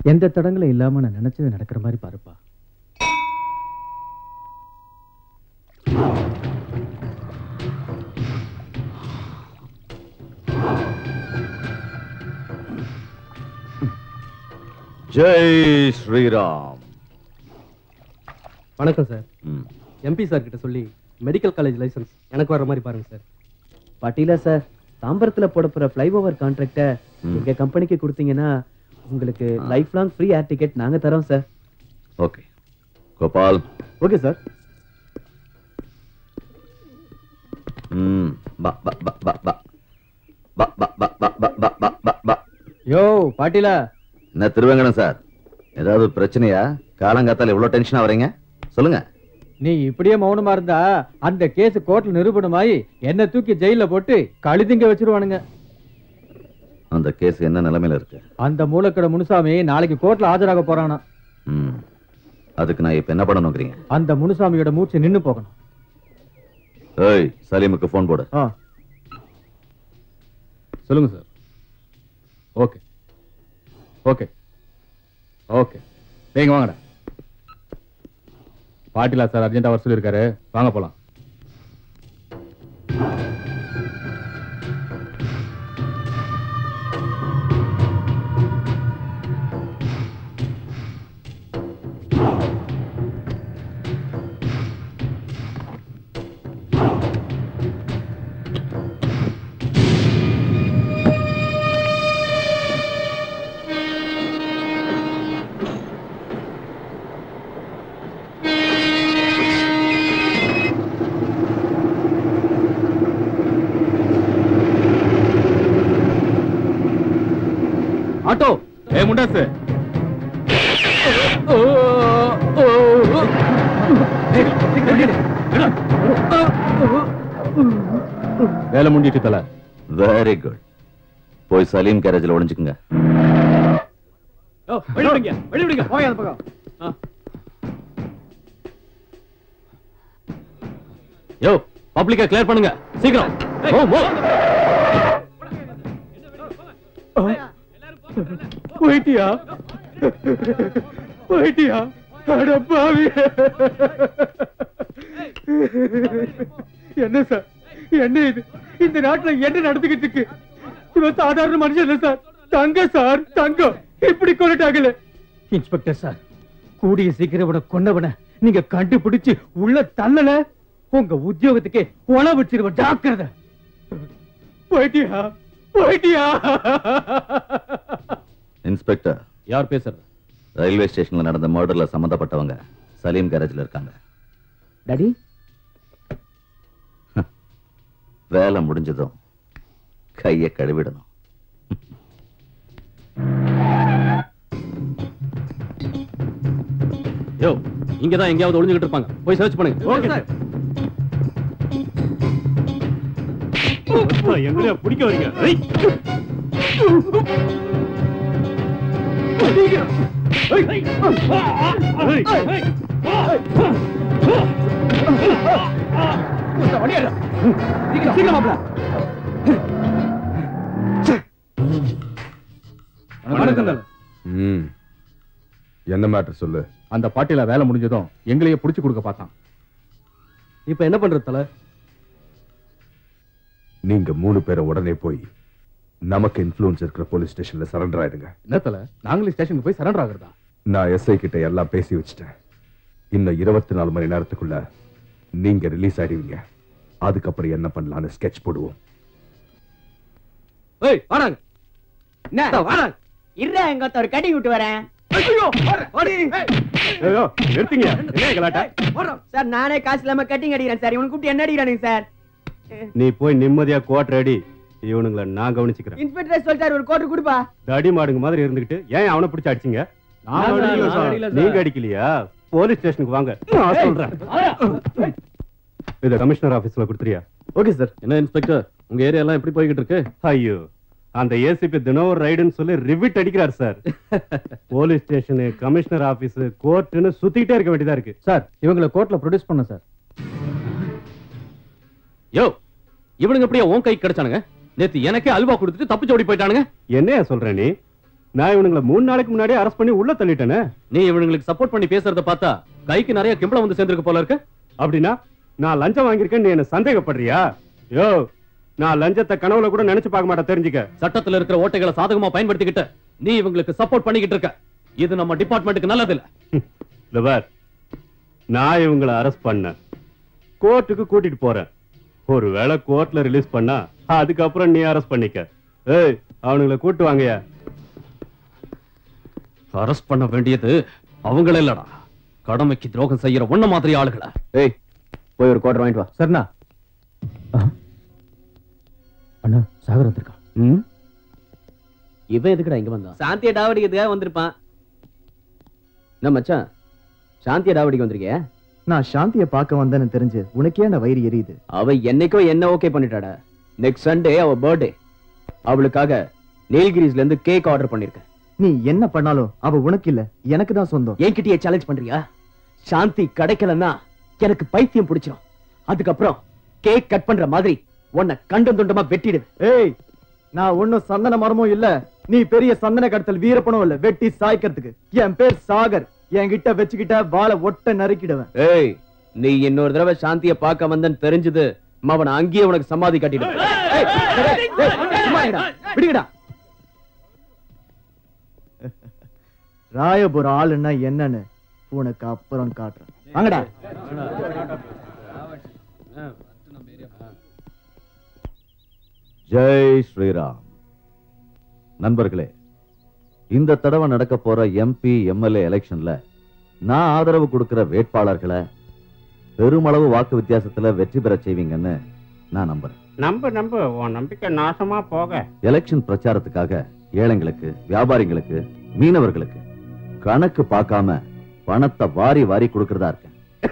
எந்த தடங்களும் இல்லாம நான் நினைச்சது நடக்கிற மாதிரி பாருப்பா ஜெய் ஸ்ரீராம் வணக்கம் சார் ம். எம்பி சார் கிட்ட சொல்லி மெடிக்கல் காலேஜ் லைசன்ஸ் எனக்கு வர மாதிரி பாருங்க சார் பாட்டீலா சார் தாம்பரத்துல போட போற ஃபிளைஓவர் கான்ட்ராக்ட ம். எங்க கம்பெனிக்கு கொடுத்தீங்கன்னா உங்களுக்கு life long free air ticket நாங்க தரோம் sir okay Gopal okay sir ம் பா பா பா பா பா பா பா பா பா பா பா பா பா பா யோ பாட்டிலா என்ன திருவேங்கடம் சார் ஏதாவது பிரச்சனையா காலங்காத்தால இவ்வளவு டென்ஷனா வரீங்க சொல்லுங்க நீ இப்படியே மௌனமா இருந்தா அந்த கேஸ் கோர்ட்ல நிரூபணமாயி என்ன தூக்கி ஜெயில போட்டு கழுதிங்க வச்சிருவானுங்க அந்த கேஸ் என்ன நிலைமையில இருக்கு அந்த மூலக்கடை முனுசாமி நாளைக்கு கோர்ட்ல ஆஜராக போறானா ம் அதுக்கு நான் இப்ப என்ன பண்ணணுங்கிறீங்க அந்த முனுசாமியோட மூச்சு நின்னு போகணும் ஏய் சலீமுக்கு ஃபோன் போடு சொல்லுங்க சார் ஓகே ஓகே ஓகே நீங்க வாங்கடா பாட்டிலா சார் அர்ஜென்ட்டா வர சொல்லியிருக்காரு வாங்க போலாம் ஆட்டோ ஏ முண்டாசு வேலை முடிஞ்சிட்டு தல வெரி குட் போய் சலீம் கேரேஜ்ல ஒளிஞ்சுக்குங்க வெளிவிடுங்க வெளிவிடுங்க போய் அந்த பக்கம் யோ பப்ளிக்க கிளியர் பண்ணுங்க சீக்கிரம் ஓ ஓ போயிட்டியா போயிட்டியா அட பாவி என்ன சார் என்ன இது இந்த நாட்டுல என்ன நடந்துகிட்டு இருக்கு இவன் சாதாரண மனுஷன் இல்ல சார் தங்க சார் தங்கம் இப்படி கொண்டுட்டாங்கல இன்ஸ்பெக்டர் சார் கூடிய சீக்கிரம் இவனை கொன்னவன நீங்க கண்டுபிடிச்சு உள்ள தள்ளல உங்க உத்தியோகத்துக்கே உண வச்சிருவ ஜாக்கிரதை போயிட்டியா போயிட்டியா இன்ஸ்பெக்டர் யார் பேசுறது ரயில்வே ஸ்டேஷன்ல நடந்த மர்டர்ல சம்பந்தப்பட்டவங்க சலீம் கேரேஜ்ல இருக்காங்க டாடி வேலை முடிஞ்சதும் கைய கழுவிடணும் யோ இங்க தான் எங்கேயாவது ஒளிஞ்சுக்கிட்டு இருப்பாங்க போய் சர்ச் பண்ணுங்க ஓகே சார் எங்களையா பிடிக்க வரீங்க ஐய்! வணக்கம் ம் என்ன மேட்டர் சொல்லு அந்த பாட்டில வேலை முடிஞ்சதும் எங்களையே புடிச்சு கொடுக்க பார்த்தான் இப்போ என்ன பண்றது தல நீங்க மூணு பேரை உடனே போய் நமக்கு இன்ஃப்ளூயன்ஸ் இருக்கிற போலீஸ் ஸ்டேஷன்ல சரண்டர் ஆயிடுங்க என்னத்தல நாங்களே ஸ்டேஷனுக்கு போய் சரண்டர் ஆகுறதா நான் எஸ்ஐ கிட்ட எல்லாம் பேசி வச்சுட்டேன் இன்னும் இருபத்தி நாலு மணி நேரத்துக்குள்ள நீங்க ரிலீஸ் ஆயிடுவீங்க அதுக்கப்புறம் என்ன பண்ணலாம்னு ஸ்கெட்ச் போடுவோம் ஏய் வாடாங்க என்ன வாடாங்க இருடா எங்க ஒரு கடி விட்டு வரேன் ஐயோ வாடி ஐயோ, நிறுத்துங்க என்ன கலாட்டா சார் நானே காசு இல்லாம கட்டிங் அடிக்கிறேன் சார் இவனு கூப்பிட்டு என்ன அடிக்கிறானுங்க சார் நீ போய் நிம்மதியா கோட்டை அடி இவனுங்களை நான் கவனிச்சுக்கிறேன் இன்ஸ்பெக்டர் சொல்லிட்டாரு ஒரு கோட்டு கொடுப்பா தடி மாடுங்க மாதிரி இருந்துகிட்டு ஏன் அவனை பிடிச்சு அடிச்சீங்க நான் அடிக்கல சார். நீங்க அடிக்கலையா போலீஸ் ஸ்டேஷனுக்கு வாங்க நான் சொல்றேன் இத கமிஷனர் ஆபீஸ்ல கொடுத்துறியா ஓகே சார் என்ன இன்ஸ்பெக்டர் உங்க ஏரியா எல்லாம் எப்படி போய்கிட்டு இருக்கு ஐயோ அந்த ஏசிபி தினம் ஒரு ரைடுன்னு சொல்லி ரிவிட் அடிக்கிறார் sir police station commissioner office கோர்ட்டுன்னு சுத்திக்கிட்டே இருக்க வேண்டியதா இருக்கு சார் இவங்களை கோர்ட்ல ப்ரொடியூஸ் பண்ண சார் யோ இவனுங்க எப்படியா உன் கை கிடைச்சானுங்க நேத்து எனக்கே அல்வா கொடுத்துட்டு தப்பிச்சு ஓடி போயிட்டானுங்க என்னையா சொல்ற நீ நான் இவனுங்களை மூணு நாளைக்கு முன்னாடியே அரெஸ்ட் பண்ணி உள்ள தள்ளிட்டேனே நீ இவனுங்களுக்கு சப்போர்ட் பண்ணி பேசுறத பார்த்தா கைக்கு நிறைய கிம்பளம் வந்து சேர்ந்திருக்கு போல இருக்கு அப்படின்னா நான் லஞ்சம் வாங்கியிருக்கேன் நீ என்ன சந்தேகப்படுறியா யோ நான் லஞ்சத்தை கனவுல கூட நினைச்சு பார்க்க மாட்டேன் தெரிஞ்சுக்க சட்டத்துல இருக்கிற ஓட்டைகளை சாதகமா பயன்படுத்திக்கிட்டு நீ இவங்களுக்கு சப்போர்ட் பண்ணிக்கிட்டு இருக்க இது நம்ம டிபார்ட்மெண்ட்டுக்கு நல்லது இல்ல இந்த பார் நான் இவங்களை அரெஸ்ட் பண்ணேன் கோர்ட்டுக்கு கூட்டிட்டு போறேன் ஒருவேளை கோர்ட்ல ரிலீஸ் பண்ணா அதுக்கப்புறம் நீ அரெஸ்ட் பண்ணிக்க ஏய் அவனுங்களை கூட்டு வாங்கயா அரெஸ்ட் பண்ண வேண்டியது அவங்கள இல்லடா கடமைக்கு துரோகம் செய்யற ஒண்ணு மாதிரி ஆளுகளை ஏய் போய் ஒரு குவார்டர் வாங்கிட்டு வா சரிண்ணா அண்ணா சாகர் வந்திருக்கான் ம் இவன் எதுக்குடா இங்க வந்தான் சாந்தியை டாவடிக்கிறதுக்காக வந்திருப்பான் என்ன மச்சான் சாந்தியா டாவடிக்கு வந்திருக்கியா நான் சாந்திய பார்க்க வந்தேன்னு தெரிஞ்சு உனக்கே அந்த வயிறு எரியுது அவ என்னைக்கோ என்ன ஓகே பண்ணிட்டாடா நெக்ஸ்ட் சண்டே அவ பர்த்டே அவளுக்காக நீல்கிரிஸ்ல இருந்து கேக் ஆர்டர் பண்ணிருக்கேன் நீ என்ன பண்ணாலும் அவ உனக்கு இல்ல எனக்கு தான் சொந்தம் என்கிட்டயே சேலஞ்ச் பண்றியா சாந்தி கிடைக்கலன்னா எனக்கு பைத்தியம் பிடிச்சிரும் அதுக்கப்புறம் கேக் கட் பண்ற மாதிரி உன்னை கண்டம் துண்டமா வெட்டிடு ஏய் நான் ஒண்ணும் சந்தன மரமும் இல்ல நீ பெரிய சந்தன கடத்தல் வீரப்பனும் இல்ல வெட்டி சாய்க்கிறதுக்கு என் பேர் சாகர் என்கிட்ட வச்சுக்கிட்ட வாழை ஒட்ட நறுக்கிடுவேன் ஏய் நீ இன்னொரு தடவை சாந்திய பார்க்க வந்தேன்னு தெரிஞ்சது அவனை அங்கேயே உனக்கு சமாதி கட்டிடுவேன் ஏய், டேய், டேய், சும்மா இருடா, விடுங்கடா ராயபுர ஆளுன்னா என்னன்னு உனக்கு அப்புறம் காட்டுறேன் வாங்கடா ஜெய் ஸ்ரீராம் நண்பர்களே இந்த தடவை நடக்க போற எம்பி எம்எல்ஏ எலெக்ஷன்ல நான் ஆதரவு கொடுக்கிற வேட்பாளர்களை பெருமளவு வாக்கு வித்தியாசத்துல வெற்றி பெற செய்வீங்கன்னு நான் நம்புறேன் நம்ப நம்ப உன் நம்பிக்கை நாசமா போக எலெக்ஷன் பிரச்சாரத்துக்காக ஏழைங்களுக்கு வியாபாரிங்களுக்கு மீனவர்களுக்கு கணக்கு பார்க்காம பணத்தை வாரி வாரி கொடுக்கறதா இருக்கேன்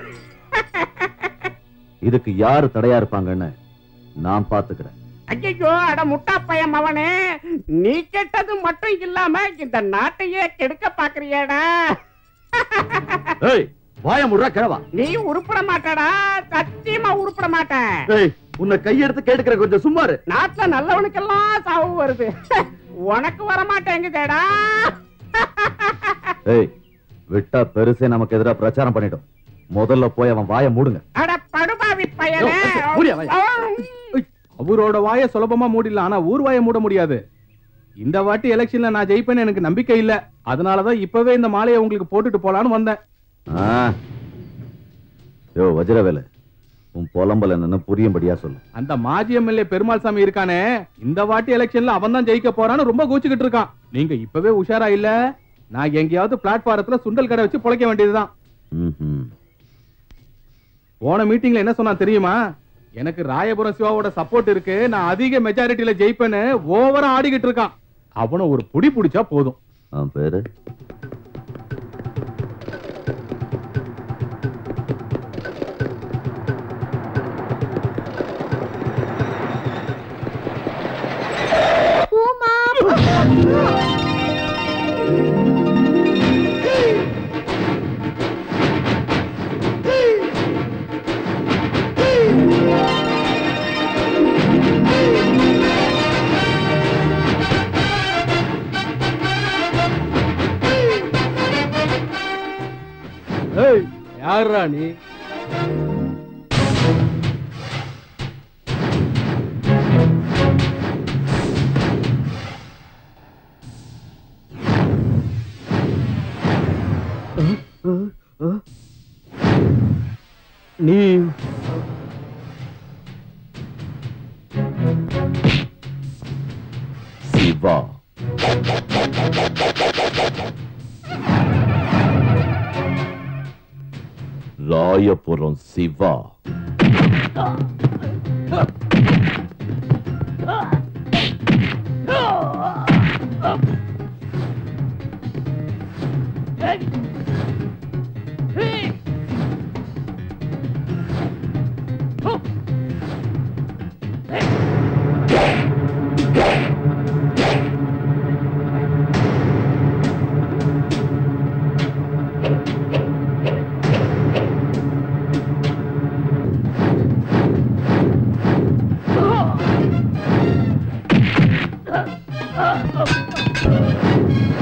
இதுக்கு யாரு தடையா இருப்பாங்கன்னு நான் பாத்துக்கிறேன் ஐயோ அட முட்டா பையன் அவனே நீ கெட்டது மட்டும் இல்லாம இந்த நாட்டையே கெடுக்க பாக்குறியேடா ஏய் வாய முடுறா கிழவா நீ உருப்பட மாட்டடா சத்தியமா உருப்பட மாட்டேன் ஏய் உன்னை கையெடுத்து கேட்டுக்கிற கொஞ்சம் சும்மாரு நாட்டுல நல்லவனுக்கெல்லாம் சாவு வருது உனக்கு வர மாட்டேங்குதேடா ஏய் விட்டா பெருசே நமக்கு எதிரா பிரச்சாரம் பண்ணிடும் முதல்ல போய் அவன் வாய மூடுங்க அட படுபாவி பையனே மூடியா வாய. அவரோட வாயை சுலபமா மூடிடலாம் ஆனா ஊர் வாயை மூட முடியாது இந்த வாட்டி எலெக்ஷன்ல நான் ஜெயிப்பேன்னு எனக்கு நம்பிக்கை இல்ல அதனாலதான் இப்பவே இந்த மாலையை உங்களுக்கு போட்டுட்டு போலான்னு வந்தேன் ஆ. யோ வஜ்ரவேலு உன் புலம்பல் என்னன்னு புரியும்படியா சொல்லு அந்த மாஜி எம்எல்ஏ பெருமாள் சாமி இருக்கானே இந்த வாட்டி எலெக்ஷன்ல அவன் தான் ஜெயிக்க போறான்னு ரொம்ப கூச்சுக்கிட்டு இருக்கான் நீங்க இப்பவே உஷாரா இல்ல நான் எங்கேயாவது பிளாட்பாரத்துல சுண்டல் கடை வச்சு பொழைக்க வேண்டியதுதான் ம்ஹும். போன மீட்டிங்ல என்ன சொன்னா தெரியுமா எனக்கு ராயபுரம் சிவாவோட சப்போர்ட் இருக்கு நான் அதிக மெஜாரிட்டில ஜெயிப்பேன்னு ஓவரா ஆடிக்கிட்டு இருக்கான் அவனை ஒரு புடி புடிச்சா போதும் அவன் பேரு ஏய் யாரா நீ நீ சிவா ராயபுரம் சிவா Oh!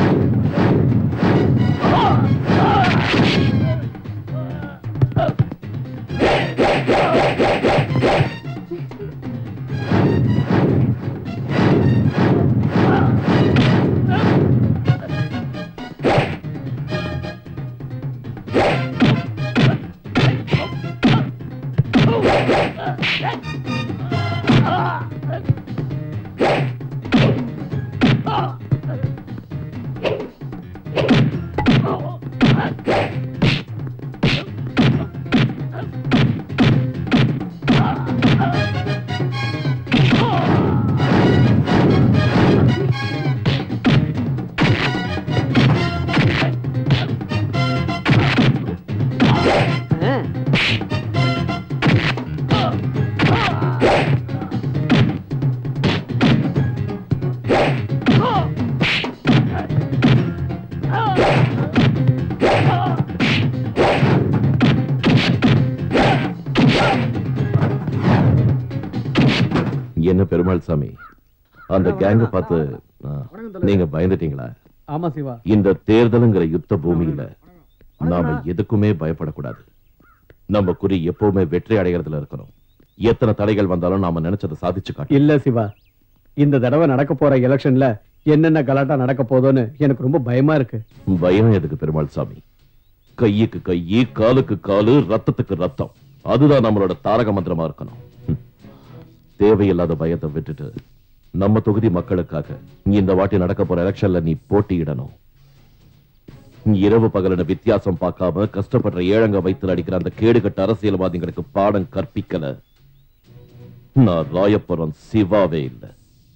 என்ன பெருமாள் சாமி அந்த கேங்க பார்த்து ஆ, நீங்க பயந்துட்டீங்களா ஆமா சிவா இந்த தேர்தலுங்கிற யுத்த பூமியில நாம எதுக்குமே பயப்படக்கூடாது நம்ம குறி எப்பவுமே வெற்றி அடைகிறதுல இருக்கணும் எத்தனை தடைகள் வந்தாலும் நாம நினைச்சதை சாதிச்சு காட்டணும் இல்ல சிவா இந்த தடவை நடக்க போற எலெக்ஷன்ல என்னென்ன கலாட்டா நடக்க போதோன்னு எனக்கு ரொம்ப பயமா இருக்கு பயம் எதுக்கு பெருமாள் சாமி கையுக்கு கையி காலுக்கு காலு ரத்தத்துக்கு ரத்தம் அதுதான் நம்மளோட தாரக மந்திரமா இருக்கணும் ஹம். தேவையில்லாத பயத்தை விட்டுட்டு நம்ம தொகுதி மக்களுக்காக இந்த வாட்டி நடக்க போற எலெக்ஷன்ல நீ போட்டியிடணும் இரவு பகலன வித்தியாசம் பார்க்காம கஷ்டப்படுற ஏழங்க வயித்துல அடிக்கிற அந்த கேடுகட்ட அரசியல்வாதிகளுக்கு பாடம் கற்பிக்கல நான் ராயபுரம் சிவாவே இல்லை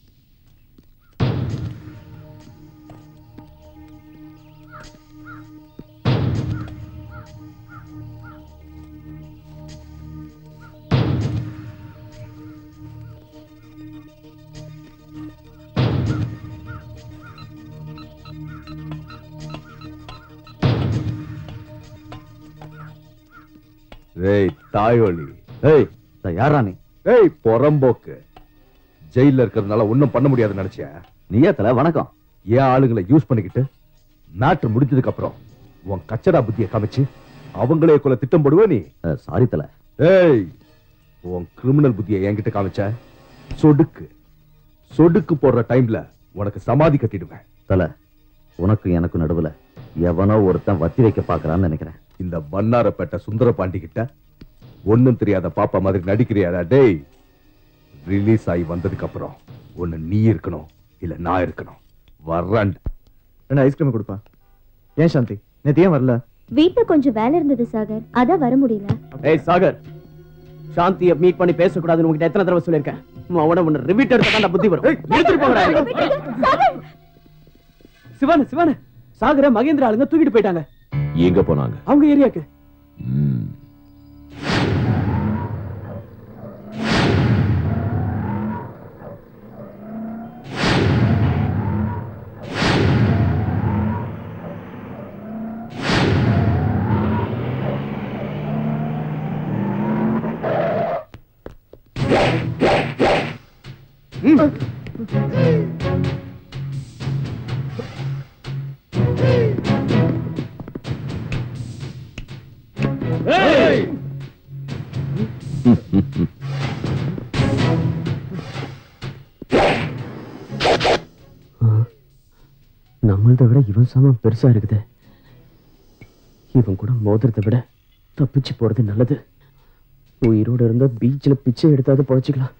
ஏய் தாயோலி ஏய் யாரா நீ ஏய் பொறம்போக்கு ஜெயில இருக்கிறதுனால ஒண்ணும் பண்ண முடியாதுன்னு நினைச்சியா நீயே தல வணக்கம் ஏன் ஆளுங்களை யூஸ் பண்ணிக்கிட்டு மேட்ரு முடிஞ்சதுக்கு அப்புறம் உன் கச்சடா புத்தியை காமிச்சு அவங்களே கொள்ள திட்டம் போடுவ நீ சாரி தல ஏய் உன் கிரிமினல் புத்தியை என்கிட்ட காமிச்ச சொடுக்கு சொடுக்கு போடுற டைம்ல உனக்கு சமாதி கட்டிடுவேன் தல உனக்கு எனக்கு நடுவுல எவனோ ஒருத்தன் வத்தி வைக்க பாக்குறான்னு நினைக்கிறேன் இந்த மன்னாரப்பேட்டை சுந்தர பாண்டி கிட்ட ஒண்ணும் தெரியாத பாப்பா மாதிரி நடிக்கிறியாடா டேய் ரிலீஸ் ஆகி வந்ததுக்கு அப்புறம் ஒண்ணு நீ இருக்கணும் இல்ல நான் இருக்கணும் வர்றான் ரெண்டு ஐஸ்கிரீம் கொடுப்பா ஏன் சாந்தி நேத்து ஏன் வரல வீட்டுல கொஞ்சம் வேலை இருந்தது சாகர் அதான் வர முடியல ஏய் சாகர் சாந்திய மீட் பண்ணி பேசக்கூடாதுன்னு உங்ககிட்ட எத்தனை தடவை சொல்லியிருக்கேன் அவன உன்னை ரிப்பீட் எடுத்தா புத்தி வரும் எடுத்துட்டு போங்கடா சிவானு சிவானு சாகர மகேந்திர ஆளுங்க தூக்கிட்டு போயிட்டாங்க எங்க போனாங்க அவங்க ஏரியாக்கு ம். நம்மளத விட இவன் சாமம் பெருசா இருக்குது இவன் கூட மோதிரத்தை விட தப்பிச்சு போறது நல்லது உயிரோட இருந்தா பீச்ல பிச்சை எடுத்தாவது பொழைச்சிக்கலாம்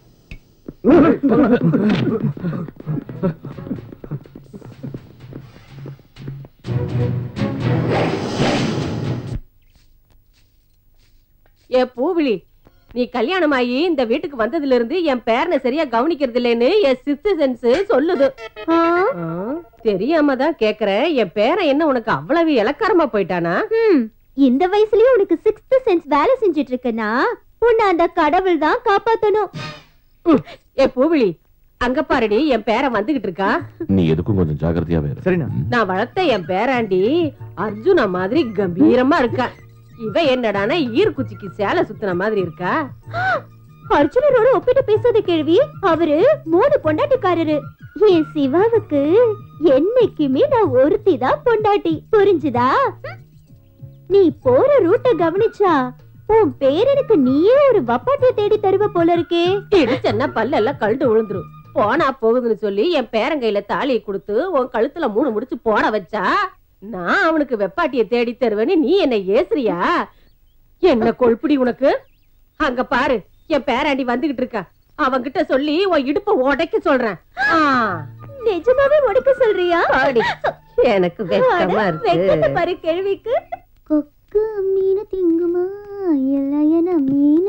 ஏ பூவிழி நீ கல்யாணம் ஆகி இந்த வீட்டுக்கு வந்ததுல இருந்து என் பேரனை சரியா கவனிக்கிறது இல்லைன்னு என் சிஸ்டர் சென்ஸ் சொல்லுது ஆ, தெரியாம தான் கேக்குறேன் என் பேரன் என்ன உனக்கு அவ்வளவு இலக்காரமா போயிட்டானா ஹம், இந்த வயசுலயே உனக்கு சிக்ஸ்த் சென்ஸ் வேலை செஞ்சிட்டு இருக்குன்னா உன்னை அந்த கடவுள் தான் காப்பாத்தணும் ஏ பூவிழி அங்க பாருடி என் பேரன் வந்துகிட்டு இருக்கா நீ எதுக்கும் கொஞ்சம் ஜாகிரதையாவே இரு சரிண்ணா நான் வளர்த்த என் பேராண்டி அர்ஜுனா மாதிரி கம்பீரமா இருக்கா இவ என்னடானா ஈர்க்குச்சிக்கு சேலை சுத்தின மாதிரி இருக்கா அர்ஜுனரோட ஒப்பிட்டு பேசாத கேள்வி அவரு மூணு பொண்டாட்டிக்காரரு என் சிவாவுக்கு என்னைக்குமே நான் ஒருத்தி தான் பொண்டாட்டி புரிஞ்சுதா ம்? நீ போற ரூட்ட கவனிச்சா உன் பேரனுக்கு நீயே ஒரு வப்பாட்டிய தேடி தருவ போல இருக்கே இடிச்சன்னா பல்லெல்லாம் கழுட்டு விழுந்துரும் போனா போகுதுன்னு சொல்லி என் பேரங்கையில தாலியை கொடுத்து உன் கழுத்துல மூணு முடிச்சு போட வச்சா நான் அவனுக்கு வெப்பாட்டிய தேடி தருவேன்னு நீ என்ன ஏசுறியா என்ன கொழுப்புடி உனக்கு அங்க பாரு என் பேராண்டி வந்துகிட்டு இருக்கா அவன்கிட்ட சொல்லி உன் இடுப்ப உடைக்க சொல்றேன் ஆ. நிஜமாவே உடைக்க சொல்றியா அடி, எனக்கு வெக்கமா அட, வெக்கத்தை இருக்கு பாரு கேள்விக்கு கொக்கு மீன் திங்குமா எல்லையன மீன்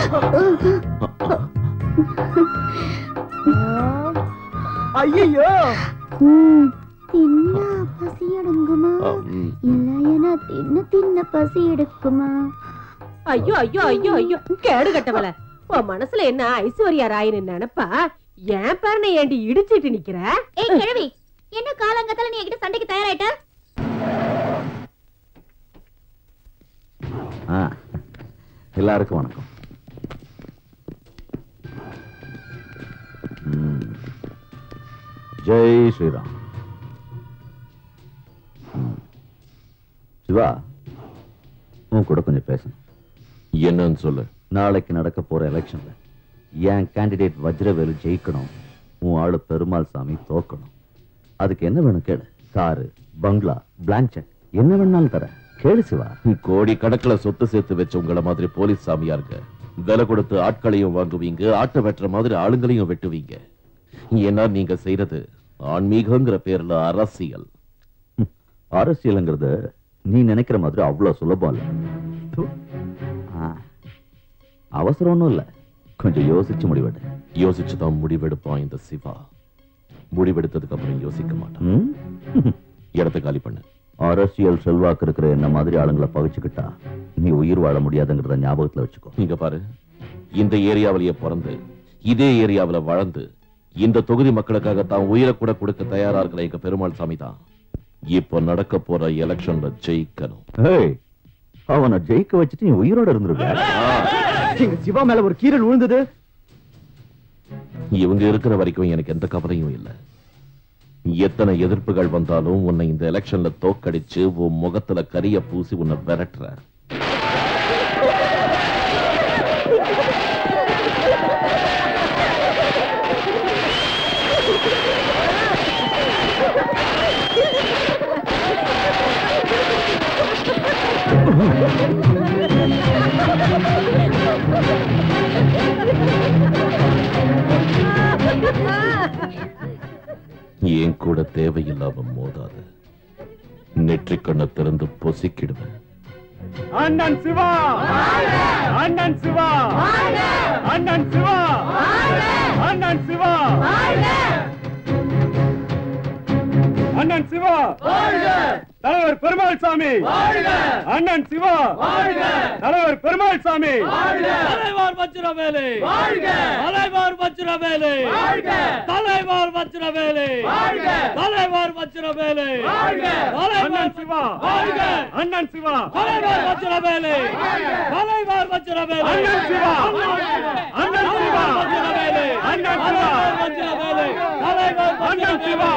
ஐயோ ம், தின்னா பசி அடங்குமா இல்லையனா தின்ன தின்ன பசி எடுக்குமா ஐயோ ஐயோ ஐயோ ஐயோ கேடு கட்டவள உன் மனசுல என்ன ஐஸ்வர்யா ராயின்னு நினைப்பா என் பேரனை ஏண்டி இடிச்சிட்டு நிக்கிற ஏய் கிழவி என்ன காலங்கத்தால நீ என்கிட்ட சண்டைக்கு தயாராயிட்ட ஆ, எல்லாருக்கும் வணக்கம் ம். ஜெய் ஸ்ரீராம் ம். சிவா உன் கூட கொஞ்சம் பேசணும் என்னன்னு சொல்லு நாளைக்கு நடக்க போற எலெக்ஷன்ல என் கேண்டிடேட் வஜ்ரவேலு ஜெயிக்கணும் உன் ஆளு பெருமாள் சாமி தோக்கணும் அதுக்கு என்ன வேணும் கேளு காரு பங்களா பிளாங்க் செக் என்ன வேணாலும் தரேன் கேளு சிவா கோடி கணக்குல சொத்து சேர்த்து வச்ச உங்கள மாதிரி போலீஸ் சாமியாருங்க விலை கொடுத்து ஆட்களையும் வாங்குவீங்க ஆட்டை வெட்டுற மாதிரி ஆளுங்களையும் வெட்டுவீங்க ஏன்னா நீங்க செய்யறது ஆன்மீகங்கிற பேர்ல அரசியல் அரசியலுங்கிறது நீ நினைக்கிற மாதிரி அவ்வளவு சுலபம் இல்ல து. ஆ. அவசரம் ஒண்ணும் இல்ல கொஞ்சம் யோசிச்சு முடிவெடு யோசிச்சுதான் முடிவெடுப்பான் இந்த சிவா முடிவெடுத்ததுக்கு அப்புறம் யோசிக்க மாட்டான் ம்? இடத்த காலி பண்ணு அரசியல் செல்வாக்கு இருக்கிற என்ன மாதிரி ஆளுங்களை பகிச்சுக்கிட்டா நீ உயிர் வாழ முடியாதுங்கிறத ஞாபகத்துல வச்சுக்கோ இங்க பாரு இந்த ஏரியாவிலேயே பிறந்து இதே ஏரியாவுல வளர்ந்து இந்த தொகுதி மக்களுக்காக தான் உயிரை கூட கொடுக்க தயாரா இருக்கிற எங்க பெருமாள் சாமி தான் இப்ப நடக்க போற எலெக்ஷன்ல ஜெயிக்கணும் ஏய், அவனை ஜெயிக்க வச்சுட்டு நீ உயிரோட இருந்திருக்க எங்க சிவா மேல ஒரு கீரல் விழுந்தது இவங்க இருக்கிற வரைக்கும் எனக்கு எந்த கவலையும் இல்ல எத்தனை எதிர்ப்புகள் வந்தாலும் உன்னை இந்த எலெக்ஷன்ல தோக்கடிச்சு உன் முகத்துல கரிய பூசி உன்னை விரட்டுற என் கூட தேவையில்லாம மோதாத நெற்றிக் கண்ணை திறந்து பொசிக்கிடுவேன் அண்ணன் சிவா அண்ணன் சிவா அண்ணன் சிவா அண்ணன் சிவா அண்ணன் சிவா தலைவர் பெருமாள் சாமி அண்ணன் சிவா தலைவர் பெருமாள் சாமி தலைவர் வச்சிரவேலு தலைவர் வச்சிரவேலு தலைவர் வச்சிரவேலு தலைவர் வச்சிரவேலு அண்ணன் சிவா அண்ணன் சிவா தலைவர் வச்சிரவேலு தலைவர் வச்சிரவேலு அண்ணன் சிவா அண்ணன் சிவா வச்சிரவேலு அண்ணன் சிவா வச்சிரவேலு தலைவர் அண்ணன் சிவா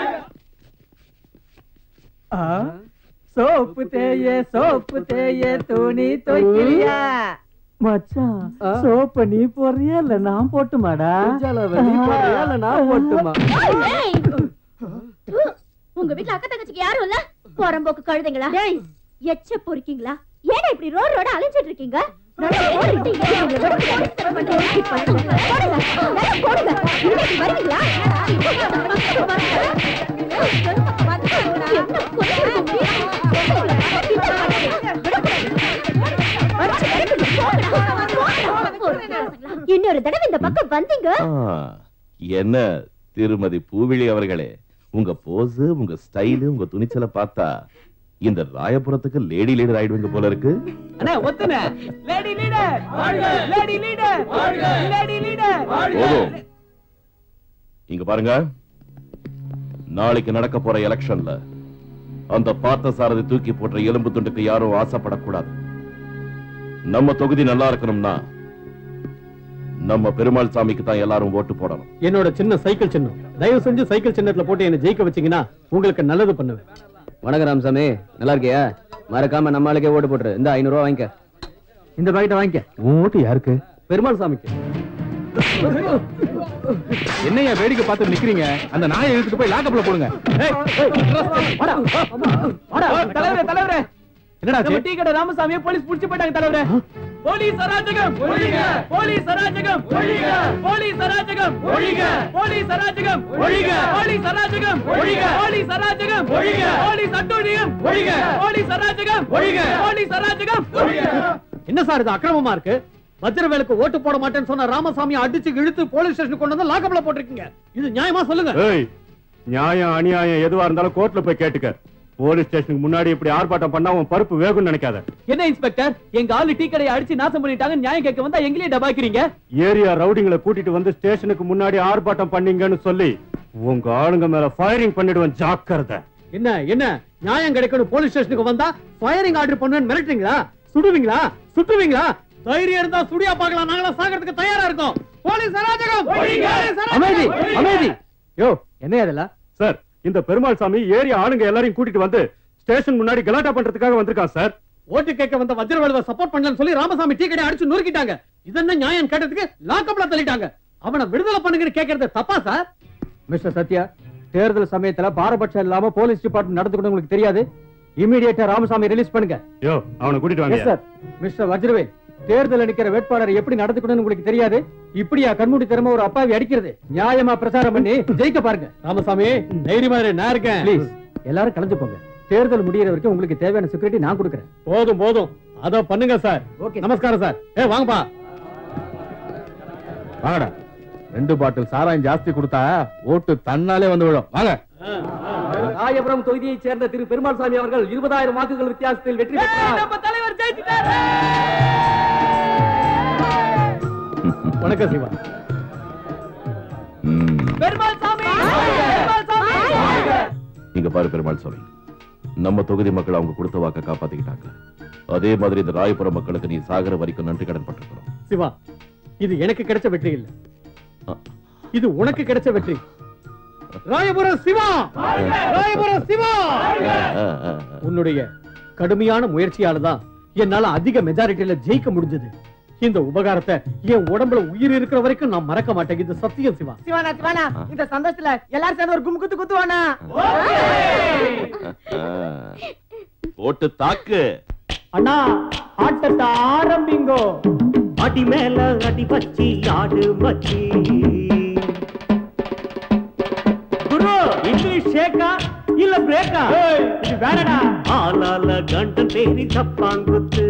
சோப்பு தேய சோப்பு தேய துணி துவைக்கிறியா மச்சான் சோப்பு நீ போடுறியா இல்ல நான் போட்டுமாடா நீ போடுறியா இல்ல நான் போட்டுமா? ஏய்! உங்க வீட்ல அக்கா தங்கச்சிக்கு யாரும் இல்ல புறம்போக்கு கழுதைங்களா எச்ச பொறுக்கீங்களா ஏன்னா இப்படி ரோடு ரோட அலைஞ்சிட்டு இருக்கீங்க நல்லா ஓடிட்டு ஏன் இவ்வளவு தூரம் போலீஸ் தரம் பண்ணி ஓடிட்டு போறீங்க? போடுங்க, நல்லா போடுங்க. இன்னைக்கு வருவீங்களா? என்ன கொஞ்சம் இன்னொரு தடவை இந்த பக்கம் வந்தீங்க ஆ, என்ன திருமதி பூவிழி அவர்களே உங்க போஸ் உங்க ஸ்டைலு உங்க துணிச்சலை பார்த்தா இந்த ராயபுரத்துக்கு லேடி லீடர் ஆயிடுவீங்க போல இருக்கு அண்ணா ஒத்துன lady leader lady leader lady leader போதும் இங்க பாருங்க நாளைக்கு நடக்க போற எலெக்ஷன்ல அந்த பார்த்த சாரதி தூக்கி போட்ட எலும்பு துண்டுக்கு யாரும் ஆசைப்படக்கூடாது நம்ம தொகுதி நல்லா இருக்கணும்னா நம்ம பெருமாள் சாமிக்கு தான் எல்லாரும் ஓட்டு போடணும் என்னோட சின்ன சைக்கிள் சின்னம் தயவு செஞ்சு சைக்கிள் சின்னத்துல போட்டு என்ன ஜெயிக்க வச்சீங்கன்னா உங்களுக்கு நல்லது பண்ணுவேன் வணக்கம் ராமசாமி நல்லா இருக்கியா மறக்காம நம்ம ஆளுக்கே ஓட்டு போட்டுரு இந்த ஐநூறு ரூபா வாங்கிக்க இந்த பாக்கெட்டை வாங்கிக்க ஓட்டு யாருக்கு பெருமாள் சாமிக்கு என்னையா வேடிக்கை பார்த்து நிக்கிறீங்க அந்த நாயை இழுத்துட்டு போய் லாக்கப்ல போடுங்க ஏய், தலைவரே தலைவரே என்னடா நம்ம டீ கடை ராமசாமியை போலீஸ் புடிச்சு போயிட்டாங்க தலைவரே போலீஸ் அராஜகம் ஒழிக போலீஸ் அராஜகம் ஒழிக போலீஸ் அராஜகம் ஒழிக போலீஸ் அராஜகம் ஒழிக போலீஸ் அராஜகம் ஒழிக போலீஸ் அராஜகம் ஒழிக போலீஸ் அட்டூழியம் ஒழிக போலீஸ் அராஜகம் ஒழிக போலீஸ் அராஜகம் ஒழிக என்ன சார் இது அக்கிரமமா இருக்கு வஜ்ரவேலுக்கு ஓட்டு போட மாட்டேன்னு சொன்ன ராமசாமி அடிச்சு இழுத்து போலீஸ் ஸ்டேஷன் கொண்டு வந்து லாக்கப்ல போட்டிருக்கீங்க இது நியாயமா சொல்லுங்க ஏய் நியாயம் அநியாயம் எதுவா இருந்தாலும் கோர்ட்ல போய் கேட்டுக்க போலீஸ் ஸ்டேஷனுக்கு முன்னாடி இப்படி ஆர்ப்பாட்டம் பண்ணா உன் பருப்பு வேகும்னு நினைக்காத என்ன இன்ஸ்பெக்டர் எங்க ஆளு டீ கடையை அடிச்சு நாசம் பண்ணிட்டாங்க நியாயம் கேட்க வந்தா எங்களையே டபாக்கிறீங்க ஏரியா ரவுடிங்களை கூட்டிட்டு வந்து ஸ்டேஷனுக்கு முன்னாடி ஆர்ப்பாட்டம் பண்ணீங்கன்னு சொல்லி உங்க ஆளுங்க மேல ஃபயரிங் பண்ணிடுவேன் ஜாக்கிரதை என்ன என்ன நியாயம் கிடைக்கணும் போலீஸ் ஸ்டேஷனுக்கு வந்தா ஃபயரிங் ஆர்டர் பண்ணுவேன்னு மிரட்டுறீங்களா சுடுவீங்களா சுட்டுவீங்களா தைரியம் இருந்தா சுடியா பார்க்கலாம் நாங்களா சாகிறதுக்கு தயாரா இருக்கோம் போலீஸ் அராஜகம் போலீஸ் அராஜகம்! அமைதி, அமைதி. யோ என்ன இதெல்லாம் சார் இந்த பெருமாள் சாமி ஏரியா ஆளுங்க எல்லாரையும் கூட்டிட்டு வந்து ஸ்டேஷன் முன்னாடி கலாட்டா பண்றதுக்காக வந்திருக்கான் சார் ஓட்டு கேட்க வந்த வஜ்ரவேலுவை சப்போர்ட் பண்ணலன்னு சொல்லி ராமசாமி டீ கடை அடிச்சு நொறுக்கிட்டாங்க இதென்ன நியாயம் கேட்டதுக்கு லாக்கப்ல தள்ளிட்டாங்க அவனை விடுதலை பண்ணுங்கன்னு கேட்கறது தப்பா சார் மிஸ்டர் சத்யா தேர்தல் சமயத்துல பாரபட்சம் இல்லாம போலீஸ் டிபார்ட்மெண்ட் நடந்துக்கணும் உங்களுக்கு தெரியாது இமீடியட்டா ராமசாமி ரிலீஸ் பண்ணுங்க யோ அவனை கூட்டிட்டு Yes, வாங்க sir. மிஸ்டர் வஜ்ரவேல் தேர்தல் நிக்கிற வேட்பாளர் எப்படி நடந்துக்கணும்னு உங்களுக்கு தெரியாது இப்படியா கண்மூடி திறமை ஒரு அப்பாவி அடிக்கிறது நியாயமா பிரச்சாரம் பண்ணி ஜெயிக்க பாருங்க ராமசாமி தைரியமா இரு, நான் இருக்கேன் ப்ளீஸ் எல்லாரும் கலந்து போங்க தேர்தல் முடியற வரைக்கும் உங்களுக்கு தேவையான செக்யூரிட்டி நான் கொடுக்குறேன் போதும் போதும் அத பண்ணுங்க சார் ஓகே நமஸ்காரம் சார் ஏ வாங்கப்பா வாங்கடா ரெண்டு பாட்டில் சாராயம் ஜாஸ்தி கொடுத்தா ஓட்டு தன்னாலே வந்து விடும் வாங்க ராயபுரம் தொகுதியைச் சேர்ந்த திரு பெருமாள் சாமி அவர்கள் இருபதாயிரம் வாக்குகள் வித்தியாசத்தில் வெற்றி பெற்றார் நம்ம தலைவர் ஜெயிச்சிட்டாரு வணக்கம் சிவா பெருமாள் சாமி பெருமாள் சாமி இங்க பாரு பெருமாள் சாமி நம்ம தொகுதி மக்கள் அவங்க கொடுத்த வாக்க காப்பாத்திக்கிட்டாங்க அதே மாதிரி இந்த ராயபுரம் மக்களுக்கு நீ சாகர வரைக்கும் நன்றி கடன் பட்டிருக்கிறோம் சிவா இது எனக்கு கிடைச்ச வெற்றி இல்ல இது உனக்கு கிடைச்ச வெற்றி ராயபுரம் சிவா ராயபுரம் சிவா உன்னுடைய கடுமையான முயற்சியால தான் என்னால அதிக மெஜாரிட்டியில ஜெயிக்க முடிஞ்சது இந்த உபகாரத்தை என் உடம்புல உயிர் இருக்கிற வரைக்கும் நான் மறக்க மாட்டேன் இது சத்தியம் சிவா சிவானா சிவானா இந்த சந்தோஷத்துல எல்லாரும் சேர்ந்து ஒரு கும்பு குத்து குத்துவானா ஓட்டு தாக்கு அண்ணா ஆட்டத்தை ஆரம்பிங்கோ அடி மேல அடி வச்சி ஆடு மச்சி குரு இங்கிலீஷ் ஷேக்கா இல்ல பிரேக்கா இது வேறடா ஆளால கண்ட தேரி தப்பாங்குத்து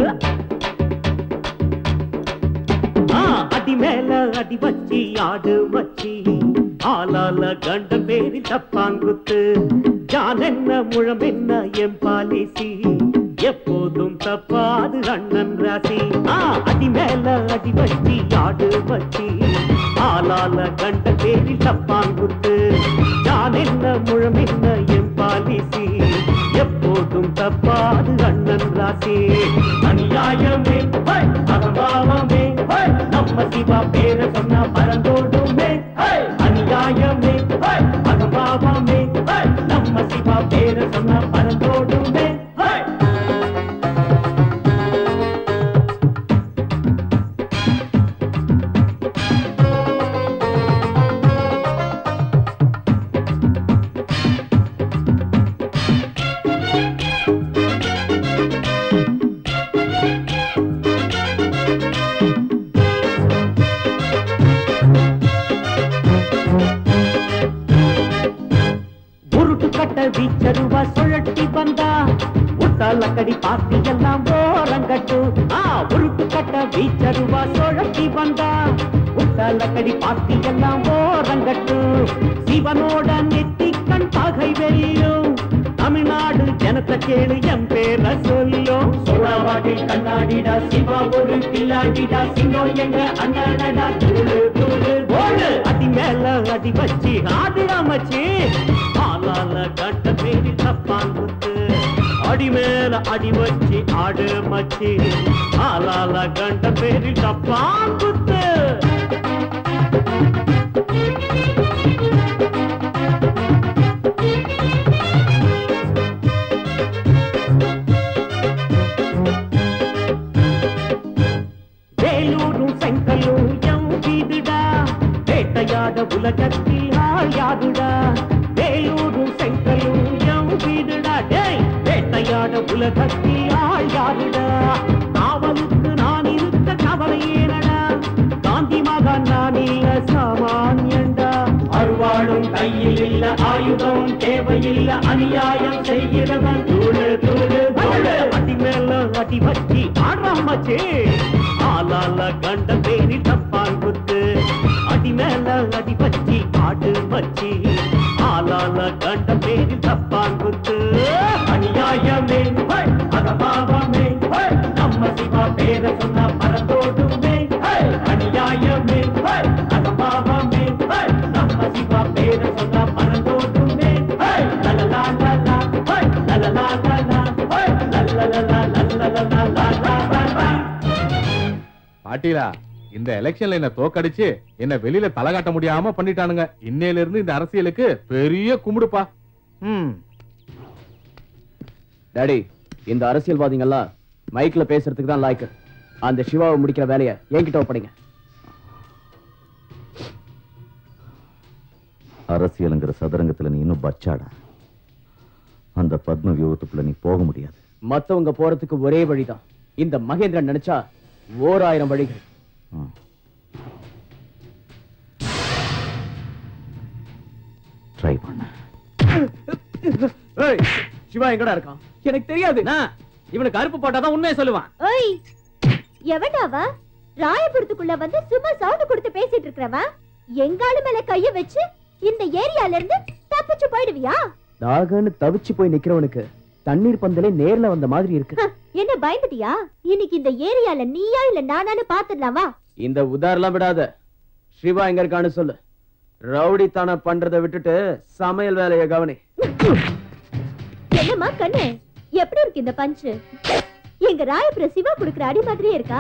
ஆ, அடி மேல அடி வச்சி ஆடு மச்சி ஆளால கண்ட பேரி தப்பாங்குத்து ஜான் என்ன முழம் என்ன என் பாலிசி எப்போதும் தப்பாது அண்ணன் ராசி ஆ, அடி மேல அடி வச்சி ஆடு மச்சி ஆளால கண்ட பேரி தப்பாங்குத்து ஜான் என்ன முழம் என்ன என் பாலிசி எப்போதும் தப்பாது அண்ணன் ராசி அநியாயமே ஹை, அகம்பாவமே ஹை, நம்ம சிவா பேர சொன்னா பரந்தோடுமே ஹை, அநியாயமே ஹை, அகம்பாவமே ஹை, நம்ம சிவா பேர சொன்னா பரந்தோடுமே ஹை. உருட்டு கட்ட வீச்சருவா சுழட்டி வந்தா உட்டாலக்கடி பாத்தி எல்லாம் ஓரங்கட்டு ஆ உருட்டு கட்ட வீச்சருவா சுழட்டி வந்தா உட்டாலக்கடி பாத்தி எல்லாம் ஓரங்கட்டு சிவனோட நெத்தி கண் பகை வெல்லும் தமிழ்நாடு ஜனத்த கேளு என் பேர சொல்லும் சோழவாட்டில் கண்ணாடிடா சிவா ஒரு கில்லாடிடா சிங்கம் எங்க அண்ணனடா தூளு தூளு ஓடு அடி மேல அடி வச்சு ஆடுடா மச்சி ஆளால கட்ட பேரி தப்பாங்குத்து அடி மேல அடி வச்சு ஆடு மச்சி ஆளால கண்ட பேரி தப்பாங்குத்து வேலூரும் செங்கலும் எம் வீடுடா வேட்டையாட உலகத்தில் ஆள் யாருடா வேலூரும் செங்கலும் எம் வீடுடா டேய் வேட்டையாட உலகத்தில் ஆள் யாருடா காவலுக்கு நான் உண்மையில் அநியாயம் செய்கிறவன் தூளு தூளு தூளு அடி மேல அடி வச்சி ஆடுறான் மச்சி ஆளால கண்ட பேரி டப்பால் குத்து அடி மேல அடி வச்சி ஆடு மச்சி ஆளால கண்ட பேரி டப்பால் குத்து அநியாயமே அகபாவமே நம்ம சிவா பேர சொன்னா பரந்தோடுமே அநியாயமே அகபாவமே நம்ம சிவா பேர சொன்னா பரந்தோடுமே லலலா லலா லலலா லலா லலலா லலலா லலலா பாட்டீலா இந்த எலெக்ஷன்ல என்ன தோக்கடிச்சு என்ன வெளியில தலை காட்ட முடியாம பண்ணிட்டானுங்க இன்னையில இருந்து இந்த அரசியலுக்கு பெரிய கும்பிடுப்பா ம் டாடி இந்த அரசியல்வாதிங்கெல்லாம் மைக்ல பேசுறதுக்கு தான் லாய்க்கு அந்த சிவாவை முடிக்கிற வேலையை என்கிட்ட ஒப்படைங்க அரசியலுங்கிற சதுரங்கத்துல நீ இன்னும் பச்சாடா அந்த பத்ம வியூகத்துக்குள்ள நீ போக முடியாது மத்தவங்க போறதுக்கு ஒரே வழிதான் இந்த மகேந்திரன் நினைச்சா ஓர் ஆயிரம் வழிகள் ட்ரை பண்ண ஏய், சிவா எங்கடா இருக்கான் எனக்கு தெரியாது இவனுக்கு கருப்பு போட்டாதான் உண்மையை சொல்லுவான் ஓய் எவனாவா ராயபுரத்துக்குள்ள வந்து சும்மா சவுண்ட் கொடுத்து பேசிட்டு இருக்கிறவன் எங்காலு மேல கைய வச்சு இந்த ஏரியால இருந்து தப்பிச்சு போயிடுவியா தாகன்னு தவிச்சு போய் நிக்கிறவனுக்கு தண்ணீர் பந்தலே நேர்ல வந்த மாதிரி இருக்கு ஹ, என்ன பயந்துட்டியா இன்னைக்கு இந்த ஏரியால நீயா இல்ல நானான்னு பாத்துடலாமா இந்த உதாரெல்லாம் விடாத சிவா எங்க இருக்கான்னு சொல்லு ரவுடித்தனம் பண்றதை விட்டுட்டு சமையல் வேலையை கவனி என்னம்மா கண்ணு எப்படி இருக்கு இந்த பஞ்சு எங்க ராயபுர சிவா குடுக்குற அடி மாதிரியே இருக்கா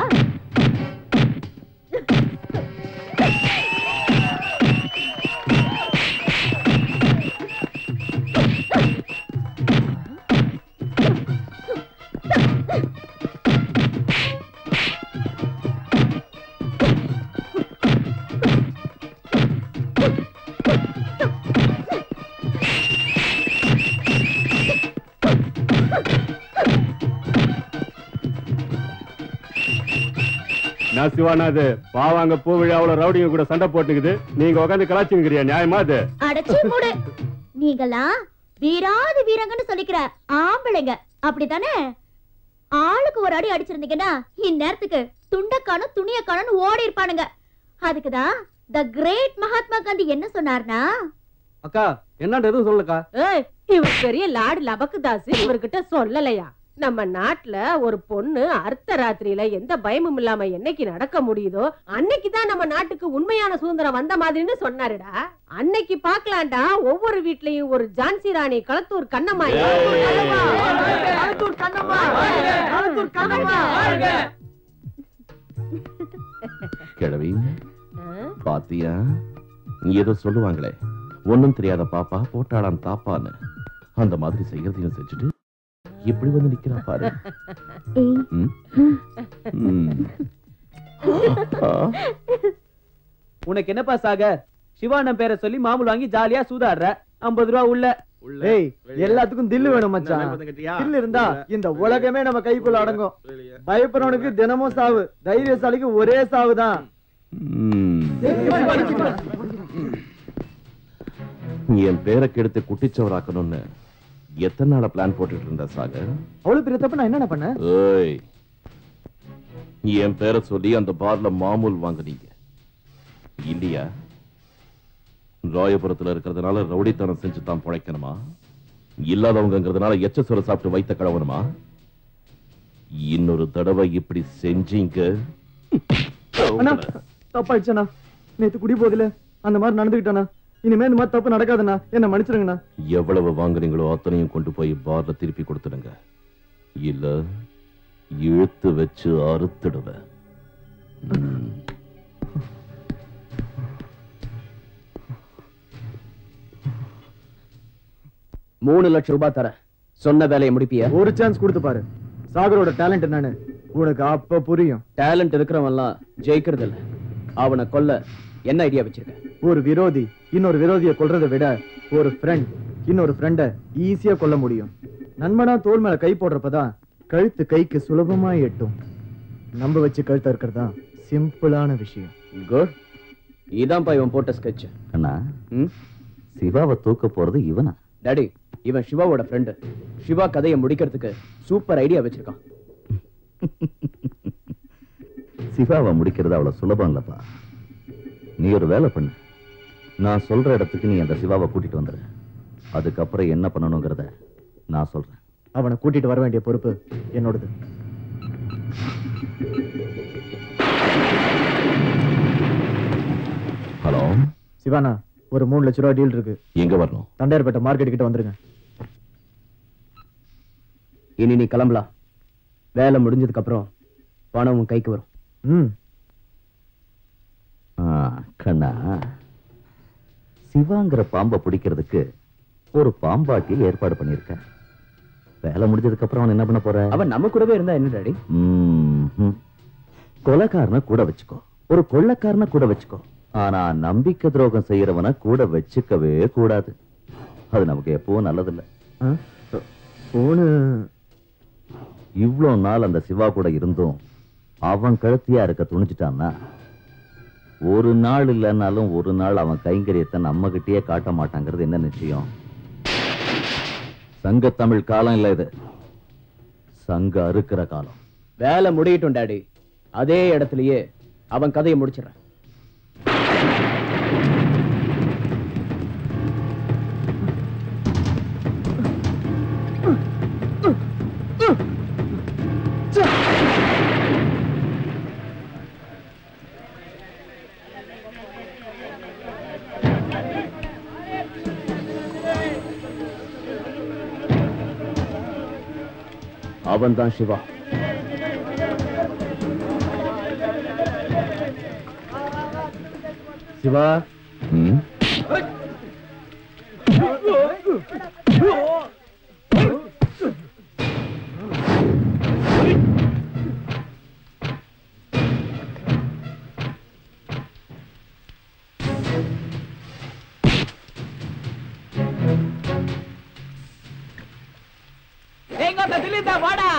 நான் சிவானாது பாவாங்க பூ விழாவுல ரவுடிங்க கூட சண்டை போட்டுக்குது நீங்க உட்காந்து கலாச்சிங்கிறியா நியாயமா அது அடைச்சி மூடு நீங்களாம் வீராதி வீரங்கன்னு சொல்லிக்கிற ஆம்பளைங்க அப்படித்தானே ஆளுக்கு ஒரு அடி அடிச்சிருந்தீங்கன்னா இந்நேரத்துக்கு துண்டக்கானும் துணியக்கானும் ஓடி இருப்பானுங்க அதுக்குதான் த கிரேட் மகாத்மா காந்தி என்ன சொன்னார்னா அக்கா என்னன்ற எதுவும் சொல்லுக்கா ஏய், இவர் பெரிய லார்டு லபக்குதாஸ் இவர்கிட்ட சொல்லலையா நம்ம நாட்டுல ஒரு பொண்ணு அர்த்த ராத்திரியில எந்த பயமும் இல்லாம என்னைக்கு நடக்க முடியுதோ அன்னைக்கு தான் நம்ம நாட்டுக்கு உண்மையான சுதந்திரம் வந்த மாதிரின்னு சொன்னாருடா அன்னைக்கு பாக்கலாம்டா ஒவ்வொரு வீட்லயும் ஒரு ஜான்சி ராணி களத்தூர் கண்ணம்மா களத்தூர் கண்ணம்மா களத்தூர் கண்ணம்மா கிழவி பாத்தியா ஏதோ சொல்லுவாங்களே ஒண்ணும் தெரியாத பாப்பா போட்டாளாம் தாப்பான்னு அந்த மாதிரி செய்யறதையும் செஞ்சுட்டு இப்படி வந்து நிக்கிறா பாரு ம்? ம். ஆ. உனக்கு என்னப்பா சாகர் சிவானன் பேரை சொல்லி மாமூல் வாங்கி ஜாலியா சூதாடுற ஐம்பது ரூபா உள்ள ஏய் எல்லாத்துக்கும் தில்லு வேணும் மச்சான் தில்லு இருந்தா இந்த உலகமே நம்ம கைக்குள்ள அடங்கும் பயப்படுறவனுக்கு தினமும் சாவு தைரியசாலிக்கு ஒரே சாவுதான் என் பேரை கெடுத்து குட்டிச்சவராக்கணும்னு எத்தனை நாளா பிளான் போட்டுட்டு இருந்த சாகர் அவ்வளவு பெரிய தப்பு நான் என்னென்ன பண்ணேன் ஏய் என் பேரை சொல்லி அந்த பார்ல மாமூல் வாங்குனீங்க இல்லையா ராயபுரத்துல இருக்கிறதுனால ரவுடித்தனம் செஞ்சு தான் பிழைக்கணுமா இல்லாதவங்கிறதுனால எச்ச சுர சாப்பிட்டு வைத்த கழவணுமா இன்னொரு தடவை இப்படி செஞ்சீங்க அண்ணா தப்பாயிடுச்சண்ணா நேத்து குடி போதில அந்த மாதிரி நடந்துக்கிட்டானா இனிமே இந்த மாதிரி தப்பு நடக்காதுண்ணா என்ன மன்னிச்சிருங்கண்ணா எவ்வளவு வாங்குறீங்களோ அத்தனையும் கொண்டு போய் பார்ல திருப்பி கொடுத்துடுங்க இல்ல இழுத்து வச்சு அறுத்துடுவேன் ம். மூணு லட்சம் ரூபாய் தர சொன்ன வேலையை முடிப்பியா ஒரு சான்ஸ் கொடுத்து பாரு சாகரோட டேலண்ட் என்னன்னு உனக்கு அப்ப புரியும் டேலண்ட் இருக்கிறவன்லாம் ஜெயிக்கிறது இல்ல அவனை கொல்ல என்ன ஐடியா வச்சிருக்க ஒரு விரோதி இன்னொரு விரோதியை கொல்றதை விட ஒரு ஃப்ரெண்ட் இன்னொரு ஃப்ரெண்ட ஈஸியா கொல்ல முடியும் நண்பனா தோல் மேல கை போடுறப்பதான் கழுத்து கைக்கு சுலபமா எட்டும் நம்ப வச்சு கழுத்த இருக்கிறதா சிம்பிளான விஷயம் குட் இதான்ப்பா இவன் போட்ட ஸ்கெட்ச் அண்ணா சிவாவை தூக்க போறது இவனா டாடி இவன் சிவாவோட ஃப்ரெண்டு சிவா கதையை முடிக்கிறதுக்கு சூப்பர் ஐடியா வச்சிருக்கான் சிவாவை முடிக்கிறது அவ்வளவு சுலபம் இல்லப்பா நீ ஒரு வேலை பண்ணு நான் சொல்ற இடத்துக்கு நீ அந்த சிவாவை கூட்டிட்டு வந்துரு அதுக்கப்புறம் என்ன பண்ணணுங்கிறத நான் சொல்றேன் அவனை கூட்டிட்டு வர வேண்டிய பொறுப்பு என்னோடது ஹலோ சிவானா ஒரு மூணு லட்ச ரூபா டீல் இருக்கு எங்க வரணும் தண்டையார்பேட்டை மார்க்கெட் கிட்ட வந்துருங்க இனி நீ கிளம்பலாம் வேலை முடிஞ்சதுக்கு அப்புறம் பணம் உன் கைக்கு வரும் ம் ஆ, கண்ணா சிவாங்கிற பாம்பை பிடிக்கிறதுக்கு ஒரு பாம்பாட்டி ஏற்பாடு பண்ணிருக்க வேலை முடிஞ்சதுக்கு அப்புறம் அவன் என்ன பண்ண போற அவன் நம்ம கூடவே இருந்தா என்ன டாடி ம்ஹும். கொலைக்காரனை கூட வச்சுக்கோ ஒரு கொள்ளைக்காரனை கூட வச்சுக்கோ ஆனா நம்பிக்கை துரோகம் செய்யறவனை கூட வச்சுக்கவே கூடாது அது நமக்கு எப்பவும் நல்லதில்ல போனு இவ்வளவு நாள் அந்த சிவா கூட இருந்தும் அவன் கழுத்தியா இருக்க துணிச்சிட்டான்னா ஒரு நாள் இல்லைன்னாலும் ஒரு நாள் அவன் கைங்கரியத்தை நம்ம கிட்டயே காட்ட மாட்டாங்கிறது என்ன நிச்சயம் சங்க தமிழ் காலம் இல்ல இது சங்க அறுக்கிற காலம் வேலை முடியட்டும் டாடி அதே இடத்துலயே அவன் கதையை முடிச்சிடறேன் அவன் தான் சிவா சிவா ம் எங்க தில்லிந்தா வாடா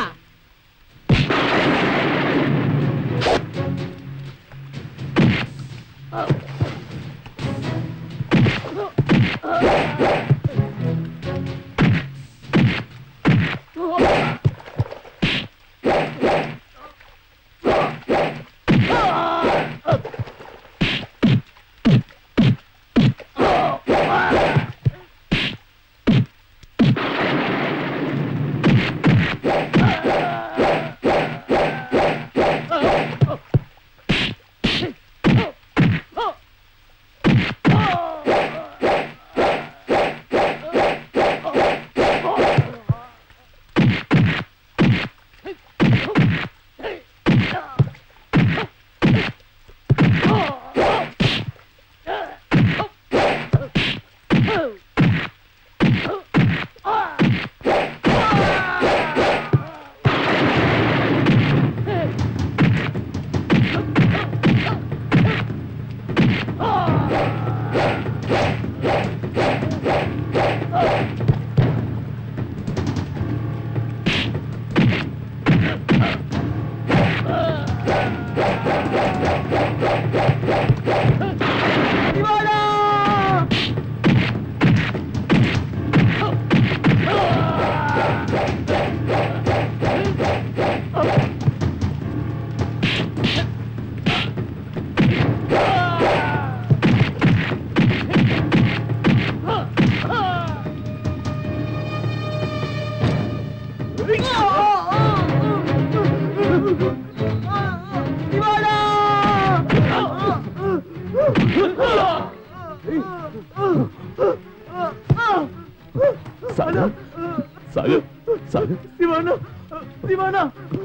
சாகர் சாகர் சாகர் சிவானா சிவானா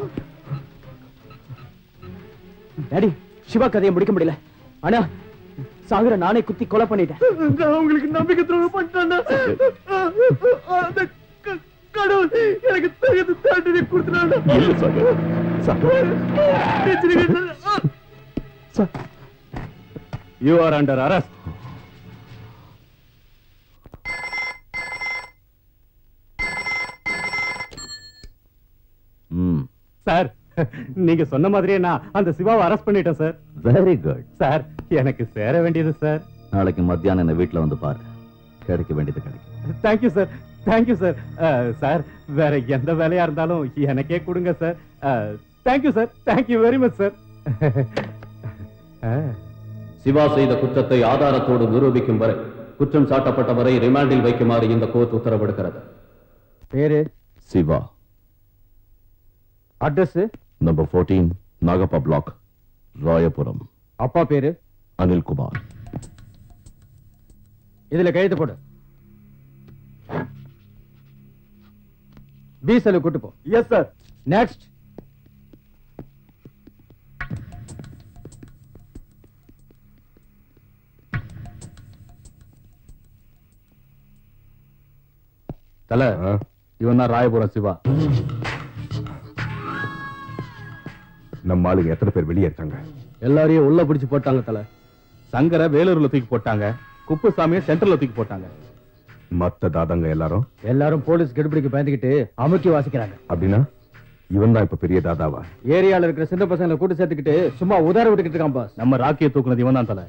டாடி சிவா கதையை முடிக்க முடியல ஆனா சாகர நானே குத்தி கொலை பண்ணிட்டேன் நான் உங்களுக்கு நம்பிக்கை துரோகம் பண்ணிட்டேன்னா அந்த க- கடவுள் எனக்கு தகுந்த தண்டனை கொடுத்துட்டானா இல்ல Sagar Sagar you are under arrest ம் சார் நீங்க சொன்ன மாதிரியே நான் அந்த சிவாவை அரெஸ்ட் பண்ணிட்டேன் சார் வெரி குட் சார் எனக்கு சேர வேண்டியது சார் நாளைக்கு மத்தியானம் என்ன வீட்டுல வந்து பாரு கிடைக்க வேண்டியது கிடைக்கும் thank you sir thank you sir sir வேற எந்த வேலையா இருந்தாலும் எனக்கே கொடுங்க sir thank you sir thank you very much sir Siva செய்த குற்றத்தை ஆதாரத்தோடு நிரூபிக்கும் வரை குற்றம் சாட்டப்பட்டவரை ரிமாண்டில் வைக்குமாறு இந்த கோர்ட் உத்தரவிடுகிறது பேரு Siva address number 14 Nagappa block Royapuram அப்பா பேரு அனில்குமார் இதுல கையெழுத்து போடு பீசல கூட்டு போ எஸ் சார் நெக்ஸ்ட் தல இவன் தான் ராயபுரம் சிவா நம்ம ஆளுங்க எத்தனை பேர் வெளியே இருக்காங்க எல்லாரையும் உள்ள பிடிச்சு போட்டாங்க தல சங்கரை வேலூர்ல தூக்கி போட்டாங்க குப்புசாமியை சென்ட்ரல்ல தூக்கி போட்டாங்க மத்த தாதாங்க எல்லாரும் எல்லாரும் போலீஸ் கெடுபிடிக்கு பயந்துகிட்டு அமுக்கி வாசிக்கிறாங்க அப்படின்னா இவன் தான் இப்ப பெரிய தாதாவா ஏரியால இருக்கிற சின்ன பசங்களை கூட்டு சேர்த்துக்கிட்டு சும்மா உதார விட்டுக்கிட்டு இருக்கான் பாஸ் நம்ம ராக்கியை தூக்குனது இவன் தான் தல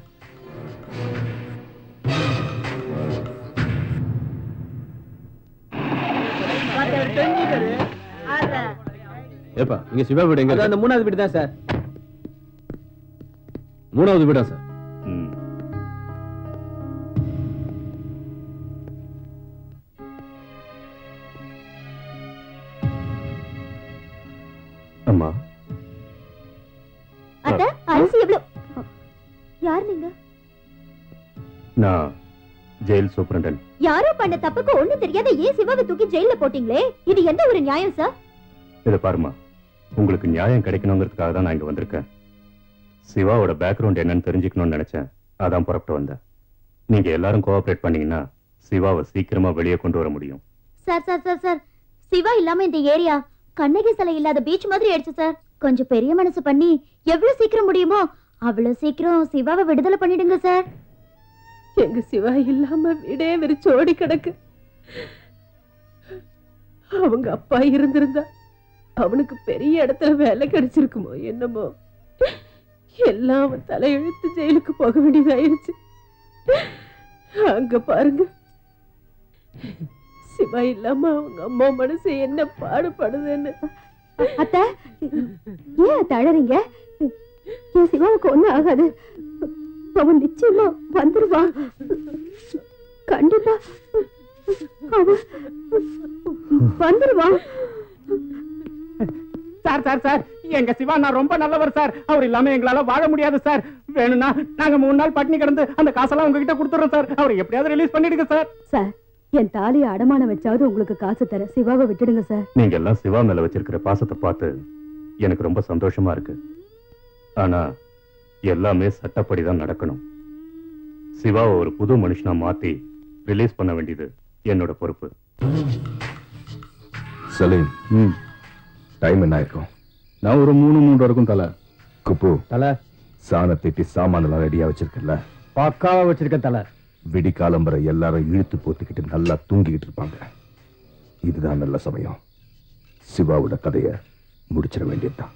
ஏப்பா இங்க சிவா வீடு எங்க அது இருக்கு? அந்த மூணாவது வீடு தான் சார் மூணாவது வீடா சார் அம்மா அத்த அரிசி எவ்வளவு யார் நீங்க நான் ஜெயில் சூப்பரண்டன் யாரோ பண்ண தப்புக்கு ஒண்ணு தெரியாத ஏன் சிவாவை தூக்கி ஜெயில போட்டீங்களே இது எந்த ஒரு நியாயம் சார் இதை பாருமா உங்களுக்கு நியாயம் கிடைக்கணுங்கிறதுக்காக தான் நான் இங்க வந்திருக்கேன் சிவாவோட பேக்ரவுண்ட் என்னன்னு தெரிஞ்சுக்கணும்னு நினைச்சேன் அதான் புறப்பட்டு வந்தேன் நீங்க எல்லாரும் கோஆபரேட் பண்ணீங்கன்னா சிவாவை சீக்கிரமா வெளியே கொண்டு வர முடியும் sir sir sir sir Siva இல்லாம இந்த ஏரியா கண்ணகி சிலை இல்லாத பீச் மாதிரி ஆயிடுச்சு சார் கொஞ்சம் பெரிய மனசு பண்ணி எவ்வளவு சீக்கிரம் முடியுமோ அவ்வளவு சீக்கிரம் சிவாவை விடுதலை பண்ணிடுங்க சார் எங்க சிவா இல்லாம வீடே விரிச்சு ஓடி கிடக்கு அவங்க அப்பா இருந்திருந்தா அவனுக்கு பெரிய இடத்துல வேலை கிடைச்சிருக்குமோ என்னமோ எல்லாம் அவன் தலையெழுத்து ஜெயிலுக்கு போக வேண்டியதாயிருச்சு அங்க பாருங்க சிவா இல்லாம அவங்க அம்மா மனசு என்ன பாடுபடுதுன்னு அத்த ஏன் அத்த அழறீங்க என் சிவாவுக்கு ஒண்ணும் ஆகாது அவன் நிச்சயமா வந்துருவான் கண்டிப்பா அவன் வந்துருவான் சார் சார் சார் எங்க சிவா நான் ரொம்ப நல்லவர் சார் அவர் இல்லாம எங்களால வாழ முடியாது சார் வேணும்னா நாங்க மூணு நாள் பட்டினி கிடந்து அந்த காசெல்லாம் உங்ககிட்ட கொடுத்துறோம் சார் அவர் எப்படியாவது ரிலீஸ் பண்ணிடுங்க சார் சார் என் தாலியை அடமானம் வச்சாவது உங்களுக்கு காசு தர சிவாவை விட்டுடுங்க சார் நீங்க எல்லாம் சிவா மேல வச்சிருக்கிற பாசத்தை பார்த்து எனக்கு ரொம்ப சந்தோஷமா இருக்கு ஆனா எல்லாமே சட்டப்படிதான் நடக்கணும் சிவாவை ஒரு புது மனுஷனா மாத்தி ரிலீஸ் பண்ண வேண்டியது என்னோட பொறுப்பு சலீம் டைம் என்ன ஆயிருக்கும் நான் ஒரு மூணு மூன்று வரைக்கும் தல குப்பு தல சாண திட்டி சாமான எல்லாம் ரெடியா வச்சிருக்கல பக்காவா வச்சிருக்க தல விடி காலம்பரை எல்லாரும் இழுத்து போத்திக்கிட்டு நல்லா தூங்கிக்கிட்டு இருப்பாங்க இதுதான் நல்ல சமயம் சிவாவோட கதைய முடிச்சிட வேண்டியதுதான்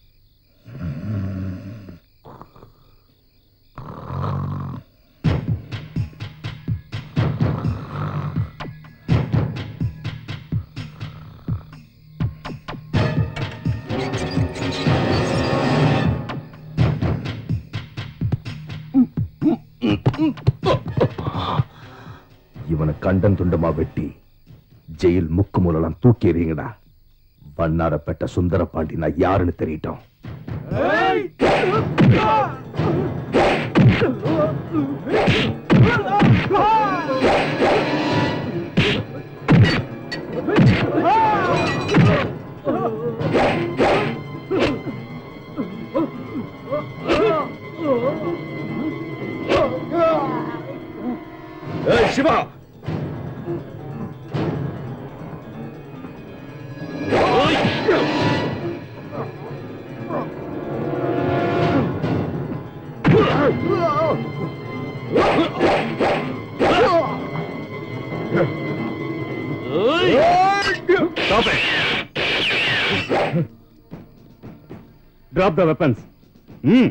இவனை கண்டன் துண்டமா வெட்டி ஜெயில் முக்கு மூலம் தூக்கி எறியுங்கடா வண்ணாரப்பேட்ட சுந்தர பாண்டி நான் யாருன்னு தெரியட்டும் ஏய் Siva Stop it! Drop the weapons. Hmm.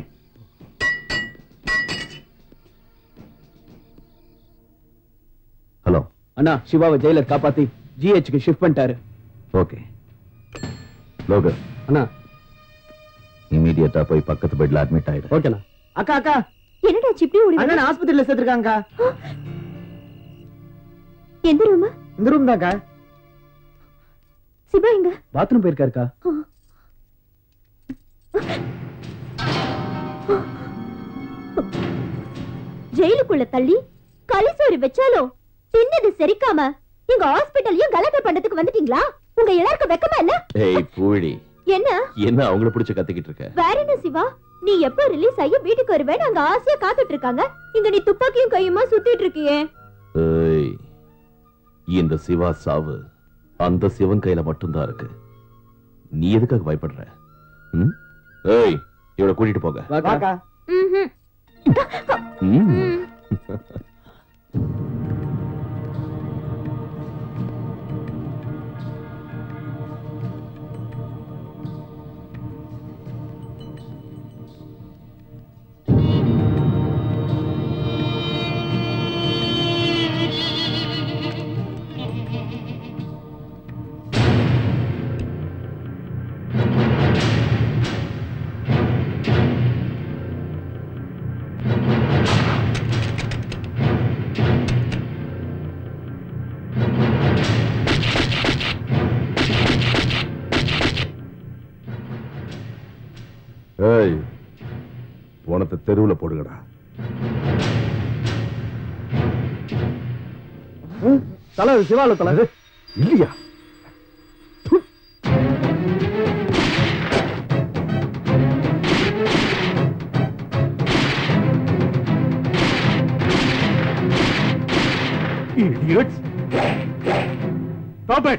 Hello அண்ணா சிவாவை ஜெயிலர் காப்பாத்தி ஜிஹெச்க்கு ஷிஃப்ட் பண்ணிட்டாரு ஓகே லோகர் அண்ணா இமீடியட்டா போய் பக்கத்து பெட்ல அட்மிட் ஆயிடு ஓகேண்ணா அக்கா அக்கா என்னடா சிப்டி ஓடி வர? அண்ணன் ஆஸ்பத்திரியில சேர்த்திருக்காங்க எந்த ரூம் இந்த ரூம் தான்க்கா சிவா எங்க பாத்ரூம் போயிருக்காருக்கா ஜெயிலுக்குள்ள தள்ளி களிசோறு வச்சாலும் தின்னது செரிக்காம எங்க ஹாஸ்பிட்டல்லையும் கலக்க பண்றதுக்கு வந்துட்டீங்களா உங்க எல்லாருக்கும் வெக்கமா இல்ல ஏய் பூழி என்ன என்ன அவங்கள பிடிச்சு கத்திக்கிட்டு இருக்க வேற என்ன சிவா நீ எப்ப ரிலீஸ் ஆகி வீட்டுக்கு வருவேன்னு அங்க ஆசையா காத்துட்டு இருக்காங்க இங்க நீ துப்பாக்கியும் கையுமா சுத்திட்டு இருக்கியே ஏய் இந்த சிவா சாவு அந்த சிவன் கையில மட்டும்தான் இருக்கு நீ எதுக்காக பயப்படுற ம்? ஏய் இவளை கூட்டிட்டு போக வாக்கா ம்ஹும். ம். ஏய் உனத்தை தெருவுல போடுங்கடா தலை சிவால தலை இல்லையா Idiots! Stop it!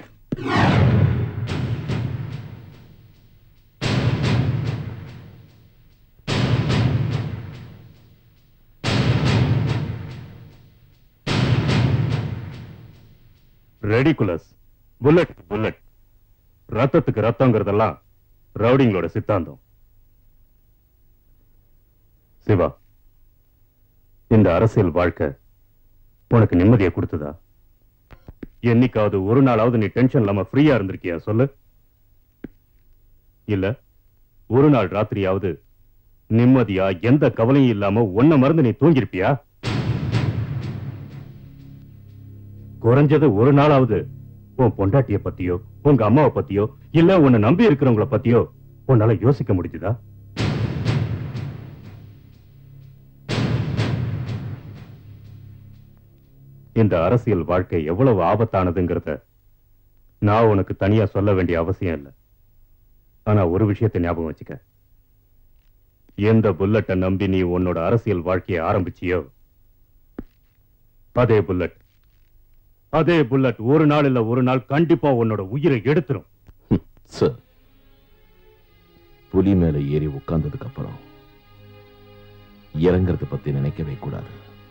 Ridiculous bullet bullet ரத்தத்துக்கு ரத்தங்கிறதெல்லாம் ரவுடிங்களோட சித்தாந்தம் சிவா இந்த அரசியல் வாழ்க்கை உனக்கு நிம்மதியை கொடுத்ததா என்னைக்காவது ஒரு நாளாவது நீ டென்ஷன் இல்லாம ஃப்ரீயா இருந்திருக்கியா சொல்லு இல்ல ஒரு நாள் ராத்திரியாவது நிம்மதியா எந்த கவலையும் இல்லாம ஒன்ன மறந்து நீ தூங்கிருப்பியா குறைஞ்சது ஒரு நாளாவது உன் பொண்டாட்டிய பத்தியோ உங்க அம்மாவை பத்தியோ இல்ல உன்னை நம்பி இருக்கிறவங்கள பத்தியோ உன்னால யோசிக்க முடிஞ்சுதா இந்த அரசியல் வாழ்க்கை எவ்வளவு ஆபத்தானதுங்கிறத நான் உனக்கு தனியா சொல்ல வேண்டிய அவசியம் இல்லை ஆனா ஒரு விஷயத்தை ஞாபகம் வச்சுக்க எந்த புல்லட்டை நம்பி நீ உன்னோட அரசியல் வாழ்க்கையை ஆரம்பிச்சியோ அதே புல்லட் அதே புல்லட் ஒரு நாள் இல்ல ஒரு நாள் கண்டிப்பா உன்னோட உயிரை எடுத்துரும் சார் புலி மேல ஏறி உட்கார்ந்ததுக்கு அப்புறம் இறங்கறத பத்தி நினைக்கவே கூடாது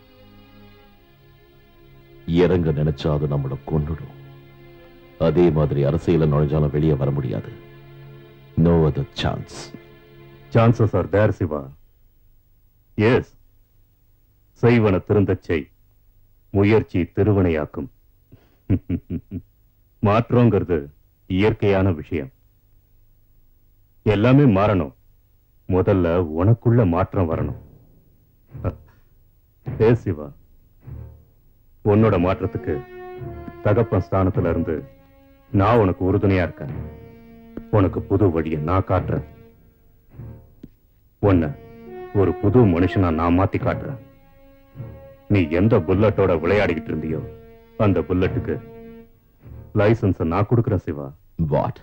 இறங்க நினைச்சா அது நம்மள கொன்னுடும் அதே மாதிரி அரசியல நுழைஞ்சாலும் வெளியே வர முடியாது no other chance chances are there Siva yes செய்வன திருந்தச் செய் முயற்சி திருவினையாக்கும் மாற்றங்கிறது இயற்கையான விஷயம் எல்லாமே மாறணும் முதல்ல உனக்குள்ள மாற்றம் வரணும் ஏ சிவா உன்னோட மாற்றத்துக்கு தகப்பன் ஸ்தானத்துல இருந்து நான் உனக்கு உறுதுணையா இருக்கேன் உனக்கு புது வழியை நான் காட்டுறேன் உன்னை ஒரு புது மனுஷனா நான் மாத்தி காட்டுறேன் நீ எந்த புல்லட்டோட விளையாடிக்கிட்டு இருந்தியோ அந்த புல்லட்டுக்கு லைசன்ஸ் நான் கொடுக்கிறேன் Siva what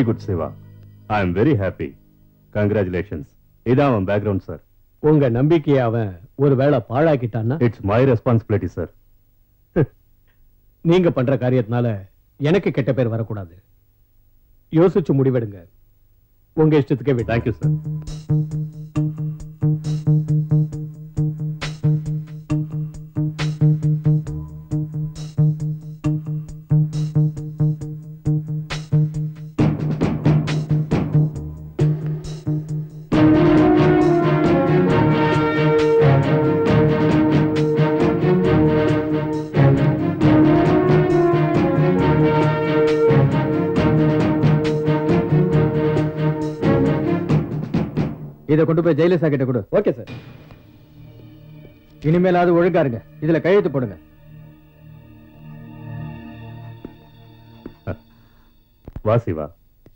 good Siva I am very happy congratulations இதான் அவன் பேக்ரவுண்ட் சார் உங்க நம்பிக்கையை அவன் ஒருவேளை பாழாக்கிட்டான்னா இட்ஸ் மை ரெஸ்பான்சிபிலிட்டி சார் நீங்க பண்ற காரியத்தினால எனக்கு கெட்ட பேர் வரக்கூடாது யோசிச்சு முடிவெடுங்க உங்க இஷ்டத்துக்கே விட்டு தேங்க்யூ சார் இதை கொண்டு போய் ஜெயலலிதா கிட்ட கொடு ஓகே சார் இனிமேலாவது ஒழுங்கா இருங்க இதுல கையெழுத்து போடுங்க வா சிவா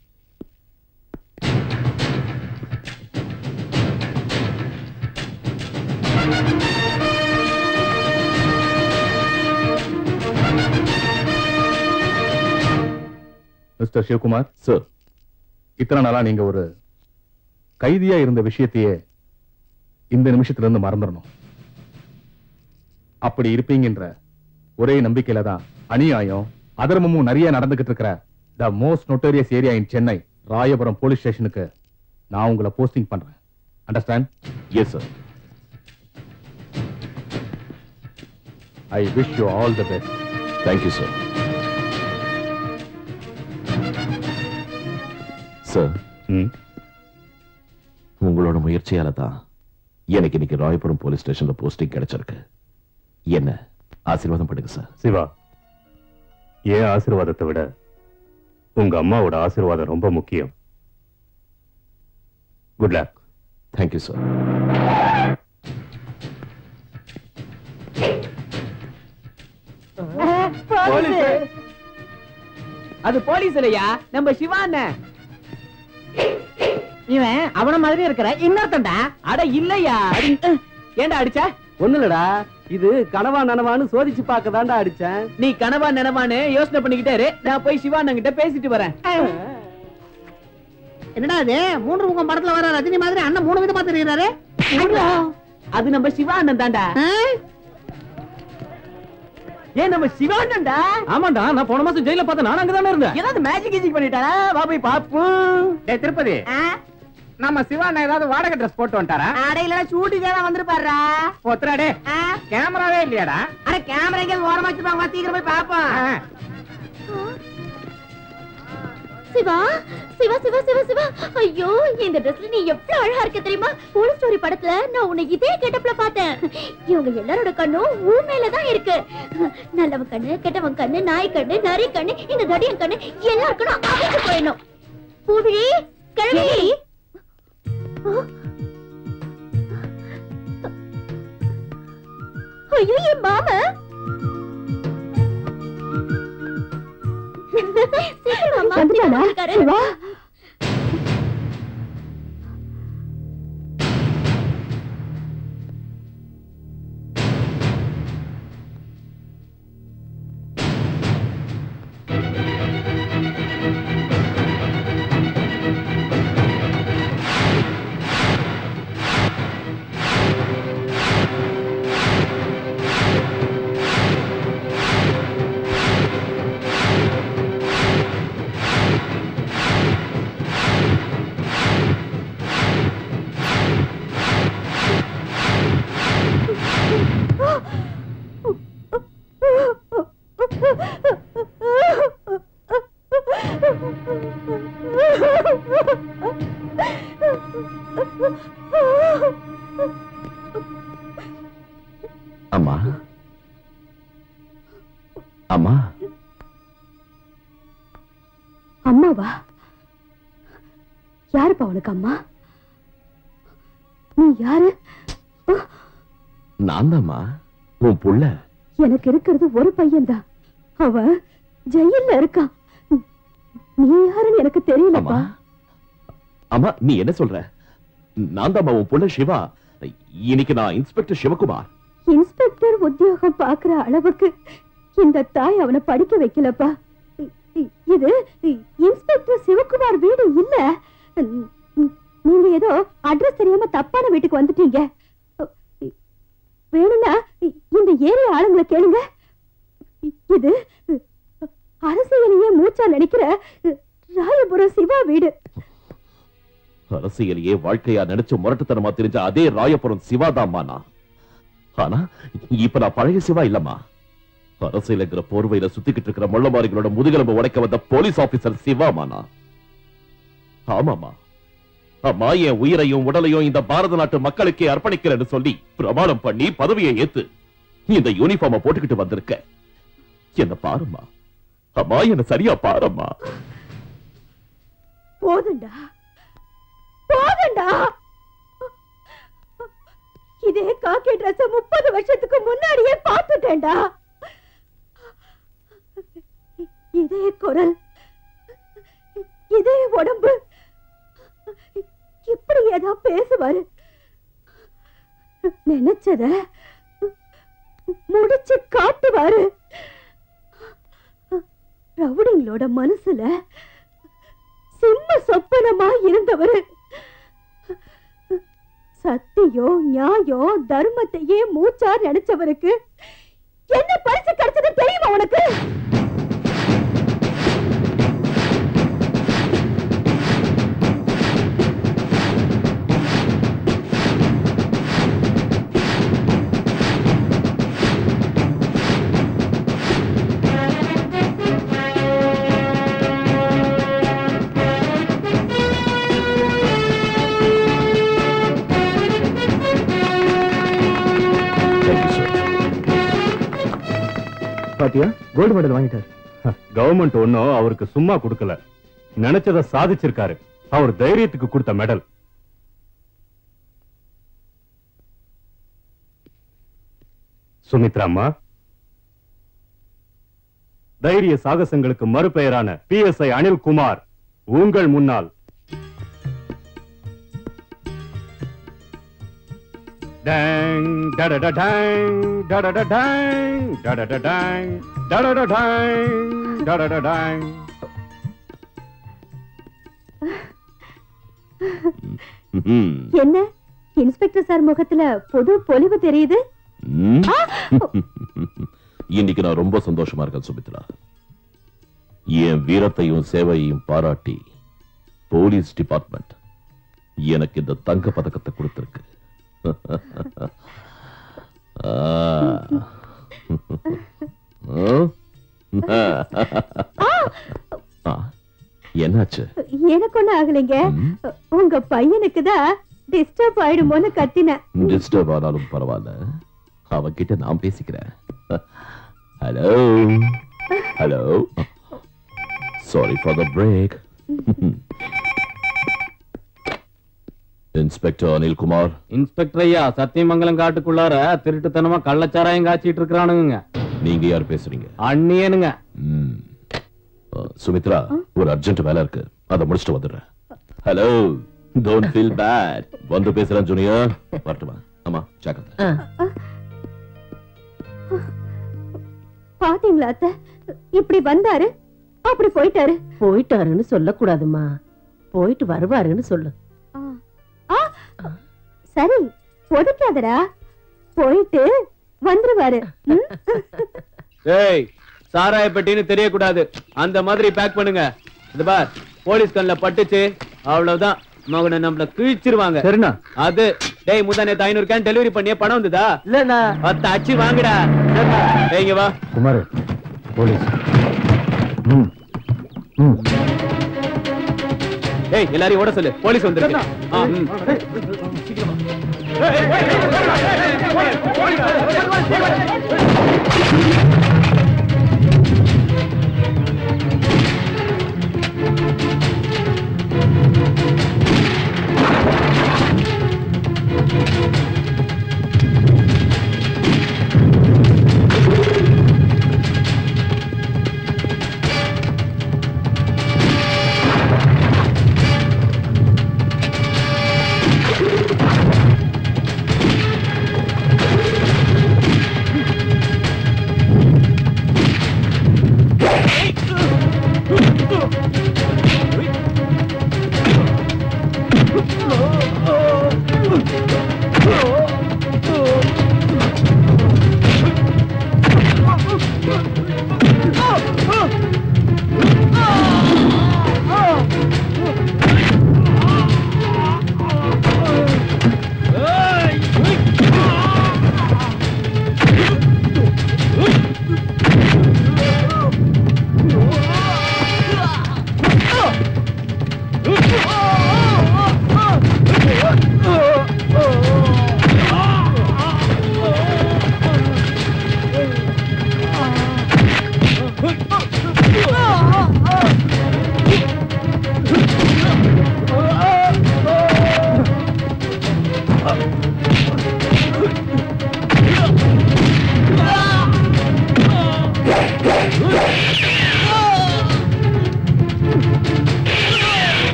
மிஸ்டர் சிவகுமார் சார் இத்தனை நாளா நீங்க ஒரு கைதியா இருந்த விஷயத்தையே இந்த நிமிஷத்துல இருந்து மறந்துடணும் அப்படி இருப்பீங்கன்ற ஒரே நம்பிக்கையில தான் அநியாயம் அதர்மமும் நிறைய நடந்துகிட்டு இருக்கிற the most notorious area in Chennai Royapuram police ஸ்டேஷனுக்கு நான் உங்களை போஸ்டிங் பண்றேன் understand yes sir I wish you all the best thank you sir sir உங்களோட முயற்சியால தான் எனக்கு இன்னைக்கு ராயபுரம் போலீஸ் ஸ்டேஷன்ல போஸ்டிங் கிடைச்சிருக்கு என்ன ஆசீர்வாதம் பண்ணுங்க சார் சிவா ஏன் ஆசீர்வாதத்தை விட உங்க அம்மாவோட ஆசீர்வாதம் ரொம்ப முக்கியம் குட் லக் தேங்க்யூ சார் அது போலீஸ் இல்லையா நம்ம சிவா அண்ணன் இவன் அவன மாதிரி இருக்கிற இன்னொருத்தன்டா அட இல்லையா ஏன்டா அடிச்ச ஒண்ணு இல்லடா இது கனவா நனவான்னு சோதிச்சு பார்க்க தான்டா அடிச்சேன் நீ கனவா நனவான்னு யோசனை பண்ணிக்கிட்டே இரு நான் போய் சிவா அண்ணன் கிட்ட பேசிட்டு வரேன் என்னடா இது மூன்று முகம் படத்துல வர ரஜினி மாதிரி அண்ணன் மூணு விதமா தெரியுறாரு அது நம்ம சிவா அண்ணன் தான்டா ஏன் நம்ம சிவா அண்ணன்டா ஆமாண்டா நான் போன மாசம் ஜெயில பார்த்தேன் நான் அங்கதானே இருந்தேன் ஏதாவது மேஜிக் கீஜிக் பண்ணிட்டாரா வா போய் பாப்போம் டேய் திருப்பதி நம்ம சிவாண்ணா ஏதாவது வாடகை ட்ரெஸ் போட்டு வந்துட்டாரா அடையில சூட்டி தேவை வந்திருப்பாரா போத்துறா டே கேமராவே இல்லையாடா அட கேமரா எங்க ஓரமா வச்சிருப்பாங்க வா, சீக்கிரம் போய் பாப்போம் சிவா சிவா சிவா சிவா சிவா ஐயோ இந்த ட்ரெஸ்ல நீ எவ்வளவு அழகா இருக்க தெரியுமா போலீஸ் ஸ்டோரி படத்துல நான் உன்னை இதே கெட்டப்ல பார்த்தேன் இவங்க எல்லாரோட கண்ணும் உன் மேல தான் இருக்கு நல்லவன் கண்ணு கெட்டவன் கண்ணு நாய் கண்ணு நரி கண்ணு இந்த தடியன் கண்ணு எல்லார் கண்ணும் அவிஞ்சு போயிடணும் பூவிழி கிழவி ஐயோ என் மாமா சீக்கிரம் மாமா வந்துட்டானா? இருக்காரு. சிவா? அம்மா அம்மா அம்மாவா யாருப்பா உனக்கு அம்மா நீ யாரு நான் தான்மா உன் புள்ள எனக்கு இருக்கிறது ஒரு பையன்தான் அவன் ஜெயில்ல இருக்கான் நீ யாருன்னு எனக்கு தெரியலப்பா அம்மா நீ என்ன சொல்ற நான் தான்மா உன் புள்ள சிவா இன்னைக்கு நான் இன்ஸ்பெக்டர் சிவகுமார் இன்ஸ்பெக்டர் உத்தியோகம் பாக்குற அளவுக்கு இந்த தாய் அவனை படிக்க வைக்கலப்பா இது இன்ஸ்பெக்டர் சிவகுமார் வீடு இல்ல ம், ம், நீங்க ஏதோ அட்ரஸ் தெரியாம தப்பான வீட்டுக்கு வந்துட்டீங்க வேணும்னா இந்த ஏரியா ஆளுங்களை கேளுங்க இது அரசியலையே மூச்சா நினைக்கிற ராயபுரம் சிவா வீடு அரசியலையே வாழ்க்கையா நினைச்சு முரட்டுத்தனமா தெரிஞ்ச அதே ராயபுரம் சிவாதாம்மானா ஆனா இப்ப நான் பழைய சிவா இல்லம்மா அரசியலுங்கிற போர்வையில சுத்திக்கிட்டு இருக்கிற முள்ளமாரிகளோட முதுகெலும்பு உடைக்க வந்த போலீஸ் ஆபீசர் சிவாமானா ஆமாமா அம்மா என் உயிரையும் உடலையும் இந்த பாரத நாட்டு மக்களுக்கே அர்ப்பணிக்கிறேன்னு சொல்லி பிரமாணம் பண்ணி பதவியை ஏத்து இந்த யூனிஃபார்ம போட்டுக்கிட்டு வந்திருக்க என்ன பாரும்மா அம்மா என்ன சரியா பாரும்மா போதுண்டா போதுண்டா இதே காக்கி ட்ரெஸ் முப்பது வருஷத்துக்கு முன்னாடியே பார்த்துட்டேன்டா இதே குரல் இதே உடம்பு இப்படி ஏதா பேசுவாரு நினைச்சத முடிச்சு காட்டுவாரு ரவுடிங்களோட மனசுல சிம்ம சொப்பனமா இருந்தவரு சத்தியம் நியாயம் தர்மத்தையே மூச்சா நினைச்சவருக்கு என்ன பரிசு கிடைச்சது தெரியுமா உனக்கு பாத்தியா கோல்டு மெடல் வாங்கிட்டாரு கவர்மெண்ட் ஒன்னும் அவருக்கு சும்மா கொடுக்கல நினைச்சத சாதிச்சிருக்காரு அவர் தைரியத்துக்கு கொடுத்த மெடல் சுமித்ராம்மா தைரிய சாகசங்களுக்கு மறுபெயரான பிஎஸ்ஐ அனில் குமார் உங்கள் முன்னால் டேங் டடடடேங் டடடடேங் டடடடேங் டடடடேங் டடடடேங் ம்ஹும். என்ன இன்ஸ்பெக்டர் சார் முகத்துல புது பொலிவு தெரியுது ம்? இன்னைக்கு நான் ரொம்ப சந்தோஷமா இருக்கேன் சுமித்ரா என் வீரத்தையும் சேவையையும் பாராட்டி போலீஸ் டிபார்ட்மெண்ட் எனக்கு இந்த தங்க பதக்கத்தை கொடுத்திருக்கு ஆ. ஆ. என்னாச்சு எனக்கு ஒண்ணு ஆகலைங்க உங்க பையனுக்கு தான் டிஸ்டர்ப் ஆயிடுமோன்னு கத்தினேன் டிஸ்டர்ப் ஆனாலும் பரவாயில்ல அவகிட்ட நான் பேசிக்கிறேன் hello hello sorry for the break inspector Anil Kumar inspector ஐயா சத்தியமங்கலம் காட்டுக்குள்ளார திருட்டுத்தனமா கள்ளச்சாராயம் காய்ச்சிட்டு இருக்கிறானுங்க நீங்க யார் பேசுறீங்க அண்ணியனுங்க ம். அ, சுமித்ரா ஒரு அர்ஜென்ட் வேலை இருக்கு அதை முடிச்சுட்டு வந்துடுறேன் ஹலோ டோன்ட் ஃபீல் பேட் வந்து பேசுறேன் ஜூனியர் வரட்டுமா ஆமா ஜாக்கிரதை பாத்தீங்களா அத்தை இப்படி வந்தாரு அப்படி போயிட்டாரு போயிட்டாருன்னு சொல்லக்கூடாதும்மா போயிட்டு வருவாருன்னு சொல்லு ஆ, சரி பொதுக்காதடா போயிட்டு வந்துருவாரு ம்? ஏய் சாராய பெட்டின்னு தெரியக்கூடாது அந்த மாதிரி பேக் பண்ணுங்க இது பார் போலீஸ் கண்ணுல பட்டுச்சு அவ்வளவுதான் மகனை நம்மள கிழிச்சிருவாங்க சரிண்ணா அது டேய் முந்தா நேத்து ஐநூறு கேன் டெலிவரி பண்ணிய பணம் வந்ததா இல்லண்ணா பத்து அச்சு வாங்குடா டேய், இங்க வா குமார் போலீஸ் ம் ம் டேய் எல்லாரையும் ஓட சொல்லு போலீஸ் வந்துருக்கு ஆ, ம். Thank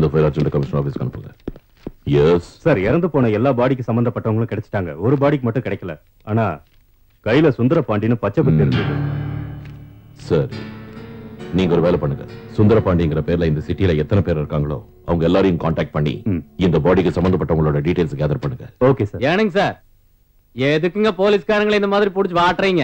இந்த ஃபைல் அர்ஜென்ட் கமிஷன் ஆஃபீஸ்க்கு அனுப்புங்க எஸ் சார் இறந்து போன எல்லா பாடிக்கு சம்பந்தப்பட்டவங்களும் கிடைச்சிட்டாங்க ஒரு பாடிக்கு மட்டும் கிடைக்கல ஆனா கையில சுந்தர பாண்டின்னு பச்சை பத்தி இருந்தது சரி நீங்க ஒரு வேலை பண்ணுங்க சுந்தரபாண்டிங்கிற பேர்ல இந்த சிட்டில எத்தனை பேர் இருக்காங்களோ அவங்க எல்லாரையும் காண்டாக்ட் பண்ணி இந்த பாடிக்கு சம்பந்தப்பட்டவங்களோட டீடைல்ஸ் கேதர் பண்ணுங்க ஓகே சார் ஏனுங்க சார் எதுக்குங்க போலீஸ்காரங்களை இந்த மாதிரி புடிச்சு வாட்டுறீங்க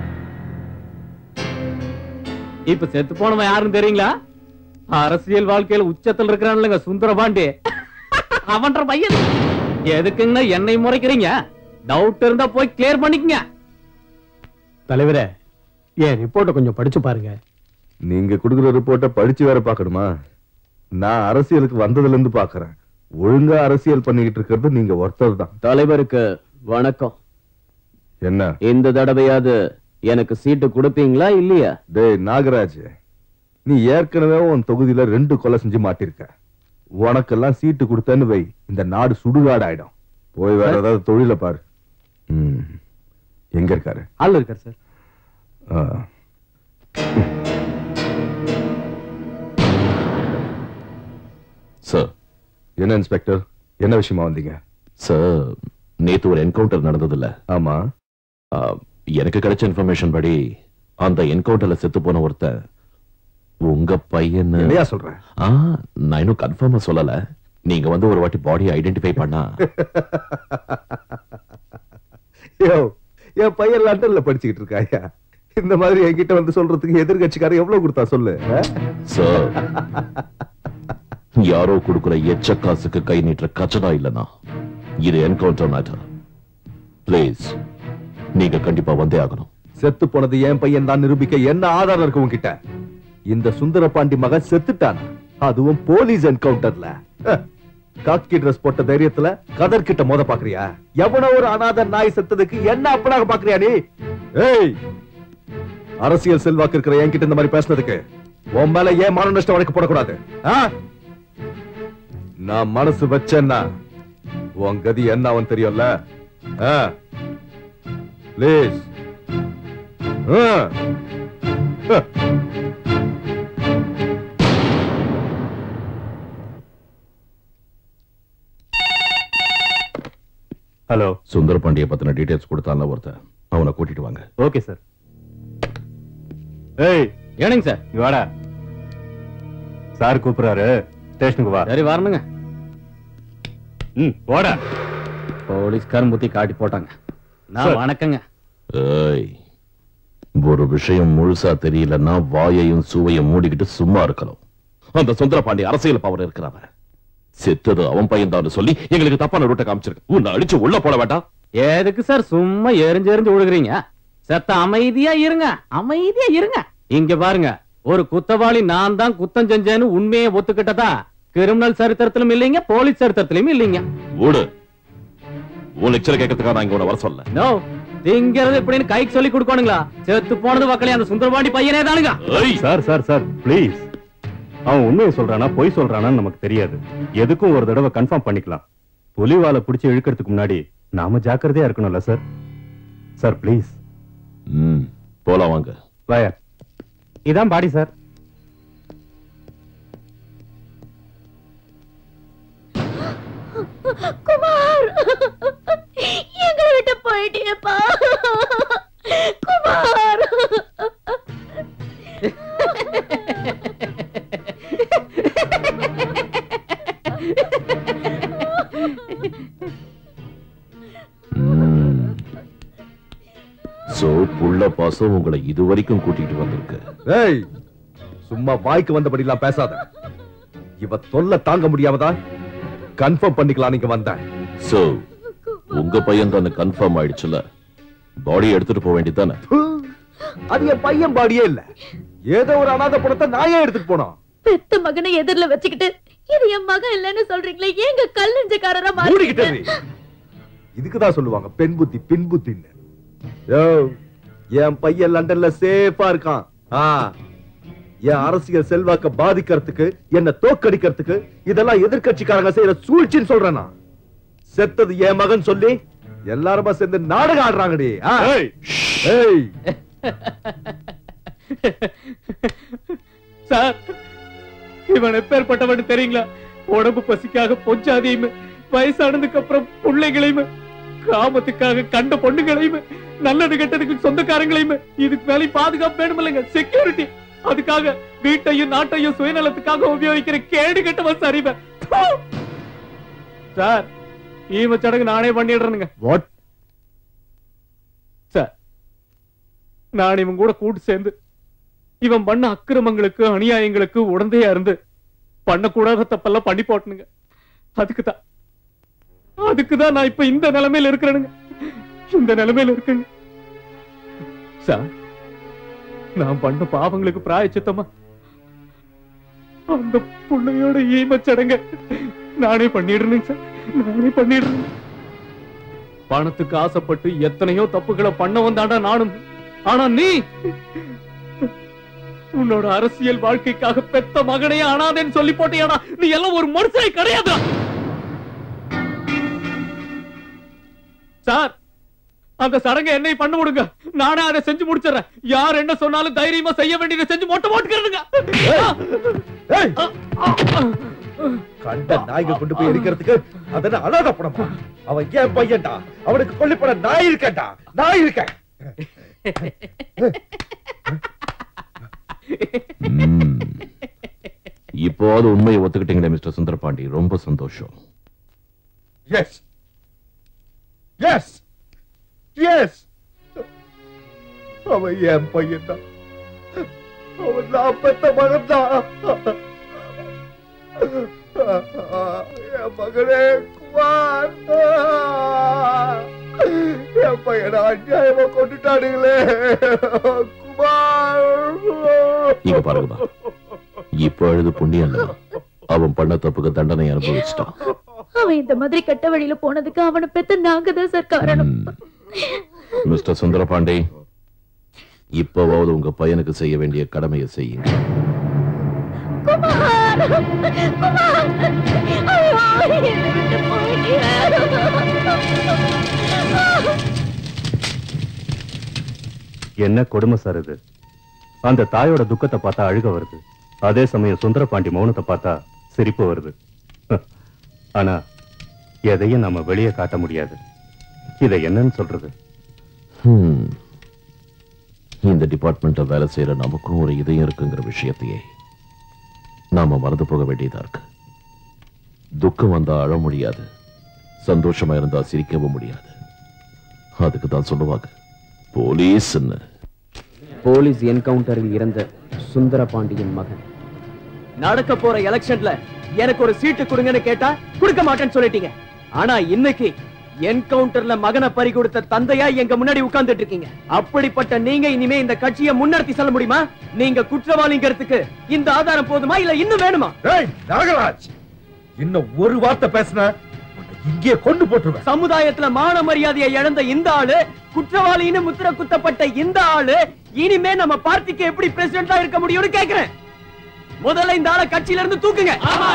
இப்ப செத்து போனவன் யாருன்னு தெரியுங்களா அரசியல் வாழ்க்கையில உச்சத்தில் இருக்கிறான்லங்க சுந்தரபாண்டி அவன்ற பையன் எதுக்குங்க என்னை முறைக்கிறீங்க டவுட் இருந்தா போய் கிளியர் பண்ணிக்கங்க தலைவரே என் ரிப்போர்ட்டை கொஞ்சம் படிச்சு பாருங்க நீங்க கொடுக்குற ரிப்போர்ட்டை படிச்சு வேற பார்க்கணுமா நான் அரசியலுக்கு வந்ததுல இருந்து பாக்குறேன் ஒழுங்கா அரசியல் பண்ணிக்கிட்டு இருக்கிறது நீங்க ஒருத்தர் தான் தலைவருக்கு வணக்கம் என்ன இந்த தடவையாவது எனக்கு சீட்டு கொடுப்பீங்களா இல்லையா டேய் நாகராஜ் நீ ஏற்கனவே உன் தொகுதியில ரெண்டு கொலை செஞ்சு மாட்டிருக்க உனக்கெல்லாம் சீட்டு கொடுத்தேன்னு வை இந்த நாடு சுடுகாடு ஆயிடும் போய் வேற ஏதாவது தொழில பாரு ம். எங்க இருக்காரு ஆள் இருக்கார் சார் ஆ. சார் என்ன இன்ஸ்பெக்டர் என்ன விஷயமா வந்தீங்க சார் நேத்து ஒரு என்கவுண்டர் நடந்ததுல்ல ஆமா எனக்கு கிடைச்ச இன்ஃபர்மேஷன் படி அந்த என்கவுண்டர்ல செத்து போன ஒருத்தன் உங்க பையன் என்னையா சொல்ற? ஆ நான் இன்னும் கன்ஃபார்மா சொல்லல நீங்க வந்து ஒரு வாட்டி பாடியை ஐடென்டிஃபை பண்ணா யோ என் பையன் லண்டன்ல படிச்சுக்கிட்டு இருக்காயா இந்த மாதிரி என்கிட்ட வந்து சொல்றதுக்கு எதிர்கட்சிக்காரன் எவ்வளவு கொடுத்தா சொல்லு ஆ? சார் யாரோ கொடுக்கிற எச்ச காசுக்கு கை நீட்டுற கச்சடா இல்லனா இது என்கவுண்டர் மேட்டர் ப்ளீஸ் நீங்க கண்டிப்பா வந்தே ஆகணும் செத்து போனது என் பையன் தான் நிரூபிக்க என்ன ஆதாரம் இருக்கு உன்கிட்ட இந்த சுந்தரபாண்டி மகன் செத்துட்டான் அதுவும் போலீஸ் என்கவுண்டர்ல அஹ், காக்கி ட்ரெஸ் போட்ட தைரியத்துல கதர் கிட்ட மோத பாக்குறியா எவனோ ஒரு அனாதை நாய் செத்ததுக்கு என்ன அப்பனாக பாக்குறியா நீ ஏய் அரசியல் செல்வாக்கு இருக்கிற என்கிட்ட இந்த மாதிரி பேசுனதுக்கு உன் மேல ஏன் மான நஷ்ட வழக்கு போடக்கூடாது ஆ? நான் மனசு வச்சேன்னா உன் கதி என்ன அவன் தெரியும்ல ப்ளீஸ் ஹலோ சுந்தர பாண்டிய பத்தின டீடைல்ஸ் கொடுத்தான்ல ஒருத்தன் அவனை கூட்டிட்டு வாங்க ஓகே சார் ஏய் ஏனுங்க சார் இங்க வாடா சார் கூப்பிடுறாரு ஸ்டேஷனுக்கு வா சரி வரணுங்க ம் போடா போலீஸ்காரன் புத்தி காட்டி போட்டாங்க நான் சார். வணக்கங்க ஏய் ஒரு விஷயம் முழுசா தெரியலன்னா வாயையும் சுவையும் மூடிக்கிட்டு சும்மா இருக்கணும் அந்த சுந்தர பாண்டி அரசியல் பவர் இருக்கிறவன் செத்தது அவன் பையன் தான் சொல்லி எங்களுக்கு தப்பான ரூட்டை காமிச்சிருக்கு உன்னை அடிச்சு உள்ள போட வேண்டாம் எதுக்கு சார் சும்மா எரிஞ்சு எரிஞ்சு விழுகுறீங்க செத்த அமைதியா இருங்க அமைதியா இருங்க இங்க பாருங்க ஒரு குத்தவாளி நான் தான் குத்தம் செஞ்சேன்னு உண்மையை ஒத்துக்கிட்டதா கிரிமினல் சரித்திரத்திலும் இல்லைங்க போலீஸ் சரித்திரத்திலும் இல்லைங்க ஓடு உன் லெக்சர் கேட்கறதுக்காக நான் இங்க உன்னை வர சொல்ல நோ திங்கிறது எப்படின்னு கைக்கு சொல்லி கொடுக்கணுங்களா செத்து போனது மக்களே அந்த சுந்தரபாண்டி பையனே தானுங்க சார் சார் சார் ப்ளீஸ் அவன் உண்மையை சொல்றானா பொய் சொல்றானான்னு நமக்கு தெரியாது எதுக்கும் ஒரு தடவை கன்ஃபார்ம் பண்ணிக்கலாம் புலிவாலை பிடிச்சு இழுக்கிறதுக்கு முன்னாடி நாம ஜாக்கிரதையா இருக்கணும்ல சார் சார் ப்ளீஸ் ம் போலாம் வாங்க வாயா இதான் பாடி சார் குமார் எங்களை விட்டு போயிட்டியப்பா குமார் சோ புள்ள பாசம் உங்களை இதுவரைக்கும் கூட்டிட்டு வந்திருக்கு ஏய் சும்மா வாய்க்கு வந்தபடி எல்லாம் பேசாத இவ தொல்லை தாங்க முடியாமதான் கன்ஃபார்ம் பண்ணிக்கலாம் நீங்க வந்தேன் சோ உங்க பையன் தான் கன்ஃபார்ம் ஆயிடுச்சுல பாடி எடுத்துட்டு போக வேண்டியதானே அது என் பையன் பாடியே இல்ல ஏதோ ஒரு அனாதை படத்தை நாயே எடுத்துட்டு போனோம் பெத்த மகனை எதிர்ல வச்சுக்கிட்டு இது என் மகன் இல்லைன்னு சொல்றீங்களே ஏங்க கல் நெஞ்சக்காரரா மூடிக்கிட்டே மாறிட்டீங்க இரு. இதுக்குதான் சொல்லுவாங்க பெண் புத்தி பின் புத்தின்னு யோ என் பையன் லண்டன்ல சேஃபா இருக்கான் ஆ என் அரசியல் செல்வாக்க பாதிக்கிறதுக்கு என்ன தோக்கடிக்கிறதுக்கு இதெல்லாம் எதிர்க்கட்சிக்காரங்க செய்யற சூழ்ச்சின்னு சொல்றேன் நான் செத்தது என் மகன் சொல்லி எல்லாருமா சேர்ந்து நாடகம் ஆடுறாங்கடி ஆ? ஏய் சார் இவன் எப்பேற்பட்டவன் தெரியுங்களா உடம்பு பசிக்காக பொஞ்சாதியுமே வயசானதுக்கு அப்புறம் பிள்ளைகளையுமே காமத்துக்காக கண்ட பொண்ணுகளையுமே நல்லது கெட்டதுக்கு சொந்தக்காரங்களையுமே இதுக்கு மேலே பாதுகாப்பு வேணுமில்லைங்க செக்யூரிட்டி அதுக்காக வீட்டையும் நாட்டையும் சுயநலத்துக்காக உபயோகிக்கிற கேடு கெட்டவன் சரிவன் சார் ஈம சடங்கு நானே பண்ணிடுறேனுங்க வாட் சார் நான் இவன் கூட கூட்டு சேர்ந்து இவன் பண்ண அக்கிரமங்களுக்கு அநியாயங்களுக்கு உடந்தையா இருந்து பண்ணக்கூடாத தப்பெல்லாம் பண்ணி போட்டனுங்க அதுக்குதான் அதுக்குதான் நான் இப்ப இந்த நிலைமையில இருக்கிறேனுங்க இந்த நிலைமையில இருக்கேங்க சார் நான் பண்ண பாவங்களுக்கு பிராயச்சித்தமா அந்த புள்ளையோட ஈமச்சடங்க நானே பண்ணிடுறேங்க சார் நானே பண்ணிடுறேன் பணத்துக்கு ஆசைப்பட்டு எத்தனையோ தப்புகளை பண்ண வந்தாண்டா நானும் ஆனா நீ உன்னோட அரசியல் வாழ்க்கைக்காக பெத்த மகனையே அனாதேன்னு சொல்லி போட்டியாடா நீ எல்லாம் ஒரு மனுஷனை கிடையாது சார் அந்த சடங்கை என்னை பண்ண விடுங்க நானே அதை செஞ்சு முடிச்சிடறேன் யார் என்ன சொன்னாலும் தைரியமா செய்ய வேண்டியதை செஞ்சு மொட்டை போட்டுக்கிறதுங்க கண்ட நாய்கள் கொண்டு போய் எரிக்கிறதுக்கு அதன அனாத படமா அவன் ஏன் பையன்டா அவனுக்கு கொல்லிப்பட நாய் இருக்கேன்டா நாய் இருக்கேன் இப்போது உண்மையை ஒத்துக்கிட்டீங்களே மிஸ்டர் சுந்தரபாண்டி ரொம்ப சந்தோஷம் எஸ் எஸ் எஸ் அவன் என் பையன்தான் அவன் நான் பெத்த மகன்தான் என் மகனே குமார் என் பையனை அநியாயமா கொண்டுட்டானுங்களே குமார் இங்க பாருங்கம்மா இப்ப அழுது புண்ணியம் இல்ல அவன் பண்ண தப்புக்கு தண்டனை அனுபவிச்சிட்டான் அவன் இந்த மாதிரி கெட்ட வழியில போனதுக்கு அவனை பெத்த நாங்க தான் சார் காரணம் மிஸ்டர் சுந்தரபாண்டி இப்பவாவது உங்க பையனுக்கு செய்ய வேண்டிய கடமையை செய்யுங்க குமார் குமார் ஐயோ என்னை விட்டு போயிட்டியே. என்ன கொடுமை சார் இது அந்த தாயோட துக்கத்தை பார்த்தா அழுக வருது அதே சமயம் சுந்தரபாண்டி மௌனத்தை பார்த்தா சிரிப்பு வருது ஆனா எதையும் நம்ம வெளியே காட்ட முடியாது இதை என்னன்னு சொல்றது ஹம். இந்த டிபார்ட்மெண்ட்ல வேலை செய்யற நமக்கும் ஒரு இதயம் இருக்குங்கிற விஷயத்தையே நாம மறந்து போக வேண்டியதா இருக்கு துக்கம் வந்தா அழ முடியாது சந்தோஷமா இருந்தா சிரிக்கவும் முடியாது அதுக்கு தான் சொல்லுவாங்க போலீஸ் போலீஸ் என்கவுண்டரில் இறந்த சுந்தர பாண்டியன் மகன் நடக்க போற எலெக்ஷன்ல எனக்கு ஒரு சீட்டு கொடுங்கன்னு கேட்டா கொடுக்க மாட்டேன்னு சொல்லிட்டீங்க ஆனா இன்னைக்கு என்கவுண்டர்ல மகனை பறி கொடுத்த தந்தையா எங்க முன்னாடி உட்கார்ந்துட்டு இருக்கீங்க அப்படிப்பட்ட நீங்க இனிமே இந்த கட்சியை முன்னெடுத்து செல்ல முடியுமா நீங்க குற்றவாளிங்கிறதுக்கு இந்த ஆதாரம் போதுமா இல்ல இன்னும் வேணுமா ஏய் நாகராஜ் இன்னும் ஒரு வார்த்தை பேசின இங்கே கொண்டு போட்டுருவேன் சமுதாயத்துல மான மரியாதையை இழந்த இந்த ஆளு குற்றவாளின்னு முத்திர குத்தப்பட்ட இந்த ஆளு இனிமே நம்ம பார்ட்டிக்கு எப்படி பிரசிடண்டா இருக்க முடியும்னு கேக்குறேன் முதல்ல இந்த ஆளை கட்சியில இருந்து தூக்குங்க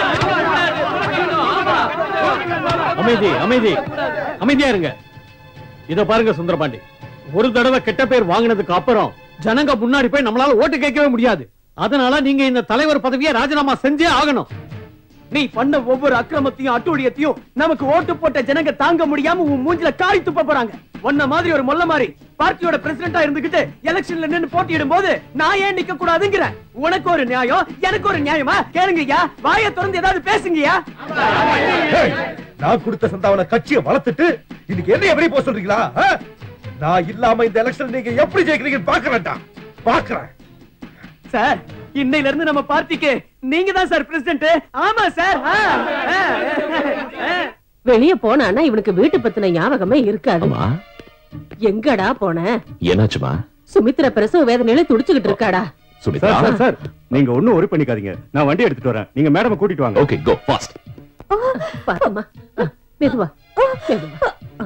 அமைதி அமைதி அமைதியா இருங்க இத பாருங்க சுந்தரபாண்டி ஒரு தடவை கெட்ட பேர் வாங்கினதுக்கு அப்புறம் ஜனங்க முன்னாடி போய் நம்மளால ஓட்டு கேட்கவே முடியாது அதனால நீங்க இந்த தலைவர் பதவியை ராஜினாமா செஞ்சே ஆகணும் நீ பண்ண ஒவ்வொரு அக்கிரமத்தையும் அட்டூழியத்தையும் நமக்கு ஓட்டு போட்ட ஜனங்க தாங்க முடியாம உன் மூஞ்சில காரி துப்ப போறாங்க உன்ன மாதிரி ஒரு மொல்ல மாதிரி பார்ட்டியோட பிரசிடண்டா இருந்துகிட்டு எலெக்ஷன்ல நின்னு போட்டியிடும் போது நான் ஏன் நிக்க கூடாதுங்கிற உனக்கு ஒரு நியாயம் எனக்கு ஒரு நியாயமா கேளுங்கய்யா வாயை திறந்து ஏதாவது பேசுங்கய்யா ஏய், நான் கொடுத்த சந்தாவன கட்சியை வளர்த்துட்டு இன்னைக்கு என்ன எப்படி போக சொல்றீங்களா ஆ? நான் இல்லாம இந்த எலெக்ஷன் நீங்க எப்படி ஜெயிக்கிறீங்கன்னு பாக்குறேன்டா பாக்குறேன் சார் இன்னையில இருந்து நம்ம பார்ட்டிக்கு நீங்க தான் சார் பிரசிடண்ட் ஆமா சார் ஆ, ஆ, ஆ. வெளிய போனானா இவனுக்கு வீட்டு பத்தின ஞாபகமே இருக்காது எங்கடா போன என்னாச்சுமா சுமித்ரா பிரசவ வேதனையில துடிச்சுக்கிட்டு இருக்காடா சுமித்ரா சார் சார் சார் நீங்க ஒண்ணும் ஒரி பண்ணிக்காதீங்க நான் வண்டி எடுத்துட்டு வரேன் நீங்க மேடம் கூட்டிட்டு வாங்க ஓகே கோ ஃபாஸ்ட் பாத்துமா மெதுவா மெதுவா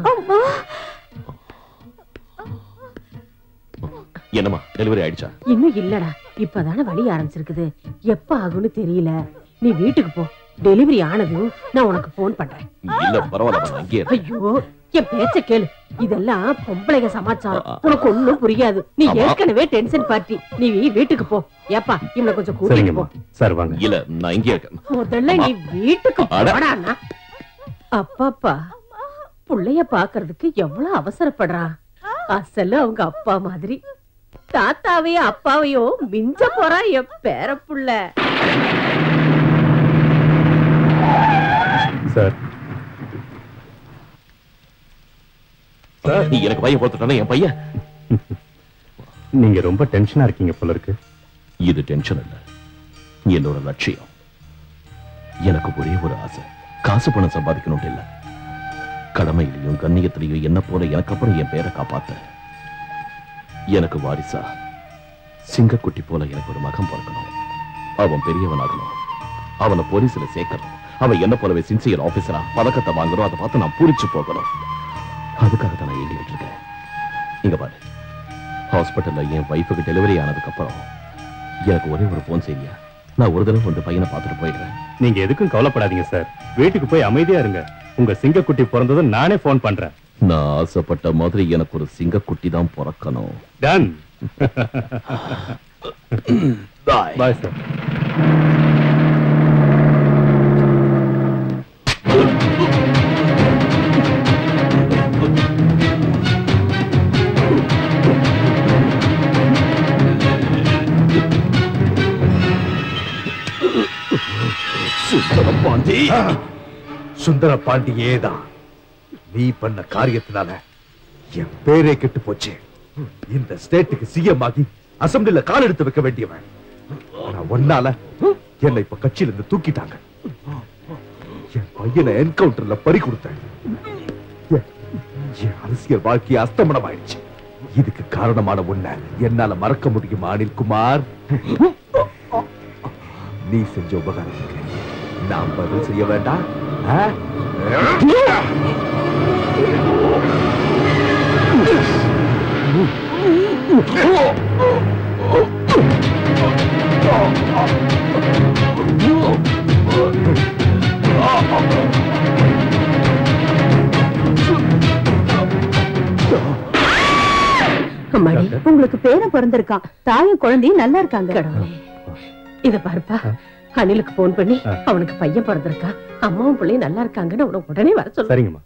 என்னம்மா டெலிவரி ஆயிடுச்சா இன்னும் இல்லடா இப்பதானே வழி ஆரம்பிச்சிருக்குது எப்ப ஆகும்னு தெரியல நீ வீட்டுக்கு போ டெலிவரி ஆனதும் நான் உனக்கு போன் பண்றேன் இல்ல பரவாயில்ல நான் இங்கே இருக்கேன். ஐயோ என் பேச்ச கேளு இதெல்லாம் பொம்பளைங்க சமாச்சாரம் உனக்கு ஒண்ணும் புரியாது நீ ஆமா. ஏற்கனவே டென்ஷன் பார்ட்டி நீ வீட்டுக்கு போ ஏப்பா இவனை கொஞ்சம் கூட்டிட்டு போ சார் வாங்க இல்ல நான் இங்கே இருக்கேன் முதல்ல நீ வீட்டுக்கு அட. போடானா அப்பாப்பா புள்ளைய பாக்குறதுக்கு எவ்வளவு அவசரப்படுறான் அசல அவங்க அப்பா மாதிரி தாத்தாவையும் அப்பாவையும் மிஞ்ச போறா என் பேர புள்ள சார் சார் நீ எனக்கு பையன் போட்டுட்டானே என் பையன் நீங்க ரொம்ப டென்ஷனா இருக்கீங்க போல இருக்கு இது டென்ஷன் இல்ல என்னோட லட்சியம் எனக்கு ஒரே ஒரு ஆசை காசு பணம் சம்பாதிக்கணும் இல்ல கடமையிலையும் கண்ணியத்திலையும் என்ன போல எனக்கு அப்புறம் என் பேரை காப்பாத்த எனக்கு வாரிசா சிங்கக்குட்டி போல எனக்கு ஒரு மகன் பிறக்கணும் அவன் பெரியவனாகணும் அவனை போலீஸ்ல சேர்க்கணும் அவன் என்ன போலவே சின்சியர் ஆபீசரா பதக்கத்தை வாங்கணும் அதை பார்த்து நான் பூரிச்சு போகணும் அதுக்காக தான் நான் ஏங்கிட்டு இருக்கேன் இங்க பாரு ஹாஸ்பிட்டல்ல என் வைஃபுக்கு டெலிவரி ஆனதுக்கு அப்புறம் எனக்கு ஒரே ஒரு போன் செய்தியா நான் ஒரு தடவை வந்து பையனை பார்த்துட்டு போயிடுறேன் நீங்க எதுக்கும் கவலைப்படாதீங்க சார் வீட்டுக்கு போய் அமைதியா இருங்க உங்க சிங்கக்குட்டி பிறந்ததும் நானே போன் பண்றேன் நான் ஆசைப்பட்ட மாதிரி எனக்கு ஒரு சிங்கக்குட்டி தான் பிறக்கணும் done bye bye sir Sundara Pandi Sundara பாண்டியே தான் நீ பண்ண காரியத்தினால என் பேரே கெட்டு போச்சு இந்த ஸ்டேட்டுக்கு சிஎம் ஆகி அசம்பிளில கால் எடுத்து வைக்க வேண்டியவன் ஆனா ஒன்னால என்னை இப்ப கட்சியில இருந்து தூக்கிட்டாங்க என் பையனை என்கவுண்டர்ல பறி கொடுத்தேன் என்- என் அரசியல் வாழ்க்கை அஸ்தமனம் ஆயிடுச்சு இதுக்கு காரணமான உன்னை என்னால மறக்க முடியுமா அனில் குமார் நீ செஞ்ச உபகாரத்துக்கு நான் பதில் செய்ய வேண்டாம் ஆ? அம்மாடி உங்களுக்கு பேரன் பிறந்திருக்கான் தாயும் குழந்தையும் நல்லா இருக்காங்க கடவுளே இத பாருப்பா அனிலுக்கு போன் பண்ணி அவனுக்கு பையன் பிறந்திருக்கான் அம்மாவும் பிள்ளையும் நல்லா இருக்காங்கன்னு அவனை உடனே வர சொல்லு சரிங்கம்மா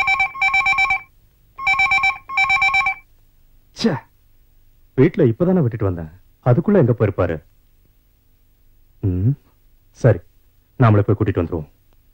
ச்சே வீட்டுல இப்பதானே விட்டுட்டு வந்தேன் அதுக்குள்ள எங்க போயிருப்பாரு ம், சரி நாமளே போய் கூட்டிட்டு வந்துருவோம்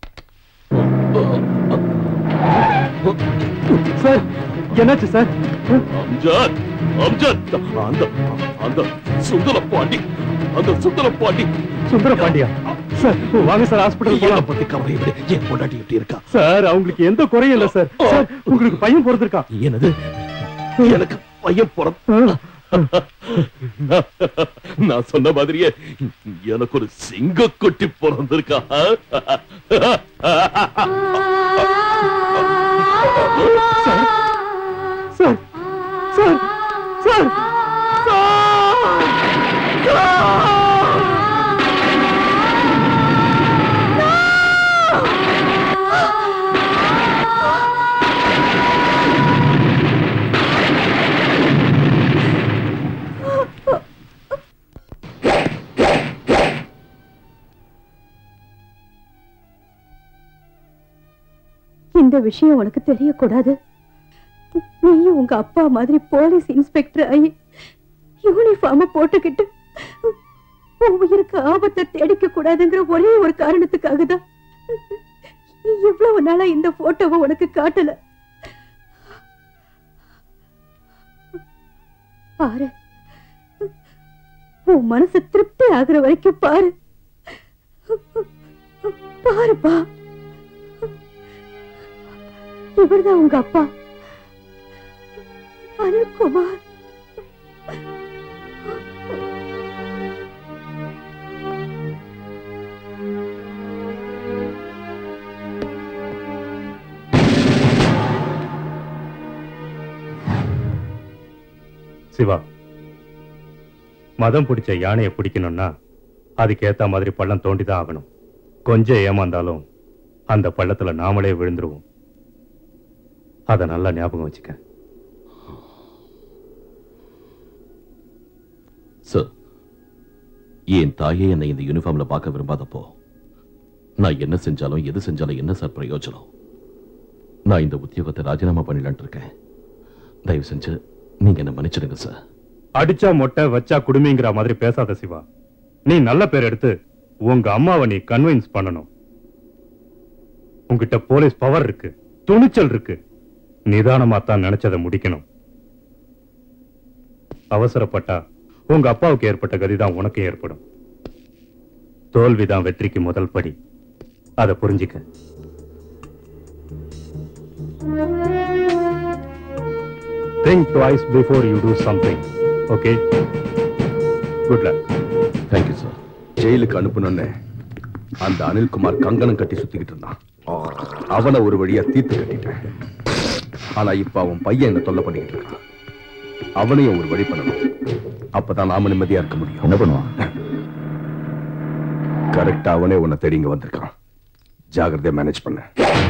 சார் என்னாச்சு சார் அம்ஜத் அம்ஜத் அந்த அந்த சுந்தர பாண்டி அந்த சுந்தர பாண்டி சுந்தர பாண்டியா சார் வாங்க சார் ஹாஸ்பிடல் போலாம் பத்தி கவலை விடு என் பொண்டாட்டி எப்படி இருக்கா சார் அவங்களுக்கு எந்த குறையும் இல்ல சார் சார் உங்களுக்கு பையன் பிறந்திருக்கான் என்னது எனக்கு பையன் பிறந்த நான் சொன்ன மாதிரியே எனக்கு ஒரு சிங்கக்குட்டி பிறந்திருக்கா சார் சார் சார் இந்த விஷயம் உனக்கு தெரியக்கூடாது நீயும் உங்க அப்பா மாதிரி போலீஸ் இன்ஸ்பெக்டர் ஆகி யூனிஃபார்ம போட்டுக்கிட்டு உன் உயிருக்கு ஆபத்தை தேடிக்க கூடாதுங்கிற ஒரே ஒரு காரணத்துக்காக தான் இவ்வளவு நாளா இந்த போட்டோவை உனக்கு காட்டல பாரு உன் மனசு திருப்தி ஆகுற வரைக்கும் பாரு பாருப்பா இவர்தான் உங்க அப்பா அனில்குமார் சிவா மதம் பிடிச்ச யானையை பிடிக்கணும்னா அதுக்கு ஏத்த மாதிரி பள்ளம் தோண்டிதான் ஆகணும் கொஞ்சம் ஏமாந்தாலும் அந்த பள்ளத்துல நாமளே விழுந்துருவோம் அத நல்லா ஞாபகம் வச்சுக்க சார் என் தாயே என்னை இந்த யூனிஃபார்ம்ல பார்க்க விரும்பாதப்போ நான் என்ன செஞ்சாலும் எது செஞ்சாலும் என்ன சார் பிரயோஜனம் நான் இந்த உத்தியோகத்தை ராஜினாமா பண்ணிடலான்ட்டு இருக்கேன் தயவு செஞ்சு நீங்க என்ன மன்னிச்சிடுங்க சார் அடிச்சா மொட்டை வச்சா குடுமிங்கிற மாதிரி பேசாத சிவா நீ நல்ல பேர் எடுத்து உங்க அம்மாவை நீ கன்வின்ஸ் பண்ணணும் உன்கிட்ட போலீஸ் பவர் இருக்கு துணிச்சல் இருக்கு நிதானமா தான் நினைச்சதை முடிக்கணும் அவசரப்பட்டா உங்க அப்பாவுக்கு ஏற்பட்ட கதிதான் உனக்கு ஏற்படும் தோல்விதான் வெற்றிக்கு முதல் படி அதை புரிஞ்சுக்க think twice before you do something okay good luck thank you sir ஜெயிலுக்கு அனுப்பணும்னு அந்த அனில்குமார் கங்கணம் கட்டி சுத்திக்கிட்டு இருந்தான் அவனை ஒரு வழியா தீர்த்து கட்டிட்டேன் ஆனா இப்ப அவன் பையன் என்ன தொல்லை பண்ணிக்கிட்டு இருக்கான் அவனையும் ஒரு வழி பண்ணணும் அப்பதான் நாம நிம்மதியா இருக்க முடியும் என்ன பண்ணுவான் கரெக்டா அவனே உன்னை தேடி இங்க வந்திருக்கான் ஜாகிரதையா மேனேஜ் பண்ண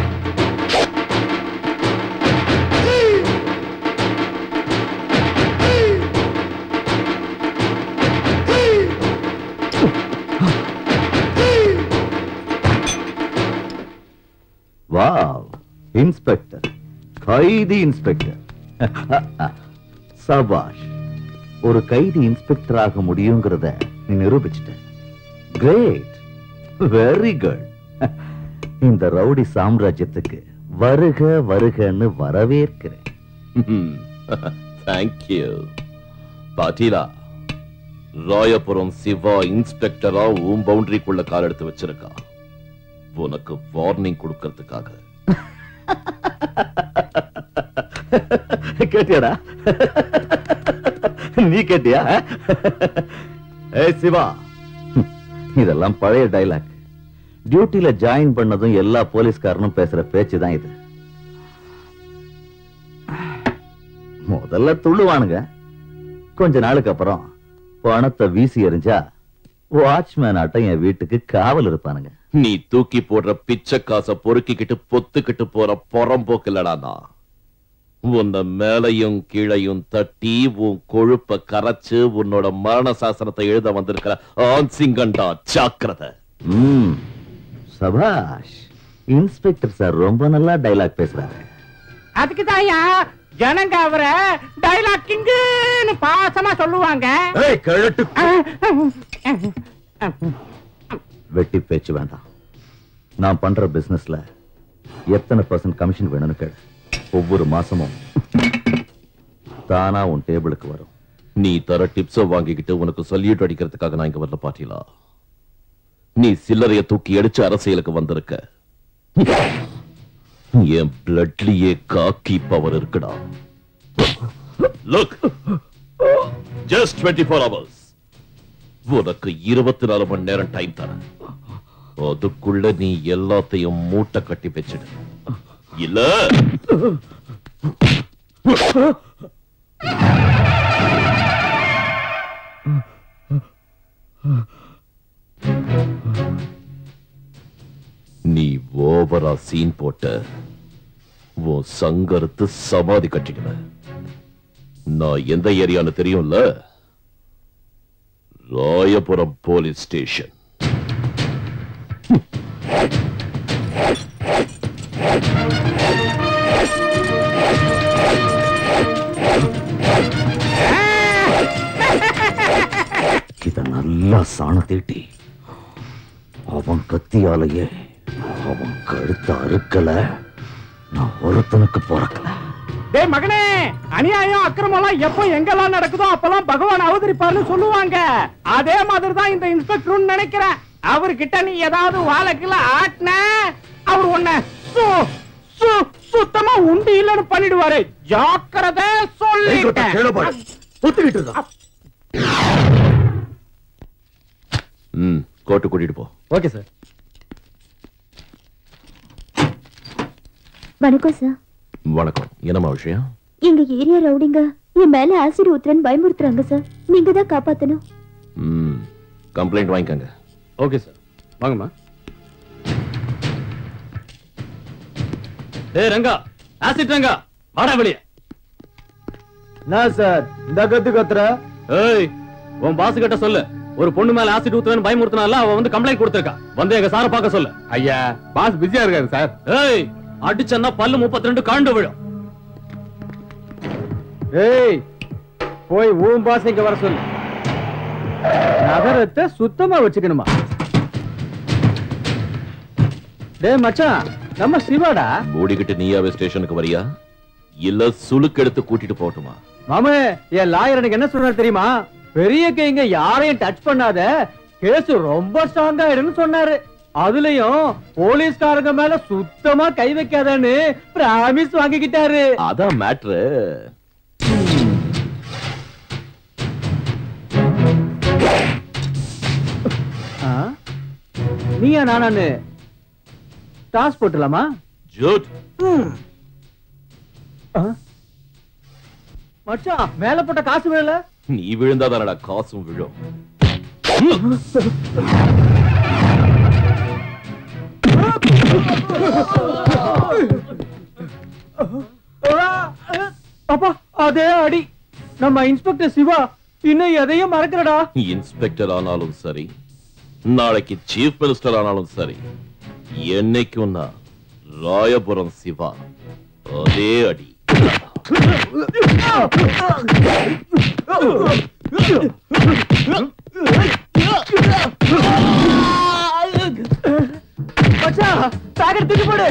வாவ் இன்ஸ்பெக்டர் கைதி இன்ஸ்பெக்டர் சபாஷ் ஒரு கைதி இன்ஸ்பெக்டர் ஆக முடியுங்கிறத நீ நிரூபிச்சிட்ட கிரேட் வெரி குட் இந்த ரவுடி சாம்ராஜ்யத்துக்கு வருக வருகன்னு வரவேற்கிறேன் தேங்க்யூ பாட்டீலா ராயபுரம் சிவா இன்ஸ்பெக்டரா உன் பவுண்டரிக்குள்ள கால் எடுத்து வச்சிருக்கா உனக்கு வார்னிங் கொடுக்கறதுக்காக கேட்டியாடா நீ கேட்டியா ஏய் சிவா இதெல்லாம் பழைய டைலாக் டியூட்டில ஜாயின் பண்ணதும் எல்லா போலீஸ்காரனும் பேசுற பேச்சு தான் இது முதல்ல துள்ளுவானுங்க கொஞ்ச நாளுக்கு அப்புறம் பணத்தை வீசி எறிஞ்சா வாட்ச்மேன் ஆட்டம் என் வீட்டுக்கு காவல் இருப்பானுங்க நீ தூக்கி போடுற பிச்சை காசை பொறுக்கிக்கிட்டு பொத்துக்கிட்டு போற புறம்போக்கு இல்லடா நான் உன்னை மேலையும் கீழையும் தட்டி உன் கொழுப்ப கரைச்சு உன்னோட மரண சாசனத்தை எழுத வந்திருக்கிற ஆன்சிங்கண்டா ஜாக்கிரதை ம் சபாஷ் இன்ஸ்பெக்டர் சார் ரொம்ப நல்லா டைலாக் பேசுறாரு அதுக்கு தாயா ஜனங்க அவரை டைலாக் கிங்குன்னு பாசமா சொல்லுவாங்க வெட்டி பேச்சு வேண்டாம் நான் பண்ற பிசினஸ்ல எத்தனை பர்சன்ட் கமிஷன் வேணும்னு கேளு ஒவ்வொரு மாசமும் தானா உன் டேபிளுக்கு வரும் நீ தர டிப்ஸ வாங்கிக்கிட்டு உனக்கு சொல்லிட்டு அடிக்கிறதுக்காக நான் இங்க வரல பாத்தீங்களா நீ சில்லறைய தூக்கி அடிச்சு அரசியலுக்கு வந்திருக்க என் பிளட்லயே காக்கி பவர் இருக்குடா look just twenty four hours உனக்கு இருபத்தி நாலு மணி நேரம் டைம் தரேன் அதுக்குள்ள நீ எல்லாத்தையும் மூட்டை கட்டி வச்சிடு இல்ல நீ ஓவரா சீன் போட்ட உன் சங்கரத்து சமாதி கட்டிக்கல நான் எந்த ஏரியான்னு தெரியும்ல ராயபுரம் போலீஸ் ஸ்டேஷன் இத நல்லா சாண தீட்டி அவன் கத்தியாலேயே அவன் கழுத்த அறுக்கல நான் ஒருத்தனுக்கு பிறக்கல டேய் மகனே அநியாயம் அக்கிரமம் எப்போ எங்கெல்லாம் நடக்குதோ அப்பெல்லாம் பகவான் அவதரிப்பார்னு சொல்லுவாங்க அதே மாதிரி தான் இந்த இன்ஸ்பெக்டர் நினைக்கிறேன் அவர்கிட்ட நீ ஏதாவது வாழைக்குள்ள ஆட்டின அவர் உன்னை சு- சு- சுத்தமா உண்டு இல்லைன்னு பண்ணிடுவாரு ஜாக்கிரதை சொல்லிட்டேன் ம் கோட்டு கூட்டிட்டு போ ஓகே சார் வணக்கம் சார் வணக்கம் என்னம்மா விஷயம் எங்க ஏரியா ரவுடிங்க என் மேல ஆசிட் ஊத்துறன்னு பயமுறுத்துறாங்க சார் நீங்க தான் காப்பாத்தணும் ம் கம்ப்ளைண்ட் வாங்கிக்கங்க ஓகே சார் வாங்கம்மா டேய் ரங்கா ஆசிட் ரங்கா வாடா வெளியே நான் சார் இந்த கத்து கத்துற ஏய் உன் பாஸ் கிட்ட சொல்லு ஒரு பொண்ணு மேல ஆசிட் ஊத்துவேன்னு பயமுறுத்தினால அவ வந்து கம்ப்ளைண்ட் கொடுத்திருக்கா வந்து எங்க சார பார்க்க சொல்லு ஐயா பாஸ் பிஸியா இருக்காரு சார் ஏய் அடிச்சன்னா பல்லு முப்பத்தி ரெண்டு காண்டு விழும் ஏய் போய் ஊம் பாஸ் இங்க வர சொல்லு நகரத்தை சுத்தமா வச்சுக்கணுமா டேய் மச்சான் நம்ம சிவாடா மூடிக்கிட்டு நீயாவே ஸ்டேஷனுக்கு வரியா இல்ல சுளுக்கு எடுத்து கூட்டிட்டு போகட்டுமா மாமே என் லாயர் எனக்கு என்ன சொன்னார் தெரியுமா பெரிய கைங்க யாரையும் டச் பண்ணாத கேஸ் ரொம்ப ஸ்ட்ராங் ஆயிடும்னு சொன்னாரு அதுலயும் போலீஸ்காரங்க மேல சுத்தமா கை வைக்காதன்னு பிராமிஸ் வாங்கிக்கிட்டாரு அதான் மேட்ரு ஆ? நீயா நானான்னு டாஸ் போட்டுலாமா ஜூட் ஆ? மச்சான் மேல போட்ட காசு விழல நீ விழுந்தாதானடா காசும் விழும் அப்பா அதே அடி நம்ம இன்ஸ்பெக்டர் சிவா இன்னும் எதையும் மறக்கிறடா இன்ஸ்பெக்டர் ஆனாலும் சரி நாளைக்கு சீஃப் மினிஸ்டர் ஆனாலும் சரி என்னைக்கும் நான் ராயபுரம் சிவா அதே அடி மச்சான் சாகர் தூக்கி போடு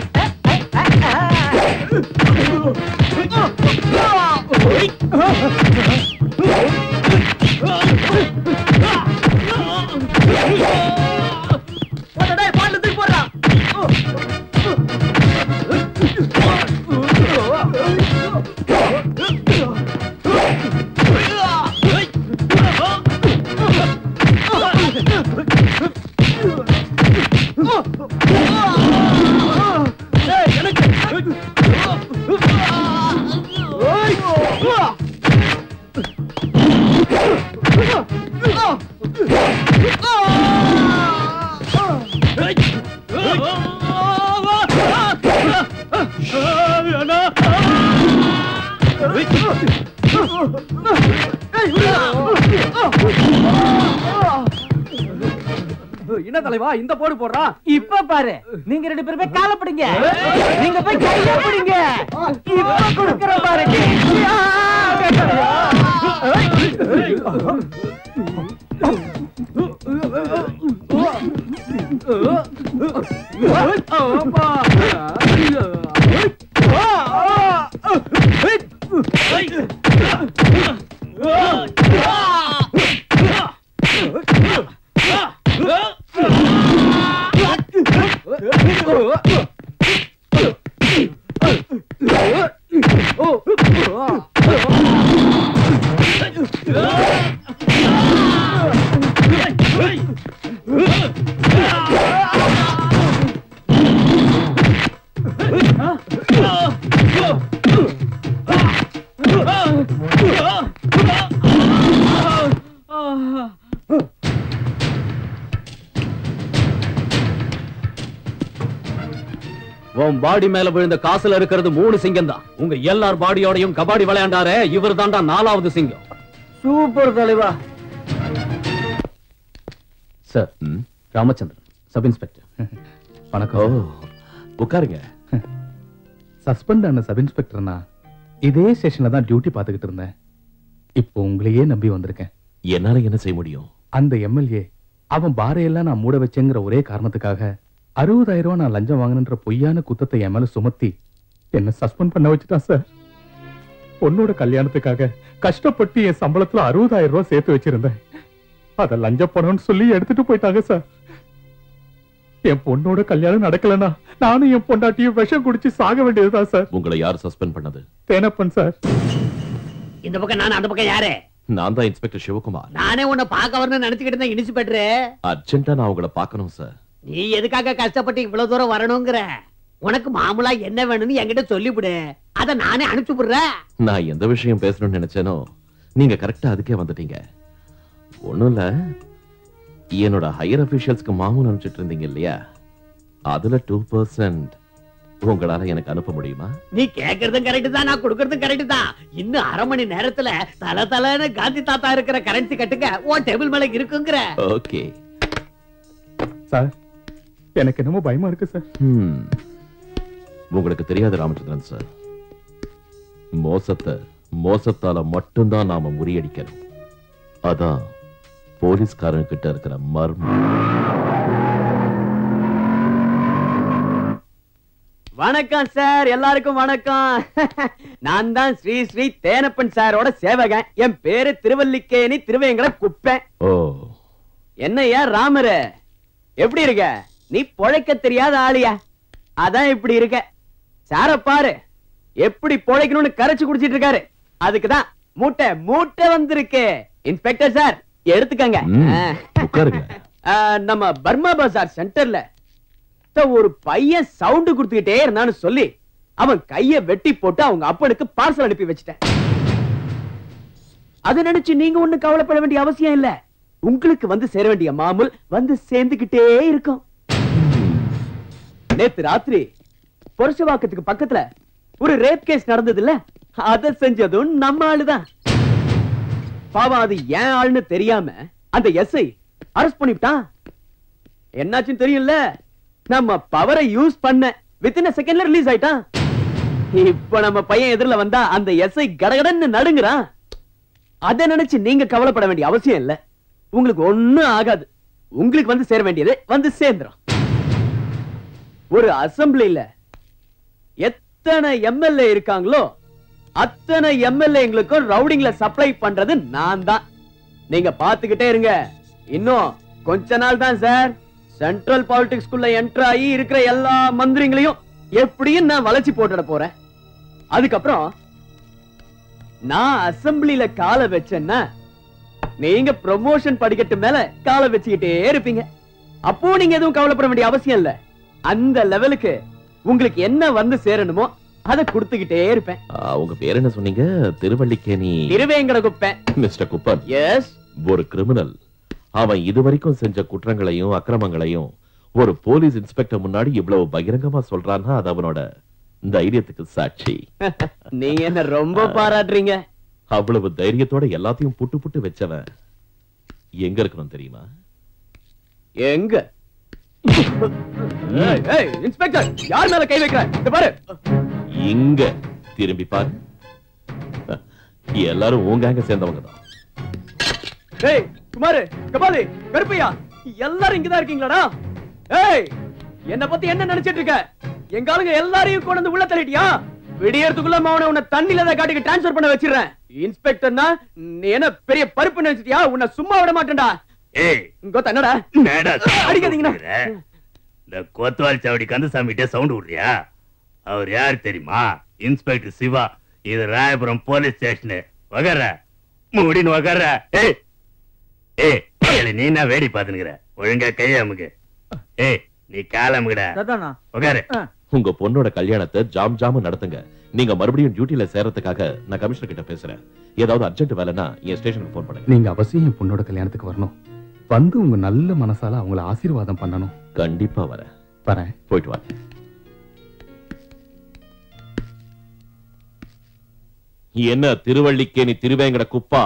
என்ன தலைவா இந்த போடு போடுறான் இப்ப பாரு நீங்க ரெண்டு பேருமே கால பிடிங்க நீங்க போய் கைய பிடிங்க இப்ப கொடுக்கிற பாரு உன் பாடி மேல விழுந்த காசுல இருக்கிறது மூணு சிங்கம் தான் உங்க எல்லார் பாடியோடையும் கபாடி விளையாண்டாரே இவர் தாண்டா நாலாவது சிங்கம் சூப்பர் தலைவா சார் ராமச்சந்திரன் சப் இன்ஸ்பெக்டர் வணக்கம் உட்காருங்க சஸ்பெண்ட் ஆன சப் இன்ஸ்பெக்டர்னா இதே ஸ்டேஷன்ல தான் டியூட்டி பார்த்துக்கிட்டு இருந்தேன் இப்போ உங்களையே நம்பி வந்திருக்கேன் என்னால என்ன செய்ய முடியும் அந்த எம்எல்ஏ அவன் பாரையெல்லாம் நான் மூட வச்சேங்கிற ஒரே காரணத்துக்காக அறுபதாயிரம் ரூபாய் நான் லஞ்சம் வாங்கினன்ற பொய்யான குத்தத்தை என் மேல சுமத்தி என்ன சஸ்பெண்ட் பண்ண வச்சுட்டான் சார் பொண்ணோட கல்யாணத்துக்காக கஷ்டப்பட்டு என் சம்பளத்துல அறுபதாயிரம் ரூபாய் சேர்த்து வச்சிருந்தேன் அத லஞ்ச பணம்னு சொல்லி எடுத்துட்டு போயிட்டாங்க சார் என் பொண்ணோட கல்யாணம் நடக்கலனா நானும் என் பொண்டாட்டியும் விஷம் குடிச்சு சாக வேண்டியதுதான் சார் உங்களை யார் சஸ்பெண்ட் பண்ணது தேனப்பன் சார் இந்த பக்கம் நான் அந்த பக்கம் யாரு நான் தான் இன்ஸ்பெக்டர் சிவகுமார் நானே உன்னை பார்க்க வரணும்னு நினைச்சுக்கிட்டு இருந்தேன் இன்ஸ்பெக்டர் அர்ஜென்ட்டா நான் உங்களை பார்க்கணும் சார் நீ எதுக்காக கஷ்டப்பட்டு இவ்வளவு தூரம் வரணுங்கிற உனக்கு மாமூலா என்ன வேணும்னு என்கிட்ட சொல்லிவிடு அத நானே அனுப்பிச்சு விடுறேன் நான் எந்த விஷயம் பேசணும்னு நினைச்சேனோ நீங்க கரெக்டா அதுக்கே வந்துட்டீங்க ஒண்ணும் இல்ல என்னோட ஹையர் அபிஷியல்ஸ்க்கு மாமூல் அனுப்பிச்சிட்டு இருந்தீங்க இல்லையா அதுல டூ பர்சன்ட் உங்களால எனக்கு அனுப்ப முடியுமா நீ கேக்குறதும் கரெக்ட் தான் நான் கொடுக்கறதும் கரெக்ட் தான் இன்னும் அரை மணி நேரத்துல தல தலன்னு காந்தி தாத்தா இருக்கிற கரன்சி கட்டுங்க உன் டேபிள் மேல இருக்குங்கிற ஓகே சார் எனக்கு என்னமோ பயமா இருக்கு சார் ஹம். உங்களுக்கு தெரியாது ராமச்சந்திரன் சார் மோசத்தை மோசத்தால மட்டும்தான் நாம முறியடிக்கணும் அதான் போலீஸ்காரன் கிட்ட இருக்கிற மர்மம் வணக்கம் சார் எல்லாருக்கும் வணக்கம் நான் தான் ஸ்ரீ ஸ்ரீ தேனப்பன் சாரோட சேவகன் என் பேரு திருவல்லிக்கேணி திருவேங்கட குப்பேன் ஓ என்னய்யா ராமரு எப்படி இருக்க நீ பொழைக்க தெரியாத ஆளியா அதான் இப்படி இருக்க சார பாரு எப்படி பொழைக்கணும்னு கரைச்சு குடிச்சிட்டு இருக்காரு அதுக்குதான் மூட்டை மூட்டை வந்திருக்கு இன்ஸ்பெக்டர் சார் எடுத்துக்கங்க ம், ஆ. உட்காருங்க ஆ, நம்ம பர்மா பஜார் சென்டர்ல த ஒரு பையன் சவுண்ட் கொடுத்துக்கிட்டே இருந்தான்னு சொல்லி அவன் கைய வெட்டி போட்டு அவங்க அப்பனுக்கு பார்சல் அனுப்பி வச்சிட்டேன் அதை நினைச்சு நீங்க ஒண்ணு கவலைப்பட வேண்டிய அவசியம் இல்ல உங்களுக்கு வந்து சேர வேண்டிய மாமூல் வந்து சேர்ந்துகிட்டே இருக்கும் நேத்து ராத்திரி பொருஷவாக்கத்துக்கு பக்கத்துல ஒரு ரேப் கேஸ் நடந்தது இல்ல அத செஞ்சதும் நம்ம ஆளுதான் பாவம் அது ஏன் ஆளுன்னு தெரியாம அந்த எஸ்ஐ அரெஸ்ட் பண்ணிவிட்டான் என்னாச்சுன்னு தெரியும்ல நம்ம பவரை யூஸ் பண்ண வித்தின் செகண்ட்ல ரிலீஸ் ஆயிட்டான் இப்ப நம்ம பையன் எதிரில வந்தா அந்த எஸ்ஐ கடகடன்னு நடுங்குறான் அத நினைச்சு நீங்க கவலைப்பட வேண்டிய அவசியம் இல்ல உங்களுக்கு ஒண்ணும் ஆகாது உங்களுக்கு வந்து சேர வேண்டியது வந்து சேர்ந்துரும் ஒரு அசம்பிளில எத்தனை எம்எல்ஏ இருக்காங்களோ அத்தனை எம்எல்ஏங்களுக்கும் ரவுடிங்ல சப்ளை பண்றது நான் தான் நீங்க பாத்துக்கிட்டே இருங்க இன்னும் கொஞ்ச நாள் தான் சார் சென்ட்ரல் பாலிடிக்ஸ்குள்ள என்டர் ஆகி இருக்கிற எல்லா மந்திரிங்களையும் எப்படியும் நான் வளைச்சு போட்டுட போறேன் அதுக்கப்புறம் நான் அசம்பிளில காலை வச்சேன்னா நீங்க ப்ரொமோஷன் படிக்கட்டு மேல காலை வச்சுக்கிட்டே இருப்பீங்க அப்போ நீங்க எதுவும் கவலைப்பட வேண்டிய அவசியம் இல்ல அந்த லெவலுக்கு உங்களுக்கு என்ன வந்து சேரணுமோ அதை கொடுத்துக்கிட்டே இருப்பேன் ஆ, உங்க பேர் என்ன சொன்னீங்க திருவள்ளிக்கேணி திருவேங்கட குப்பேன் மிஸ்டர் குப்பன் எஸ் ஒரு கிரிமினல் அவன் இதுவரைக்கும் செஞ்ச குற்றங்களையும் அக்கிரமங்களையும் ஒரு போலீஸ் இன்ஸ்பெக்டர் முன்னாடி இவ்வளவு பகிரங்கமா சொல்றான்னா அது அவனோட தைரியத்துக்கு சாட்சி நீங்க என்ன ரொம்ப பாராட்டுறீங்க அவ்வளவு தைரியத்தோட எல்லாத்தையும் புட்டு புட்டு வச்சவன் எங்க இருக்கணும் தெரியுமா எங்க ஏய், ஏய், இன்ஸ்பெக்டர் யார் மேல கை வைக்கிற இந்த பாரு இங்க திரும்பி பாரு எல்லாரும் உங்க சேர்ந்தவங்க தான் ஏய் குமாரு கபாலி கருப்பையா எல்லாரும் இங்கதான் இருக்கீங்களாடா ஏய் என்ன பத்தி என்ன நினைச்சிட்டு இருக்க எங்க ஆளுங்க எல்லாரையும் கொண்டு வந்து உள்ள தள்ளிட்டியா விடியறதுக்குள்ள அவனை உன்னை தண்ணில தான் காட்டுக்கு டிரான்ஸ்ஃபர் பண்ண வச்சிடுறேன் இன்ஸ்பெக்டர்னா நீ என்ன பெரிய பருப்பு நினைச்சிட்டியா உன்னை சும்மா விட மாட்டேன்டா ஏய் இங்க என்னடா நேடா அடிக்காதீங்கண்ணா இந்த கோத்வால் சாவடி கந்தசாமிகிட்ட சவுண்ட் விடுறியா அவர் யார் தெரியுமா இன்ஸ்பெக்டர் சிவா இது ராயபுரம் போலீஸ் ஸ்டேஷன் வகர மூடின்னு வகர ஏய் ஏய் ஏய், நீ என்ன வேடி பாத்துனுக்குற ஒழுங்கா கைய அமுக்கு ஏய் நீ காலமுகடா உட்காரு உங்க பொண்ணோட கல்யாணத்தை ஜாம் ஜாம நடத்துங்க நீங்க மறுபடியும் டியூட்டில சேர்றதுக்காக நான் கமிஷனர் கிட்ட பேசுறேன் ஏதாவது அர்ஜென்ட் வேலைன்னா என் ஸ்டேஷனுக்கு போன் பண்ணுங்க நீங்க அவசியம் என் பொண்ணோட கல்யாணத்துக்கு வரணும் வந்து உங்க நல்ல மனசால அவங்கள ஆசீர்வாதம் பண்ணணும் கண்டிப்பா வரேன் வரேன் போயிட்டு வாங்க என்ன திருவள்ளிக்கேணி திருவேங்கட குப்பா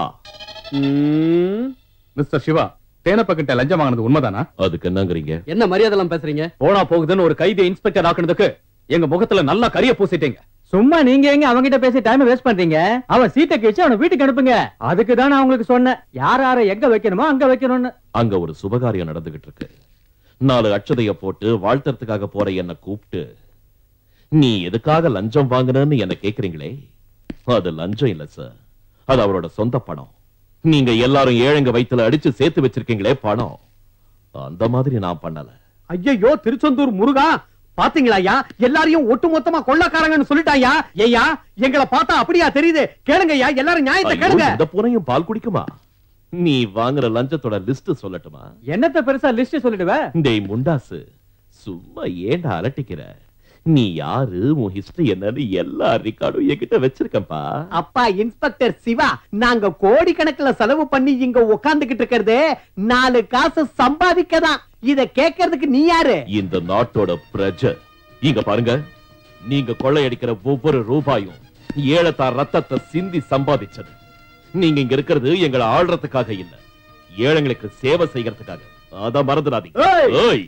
மிஸ்டர் சிவா தேனப்பக்கிட்ட லஞ்சம் வாங்கினது உண்மைதானா அதுக்கு என்னங்கறீங்க என்ன மரியாதை எல்லாம் பேசுறீங்க போனா போகுதுன்னு ஒரு கைதியை இன்ஸ்பெக்டர் ஆக்குனதுக்கு எங்க முகத்துல நல்லா கரிய பூசிட்டீங்க சும்மா நீங்க எங்க அவங்கிட்ட பேசி டைம் வேஸ்ட் பண்றீங்க அவன் சீட்டை கிழிச்சு அவனை வீட்டுக்கு அனுப்புங்க அதுக்கு தான் நான் உங்களுக்கு சொன்னேன் யார் யாரை எங்க வைக்கணுமோ அங்க வைக்கணும்னு அங்க ஒரு சுபகாரியம் நடந்துகிட்டு இருக்கு நாலு அட்சதைய போட்டு வாழ்த்துறதுக்காக போற என்ன கூப்பிட்டு நீ எதுக்காக லஞ்சம் வாங்குனன்னு என்ன கேக்குறீங்களே அது லஞ்சம் இல்ல சார் அது அவரோட சொந்த பணம் நீங்க எல்லாரும் ஏழைங்க வயித்துல அடிச்சு சேர்த்து வச்சிருக்கீங்களே பணம் அந்த மாதிரி நான் பண்ணல ஐயோ திருச்செந்தூர் முருகா பாத்தீங்களா ஐயா எல்லாரையும் ஒட்டு மொத்தமா கொள்ளக்காரங்கன்னு சொல்லிட்டாயா ஐயா எங்களை பார்த்தா அப்படியா தெரியுது கேளுங்க ஐயா எல்லாரும் நியாயத்தை ஐயோ, கேளுங்க இந்த பூனையும் பால் குடிக்குமா நீ வாங்குற லஞ்சத்தோட லிஸ்ட் சொல்லட்டுமா என்னத்த பெருசா லிஸ்ட் சொல்லிடுவ டேய் முண்டாசு சும்மா ஏன்டா அலட்டிக்கிற நீ யாரு உன் ஹிஸ்டரி என்னன்னு எல்லா ரெக்கார்டும் என்கிட்ட வச்சிருக்கப்பா அப்பா இன்ஸ்பெக்டர் சிவா நாங்க கோடி கணக்குல செலவு பண்ணி இங்க உட்கார்ந்துகிட்டு இருக்கிறது நாலு காசு சம்பாதிக்கதான் இத கேட்கறதுக்கு நீ யாரு இந்த நாட்டோட பிரஜை இங்க பாருங்க நீங்க கொள்ளையடிக்கிற ஒவ்வொரு ரூபாயும் ஏழத்தார் ரத்தத்தை சிந்தி சம்பாதிச்சது நீங்க இங்க இருக்கிறது எங்களை ஆள்றதுக்காக இல்ல ஏழைங்களுக்கு சேவை செய்யறதுக்காக அத மறந்துடாதீங்க ஏய்.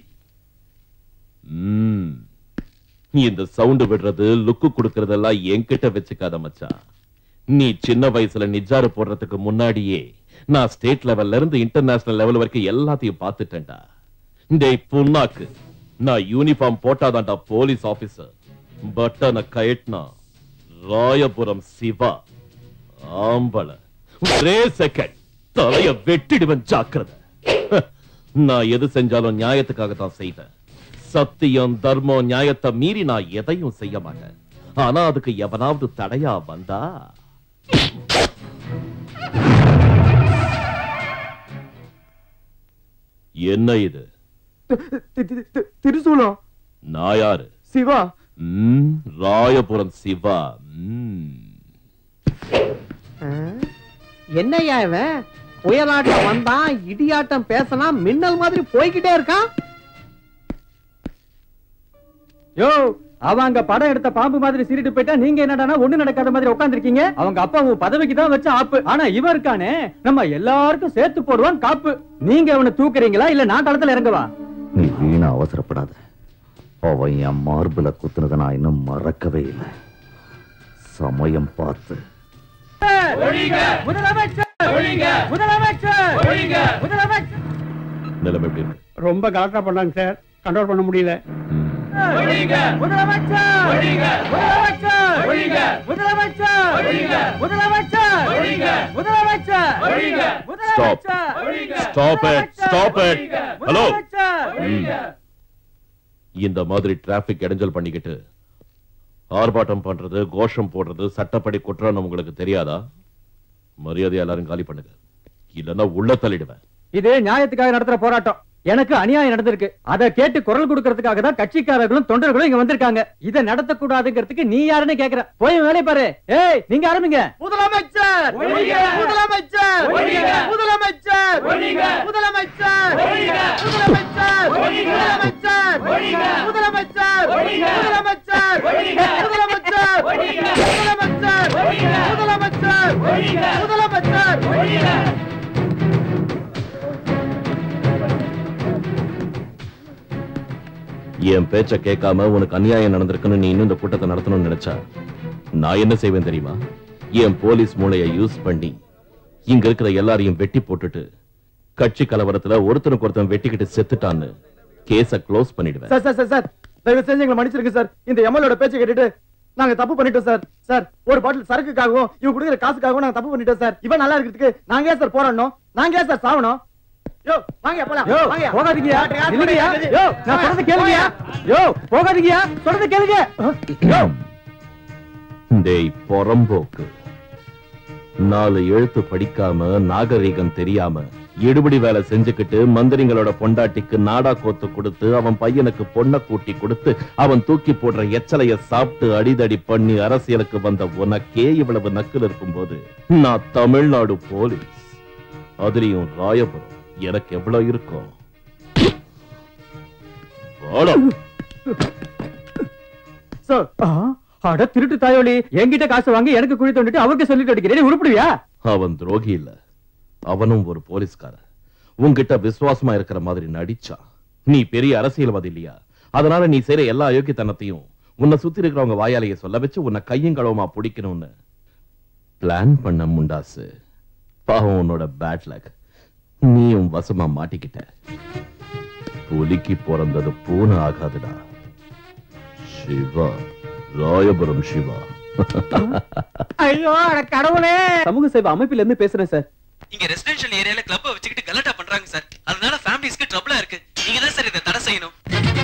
ம். இந்த சவுண்ட் விடுறது லுக்கு கொடுக்கறதெல்லாம் என்கிட்ட வச்சுக்காத மச்சான் நீ சின்ன வயசுல நிஜாரு போடுறதுக்கு முன்னாடியே நான் ஸ்டேட் லெவல்ல இருந்து இன்டர்நேஷனல் லெவல் வரைக்கும் எல்லாத்தையும் பார்த்துட்டேன்டா டேய் புண்ணாக்கு நான் யூனிஃபார்ம் போட்டாதான்டா போலீஸ் ஆபீசர் பட்டனை கயட்னா ராயபுரம் சிவா ஆம்பள ஒரே செகண்ட் தலைய வெட்டிடுவன் ஜாக்கிரதை நான் எது செஞ்சாலும் நியாயத்துக்காக தான் செய்வேன் சத்தியம் தர்மம் நியாயத்தை மீறி நான் எதையும் செய்ய மாட்டேன் ஆனா அதுக்கு எவனாவது தடையா வந்தா என்ன இது திருசூலம் நான் யாரு சிவா ம், ராயபுரம் சிவா ம். என்னய்யா இவன் புயலாட்டம் வந்தான் இடியாட்டம் பேசினா மின்னல் மாதிரி போய்கிட்டே இருக்கான் யோ அவங்க படம் எடுத்த பாம்பு மாதிரி சீரிட்டு போயிட்டா நீங்க என்னடானா ஒண்ணு நடக்காத மாதிரி உட்கார்ந்திருக்கீங்க அவங்க அப்பா உன் பதவிக்கு தான் வச்ச ஆப்பு ஆனா இவன் இருக்கானே நம்ம எல்லாருக்கும் சேர்த்து போடுவான் காப்பு நீங்க அவனை தூக்குறீங்களா இல்ல நான் களத்துல இறங்குவா நீ வீணா அவசரப்படாத அவன் என் மார்புல குத்துனதை நான் இன்னும் மறக்கவே இல்லை சமயம் பார்த்து முதலமைச்சர் முதலமைச்சர் முதலமைச்சர் நிலைமை எப்படி இருக்கு ரொம்ப கலாட்டா பண்ணாங்க சார் கண்ட்ரோல் பண்ண முடியல முதலமைச்சர் முதலமைச்சர் முதலமைச்சர் முதலமைச்சர் முதலமைச்சர் stop stop it stop it hello இந்த மாதிரி டிராபிக் இடைஞ்சல் பண்ணிக்கிட்டு ஆர்ப்பாட்டம் பண்றது கோஷம் போடுறது சட்டப்படி குற்றம்னு உங்களுக்கு தெரியாதா மரியாதை எல்லாரும் காலி பண்ணுங்க இல்லன்னா உள்ள தள்ளிடுவேன் இது நியாயத்துக்காக நடத்துற போராட்டம் எனக்கு அநியாயம் நடந்திருக்கு அதை கேட்டு குரல் கொடுக்கறதுக்காக தான் கட்சிக்காரர்களும் தொண்டர்களும் இங்க வந்திருக்காங்க இதை நடத்தக்கூடாதுங்கிறதுக்கு நீ யாருன்னு கேக்குற போய் வேலையை பாரு ஏய் நீங்க ஆரம்பிங்க முதலமைச்சர் முதலமைச்சர் முதலமைச்சர் முதலமைச்சர் முதலமைச்சர் முதலமைச்சர் முதலமைச்சர் முதலமைச்சர் முதலமைச்சர் முதலமைச்சர் முதலமைச்சர் என் பேச்ச கேட்காம உனக்கு அநியாயம் நடந்திருக்குன்னு நீ இன்னும் இந்த கூட்டத்தை நடத்தணும்னு நினைச்சா நான் என்ன செய்வேன் தெரியுமா என் போலீஸ் மூளையை யூஸ் பண்ணி இங்க இருக்கிற எல்லாரையும் வெட்டி போட்டுட்டு கட்சி கலவரத்துல ஒருத்தனுக்கு ஒருத்தன் வெட்டிக்கிட்டு செத்துட்டான்னு கேஸ க்ளோஸ் பண்ணிடுவேன் சார் சார் சார் சார் தயவு செஞ்சு எங்களை மன்னிச்சிருங்க சார் இந்த எம்எல்ஏட பேச்சை கேட்டுட்டு நாங்க தப்பு பண்ணிட்டோம் சார் சார் ஒரு பாட்டில் சரக்குக்காகவும் இவன் கொடுக்குற காசுக்காகவும் நாங்க தப்பு பண்ணிட்டோம் சார் இவன் நல்லா இருக்கிறதுக்கு நாங்க ஏன் சார் போராடணும் நாங்க ஏன் சார் சாவணும் யோ வாங்க போலாம் யோ வாங்க போகாதீங்கயா இல்லைங்கயா யோ நான் சொல்றது கேளுங்கயா யோ போகாதீங்கயா சொல்றது கேளுங்க யோ டேய் பொறம்போக்கு நாலு எழுத்து படிக்காம நாகரீகம் தெரியாம எடுபடி வேலை செஞ்சுக்கிட்டு மந்திரிங்களோட பொண்டாட்டிக்கு நாடா கோத்து கொடுத்து அவன் பையனுக்கு பொண்ண கூட்டி கொடுத்து அவன் தூக்கி போடுற எச்சலைய சாப்பிட்டு அடிதடி பண்ணி அரசியலுக்கு வந்த உனக்கே இவ்வளவு நக்கல் இருக்கும்போது நான் தமிழ்நாடு போலீஸ் அதுலயும் ராயபுரம் எனக்கு எவ்வளவு இருக்கும் வாடா. சார் அட திருட்டு தாயோலி என்கிட்ட காசு வாங்கி எனக்கு குழி தோண்டிட்டு அவருக்கு சொல்லிட்டு அடிக்கிறேன் உருப்பிடுவியா அவன் துரோகி இல்ல அவனும் ஒரு போலீஸ்காரன் உன்கிட்ட விசுவாசமா இருக்கிற மாதிரி நடிச்சான் நீ பெரிய அரசியல்வாதி இல்லையா அதனால நீ செய்யற எல்லா அயோக்கியத்தனத்தையும் உன்னை சுத்தி இருக்கிறவங்க வாயாலேயே சொல்ல வச்சு உன்னை கையும் களவுமா பிடிக்கணும்னு பிளான் பண்ண முண்டாசு பாவம் உன்னோட பேட் லக் நீயும் வசமா மாட்டிக்கிட்ட புலிக்கு பிறந்தது பூனை ஆகாதுடா சிவா ராயபுரம் சிவா ஐயோ அட கடவுளே சமூக சேவை அமைப்பில இருந்து பேசுறேன் சார் இங்க ரெசிடென்ஷியல் ஏரியால கிளப்ப வச்சுக்கிட்டு கலாட்டா பண்றாங்க சார் அதனால ஃபேமிலிஸ்க்கு ட்ரபிளா இருக்கு நீங்க தான் சார் இதை தடை செய்யணும்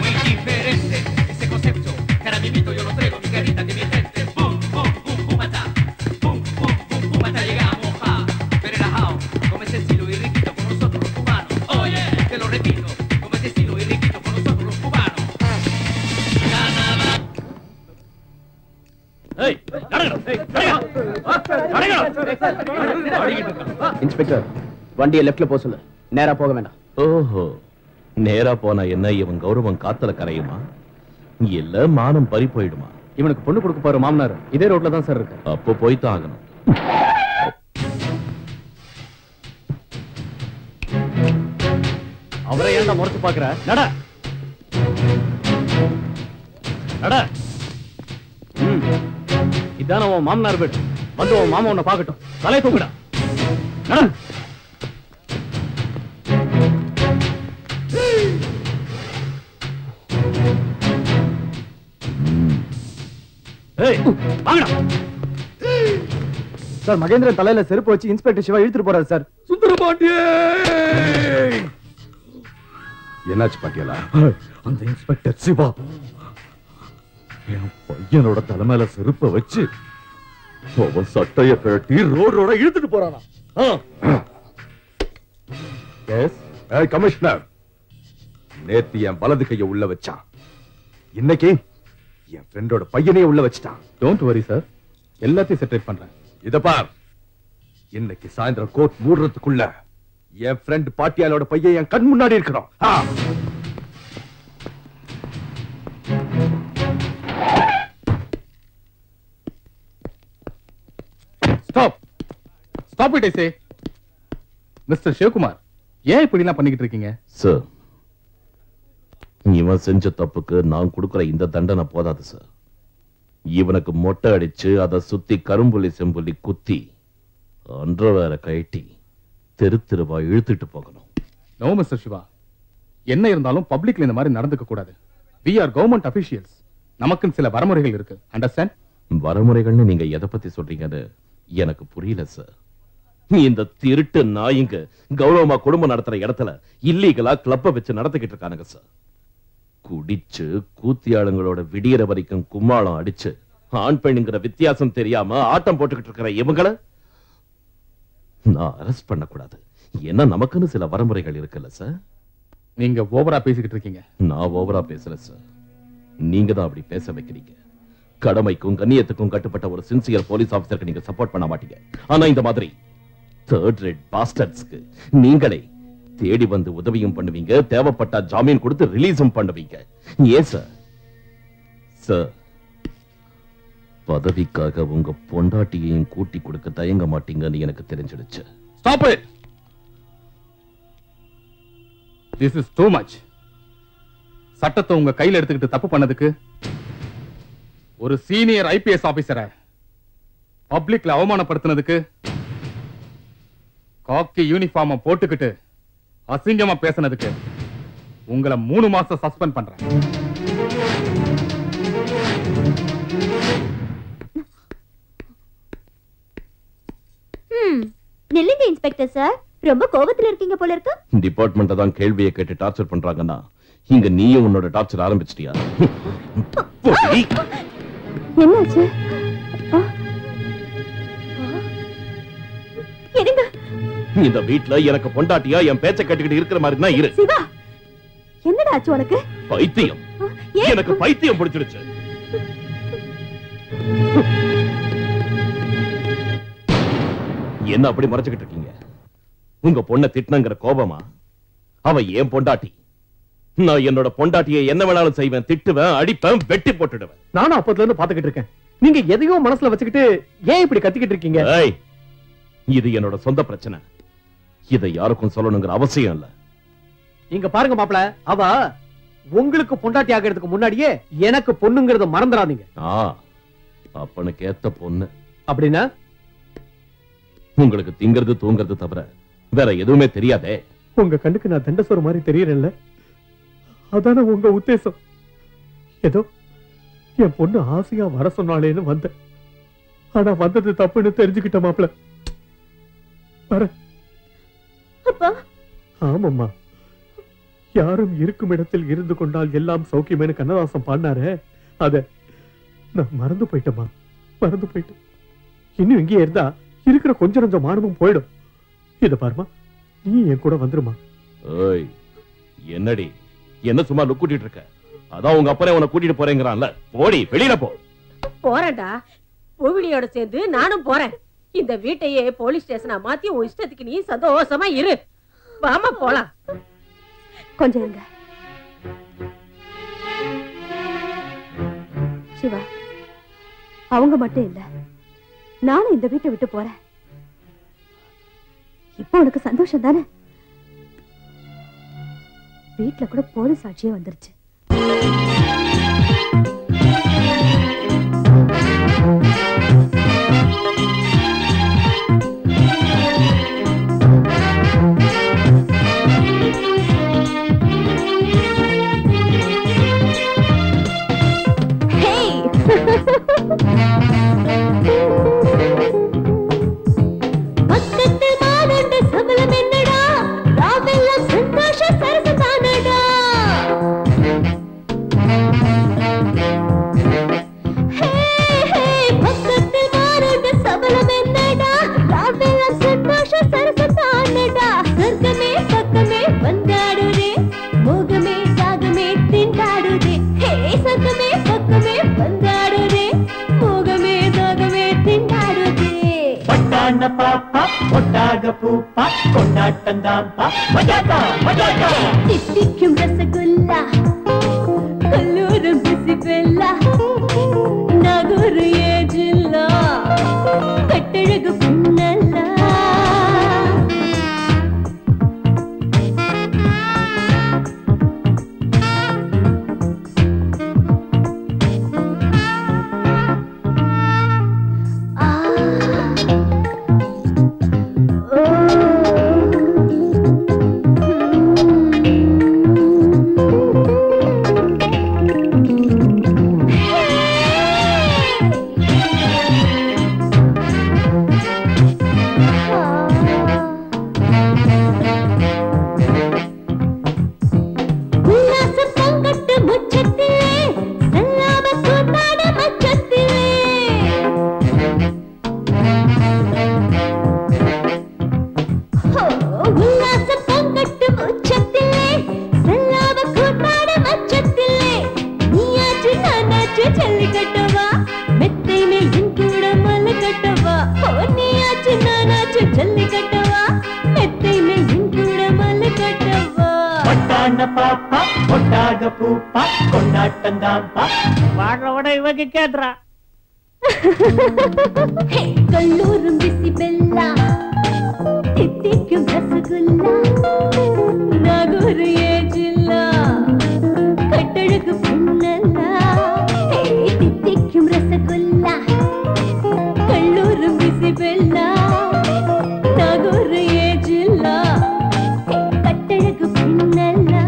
இன்ஸ்பெக்டர் வண்டியை லெஃப்ட்ல போக சொல்லு நேரா போக வேண்டாம் ஓஹோ நேரா போனா என்ன இவன் கௌரவம் காத்தல கரையுமா இல்ல மானம் பறி போயிடுமா இவனுக்கு பொண்ணு கொடுக்க போற மாமனார் இதே ரோட்ல தான் சார் இருக்கு அப்போ போய்தான் ஆகணும் அவரை ஏன்டா முறைச்சு பாக்குற நட நட ம். இதான உன் மாமனார் வீடு வந்து உன் மாமா உன்னை பார்க்கட்டும் தலை தூக்குடா நட ஏய் வாங்கடா சார் மகேந்திரன் தலையில செருப்பு வச்சு இன்ஸ்பெக்டர் சிவா இழுத்துட்டு போறாரு சார் சுந்தரபாண்டியே என்னாச்சு பாட்டியலா அந்த இன்ஸ்பெக்டர் சிவா என் பையனோட தலைமையில செருப்ப வச்சு அவன் சட்டைய கழட்டி ரோடு ரோட இழுத்துட்டு போறானா எஸ் கமிஷனர் நேத்து என் வலது கைய உள்ள வச்சான் இன்னைக்கு என் ஃப்ரெண்டோட பையனையே உள்ள வச்சுட்டான் டோன்ட் வரி சார் எல்லாத்தையும் செட்டரேட் பண்றேன் இத பார் இன்னைக்கு சாயந்தரம் கோர்ட் மூடுறதுக்குள்ள என் ஃப்ரெண்ட் பாட்டியாலோட பையன் என் கண் முன்னாடி இருக்கணும் ஆ. ஸ்டாப் ஸ்டாப் இட் ஐசே மிஸ்டர் சிவகுமார் ஏன் இப்படி எல்லாம் பண்ணிக்கிட்டு இருக்கீங்க சார் இவன் செஞ்ச தப்புக்கு நான் கொடுக்கிற இந்த தண்டனை போதாது சார் இவனுக்கு மொட்டை அடிச்சு அதை சுத்தி கரும்புலி செம்புலி குத்தி அன்ற வேற கழட்டி தெரு தெருவா இழுத்துட்டு போகணும் நோ மிஸ்டர் சிவா என்ன இருந்தாலும் பப்ளிக்ல இந்த மாதிரி நடந்துக்க கூடாது வி ஆர் கவர்மெண்ட் அபிஷியல்ஸ் நமக்குன்னு சில வரமுறைகள் இருக்கு அண்டர்ஸ்டாண்ட் வரமுறைகள்னு நீங்க எதை பத்தி சொல்றீங்கன்னு எனக்கு புரியல சார் இந்த திருட்டு நாயிங்க கௌரவமா குடும்பம் நடத்துற இடத்துல இல்லீகலா கிளப்ப வச்சு நடத்திக்கிட்டு இருக்கானுங்க சார் குடிச்சு கூத்தியாளுங்களோட விடியற வரைக்கும் கும்மாளம் அடிச்சு ஆண் பெண்ணுங்கிற வித்தியாசம் தெரியாம ஆட்டம் போட்டுக்கிட்டு இருக்கிற இவங்கள நான் அரெஸ்ட் பண்ணக்கூடாது ஏன்னா நமக்குன்னு சில வரமுறைகள் இருக்குல்ல சார் நீங்க ஓவரா பேசிக்கிட்டு இருக்கீங்க நான் ஓவரா பேசுறேன் சார் நீங்க தான் அப்படி பேச வைக்கிறீங்க கடமைக்கும் கண்ணியத்துக்கும் கட்டுப்பட்ட ஒரு சின்சியர் போலீஸ் ஆபீசருக்கு நீங்க சப்போர்ட் பண்ண மாட்டீங்க ஆனா இந்த மாதிரி தேர்ட் ரேட் பாஸ்டர்ஸ்க்கு நீங்களே தேடி வந்து உதவியும் பண்ணுவீங்க தேவைப்பட்டா ஜாமீன் கொடுத்து ரிலீஸும் பண்ணுவீங்க ஏன் சார் சார் பதவிக்காக உங்க பொண்டாட்டியையும் கூட்டி கொடுக்க தயங்க மாட்டீங்கன்னு எனக்கு தெரிஞ்சிடுச்சு stop it this is too much சட்டத்தை உங்க கையில எடுத்துக்கிட்டு தப்பு பண்ணதுக்கு ஒரு சீனியர் ஐபிஎஸ் ஆபீசரை பப்ளிக்ல அவமானப்படுத்தினதுக்கு காக்கி யூனிஃபார்ம போட்டுக்கிட்டு அசிங்கமா பேசினதுக்கு உங்களை மூணு மாசம் சஸ்பெண்ட் பண்றேன் ம் நில்லுங்க இன்ஸ்பெக்டர் சார் ரொம்ப கோவத்துல இருக்கீங்க போல இருக்கு டிபார்ட்மெண்ட்டை தான் கேள்வியை கேட்டு டார்ச்சர் பண்றாங்கன்னா இங்க நீயும் உன்னோட டார்ச்சர் ஆரம்பிச்சிட்டியா போடி. என்னாச்சு ஆ? எடுங்க இந்த வீட்ல எனக்கு பொண்டாட்டியா என் பேச்ச கேட்டுக்கிட்டு இருக்கிற மாதிரி தான் இரு சிவா என்னடா ஆச்சு உனக்கு பைத்தியம் ஏன் எனக்கு பைத்தியம் பிடிச்சிடுச்சு என்ன அப்படி மறைச்சுக்கிட்டு இருக்கீங்க உங்க பொண்ணை திட்டினங்கிற கோபமா அவ ஏன் பொண்டாட்டி நான் என்னோட பொண்டாட்டியை என்ன வேணாலும் செய்வேன் திட்டுவேன் அடிப்பேன் வெட்டி போட்டுடுவேன் நானும் அப்பத்துல இருந்து பாத்துக்கிட்டு இருக்கேன் நீங்க எதையோ மனசுல வச்சுக்கிட்டு ஏன் இப்படி கத்திக்கிட்டு இருக்கீங்க ஏய், இது என்னோட சொந்த பிரச்சனை இதை யாருக்கும் சொல்லணுங்கிற அவசியம் இல்ல இங்க பாருங்க மாப்ள அவ உங்களுக்கு பொண்டாட்டி ஆகிறதுக்கு முன்னாடியே எனக்கு பொண்ணுங்கிறத மறந்துடாதீங்க ஆ அப்பனுக்கு ஏத்த பொண்ணு அப்படின்னா உங்களுக்கு திங்கிறது தூங்குறது தவிர வேற எதுவுமே தெரியாதே உங்க கண்ணுக்கு நான் தண்டசோர மாதிரி தெரியறேன்ல அதான உங்க உத்தேசம் ஏதோ என் பொண்ணு ஆசையா வர சொன்னாலேன்னு வந்தேன் ஆனா வந்தது தப்புன்னு தெரிஞ்சுக்கிட்ட மாப்ள வர அப்பா ஆமாம்மா யாரும் இருக்கும் இடத்தில் இருந்து கொண்டால் எல்லாம் சௌக்கியமேனு கண்ணதாசன் பாடினாரே அத நான் மறந்து போயிட்டேம்மா மறந்து போயிட்டேன் இன்னும் இங்கேயே இருந்தா இருக்கிற கொஞ்சம் கொஞ்சம் மானமும் போயிடும் இத பாருமா நீ என் கூட வந்துருமா ஏய் என்னடி என்ன சும்மா லுக் கூட்டிட்டு இருக்க அதான் உங்க அப்பனே உன்னை கூட்டிட்டு போறேங்கிறான்ல போடி வெளியில போ போறேன்டா பூவிலியோட சேர்ந்து நானும் போறேன் இந்த வீட்டையே போலீஸ் ஸ்டேஷனா மாத்தி உன் இஷ்டத்துக்கு நீ சந்தோஷமா இரு வாமா போலாம் கொஞ்சம் இருங்க சிவா அவங்க மட்டும் இல்ல நானும் இந்த வீட்டை விட்டு போறேன் இப்போ உனக்கு சந்தோஷம் தானே வீட்ல கூட போலீஸ் ஆட்சியே வந்துருச்சு பக்கத்தில் மானுண்ட சபலம் என்னடா ராவெல்லாம் சந்தோஷ சரசதானடா ஹே, ஹே, பக்கத்தில் மானுண்ட சபலம் என்னடா ராவெல்லாம் சந்தோஷ சரசதானடா சொர்க்கமே பக்கமே வந்தாடுதே மோகமே தாகமே திண்டாடுதே ஹே சொர்க்கமே பக்கமே வந்தாடுதே மோகமே தாகமே திண்டாடுதே பட்டான பாப்பா ஒட்டாக பூப்பா கொண்டாட்டம் தான்ப்பா மஜாக்கா மஜாக்கா தித்திக்கும் ரசகுல்லா கல்லூரும் பிசிபெல்லா நகரு ஏஜில்லா கட்டழகு புன்னல்லா உல்லாசம் பொங்கட்டு முச்சத்திலே செல்லாம கூத்தாட மச்சத்திலே ஹோ, உல்லாசம் பொங்கட்டு முச்சத்திலே செல்லாம கூத்தாட மச்சத்திலே நீயாச்சு நானாச்சு ஜல்லிக்கட்டவா மெத்தை மேல் என் கூட மலை கட்டவா ஓ நீயாச்சு நானாச்சு ஜல்லிக்கட்டவா மெத்தை மேல் என் கூட மலை கட்டவா பட்டான பாப்பா ஒட்டாக பூப்பா கொண்டாட்டம் தான்ப்பா வாடுறவோட இவங்க கேட்டுறா ஹே, கல்லூரும் பிசிபெல்லா தித்திக்கும் ரசகுல்லா நகரு ஏஜில்லா கட்டழகு புன்னல்லா ஹே, தித்திக்கும் ரசகுல்லா கல்லூரும் பிசிபெல்லா நகரு ஏஜில்லா ஹே, கட்டழகு புன்னல்லா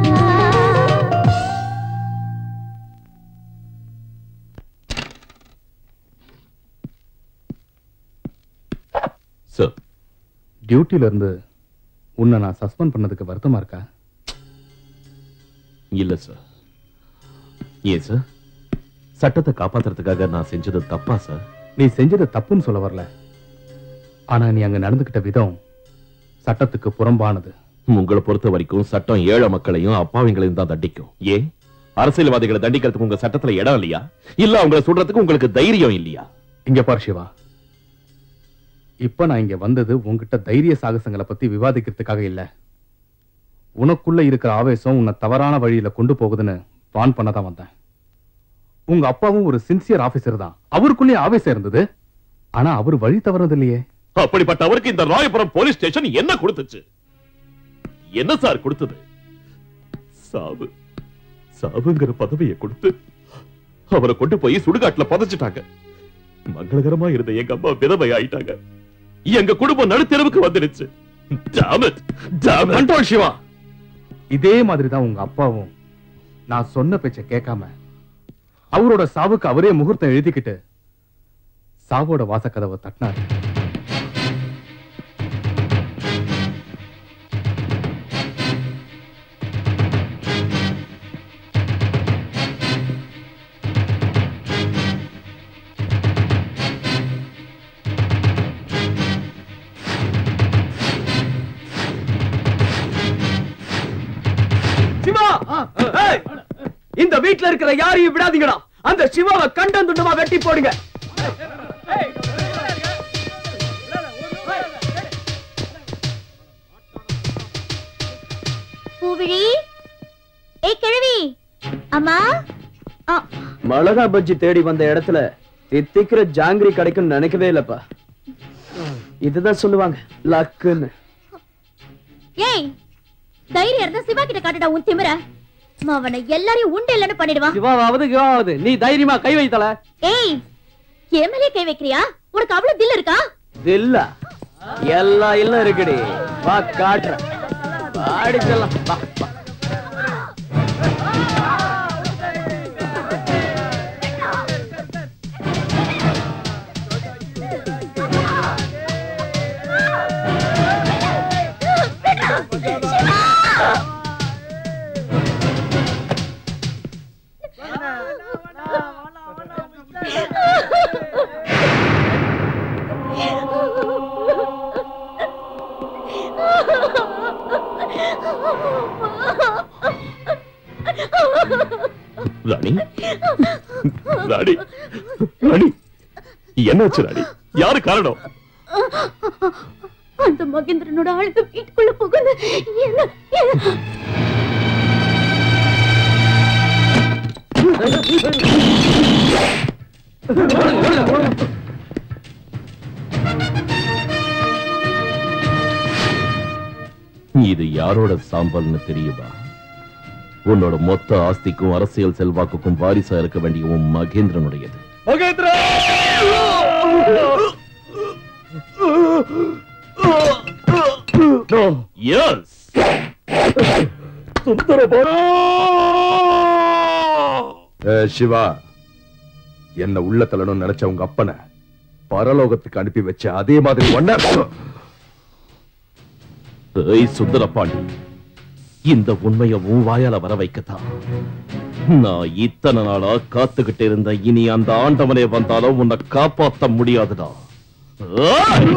சார் டியூட்டில இருந்து உன்னை நான் சஸ்பெண்ட் பண்ணதுக்கு வருத்தமா இருக்கா இல்ல சார் ஏன் சார் சட்டத்தை காப்பாத்துறதுக்காக நான் செஞ்சது தப்பா சார் நீ செஞ்சது தப்புன்னு சொல்ல வரல ஆனா நீ அங்க நடந்துகிட்ட விதம் சட்டத்துக்கு புறம்பானது உங்களை பொறுத்த வரைக்கும் சட்டம் ஏழை மக்களையும் அப்பாவிங்களையும் தான் தண்டிக்கும் ஏன் அரசியல்வாதிகளை தண்டிக்கிறதுக்கு உங்க சட்டத்துல இடம் இல்லையா இல்ல அவங்கள சுடுறதுக்கு உங்களுக்கு தைரியம் இல்லையா இங்க பார் சிவா இப்ப நான் இங்க வந்தது உன்கிட்ட தைரிய சாகசங்களை பத்தி விவாதிக்கிறதுக்காக இல்ல உனக்குள்ள இருக்கிற ஆவேசம் உன்னை தவறான வழியில கொண்டு போகுதுன்னு வான் பண்ணதான் வந்தேன் உங்க அப்பாவும் ஒரு சின்சியர் ஆபீசர் தான் அவருக்குள்ளே ஆவேசம் இருந்தது ஆனா அவர் வழி தவறது இல்லையே அப்படிப்பட்ட அவருக்கு இந்த ராயபுரம் போலீஸ் ஸ்டேஷன் என்ன கொடுத்துச்சு என்ன சார் கொடுத்தது சாவு சாவுங்கிற பதவியை கொடுத்து அவரை கொண்டு போய் சுடுகாட்டுல புதைச்சிட்டாங்க மங்களகரமா இருந்த எங்க அம்மா விதவை ஆயிட்டாங்க எங்க குடும்பம் நடுத்தெருவுக்கு வந்துடுச்சு Damn it! Damn it! Control Siva இதே மாதிரி தான் உங்க அப்பாவும் நான் சொன்ன பேச்ச கேட்காம அவரோட சாவுக்கு அவரே முகூர்த்தம் எழுதிக்கிட்டு சாவோட வாசக்கதவை தட்டினாரு சிவா ஏய், இந்த வீட்ல இருக்கிற யாரையும் விடாதீங்கடா அந்த சிவாவை கண்டம் துண்டமா வெட்டி போடுங்க பூவிழி ஏய் கிழவி அம்மா ஆ, மிளகா பஜ்ஜி தேடி வந்த இடத்துல தித்திக்கிற ஜாங்கிரி கிடைக்கும் நினைக்கவே இல்லப்பா இதுதான் சொல்லுவாங்க லக்குன்னு ஏய் தைரியம் இருந்தா சிவா கிட்ட காட்டுடா உன் திமிர அவனை எல்லாரையும் உண்டு இல்லைன்னு பண்ணிடுவான் சிவாவது சிவாவது நீ தைரியமா கை வைத்தல ஏய் எம்எல்ஏ கை வைக்கிறியா உனக்கு அவ்வளவு தில் இருக்கா இல்ல எல்லாம் இல்ல இருக்குடி வா காட்டுறேன் பாடி செல்லாம் வா வா. ராணி ராணி ராணி என்னாச்சு ராணி யாரு காரணம் அந்த மகேந்திரனோட ஆளுங்க வீட்டுக்குள்ள புகுந்து என்ன என்ன- இது யாரோட சாம்பல்னு தெரியுமா உன்னோட மொத்த ஆஸ்திக்கும் அரசியல் செல்வாக்குக்கும் வாரிசா இருக்க வேண்டிய உன் மகேந்திரனுடையது மகேந்திரா எஸ் ஏ, சிவா என்ன உள்ள தள்ளணும்னு நினைச்ச உங்க அப்பனை பரலோகத்துக்கு அனுப்பி வச்ச அதே மாதிரி ஒன்ன ஏய் சுந்தரபாண்டி இந்த உண்மைய உன் வாயால வர வைக்கத்தான் நான் இத்தனை நாளா காத்துக்கிட்டு இருந்த இனி அந்த ஆண்டவனே வந்தாலும் உன்னை காப்பாத்த முடியாதுடா ஏய்!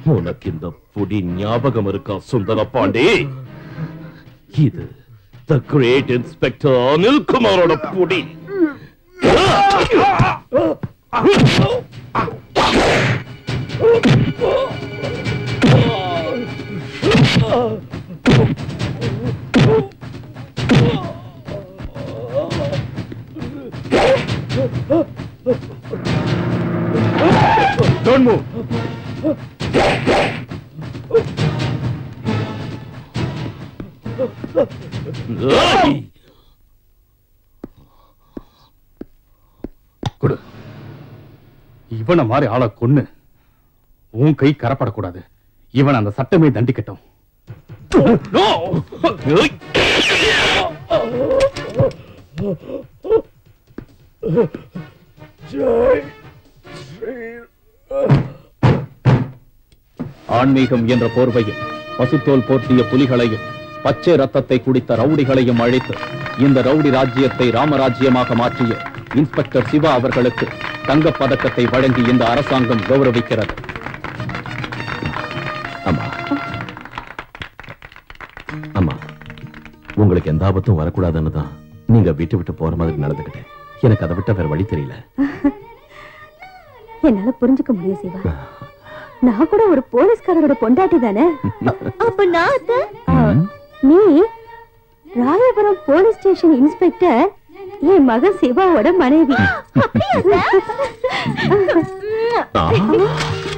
உனக்கு இந்த புடி ஞாபகம் இருக்கா சுந்தர பாண்டி இது த கிரேட் இன்ஸ்பெக்டர் அனில்குமாரோட புடி Don't move. கொடு இவனை மாதிரி ஆளை கொன்னு உன் கை கரப்படக்கூடாது இவன் அந்த சட்டமே தண்டிக்கட்டும் ஆன்மீகம் என்ற போர்வையில் பசுத்தோல் போர்த்திய புலிகளையும் பச்சை ரத்தத்தை குடித்த ரவுடிகளையும் அழைத்து இந்த ரவுடி ராஜ்யத்தை ராமராஜ்யமாக மாற்றிய இன்ஸ்பெக்டர் சிவா அவர்களுக்கு தங்கப் பதக்கத்தை வழங்கி இந்த அரசாங்கம் கௌரவிக்கிறது அம்மா அம்மா உங்களுக்கு எந்த ஆபத்தும் வரக்கூடாதுன்னு தான் நீங்க வீட்டு விட்டு போற மாதிரி நடந்துக்கிட்டேன் எனக்கு அதை விட்ட வேற வழி தெரியல என்னால புரிஞ்சுக்க முடியும் சிவா நான் கூட ஒரு போலீஸ்காரரோட பொண்டாட்டி தானே அப்ப நான் அத்தை? நீ ராயபுரம் போலீஸ் ஸ்டேஷன் இன்ஸ்பெக்டர் என் மகன் சிவாவோட மனைவி ஆ.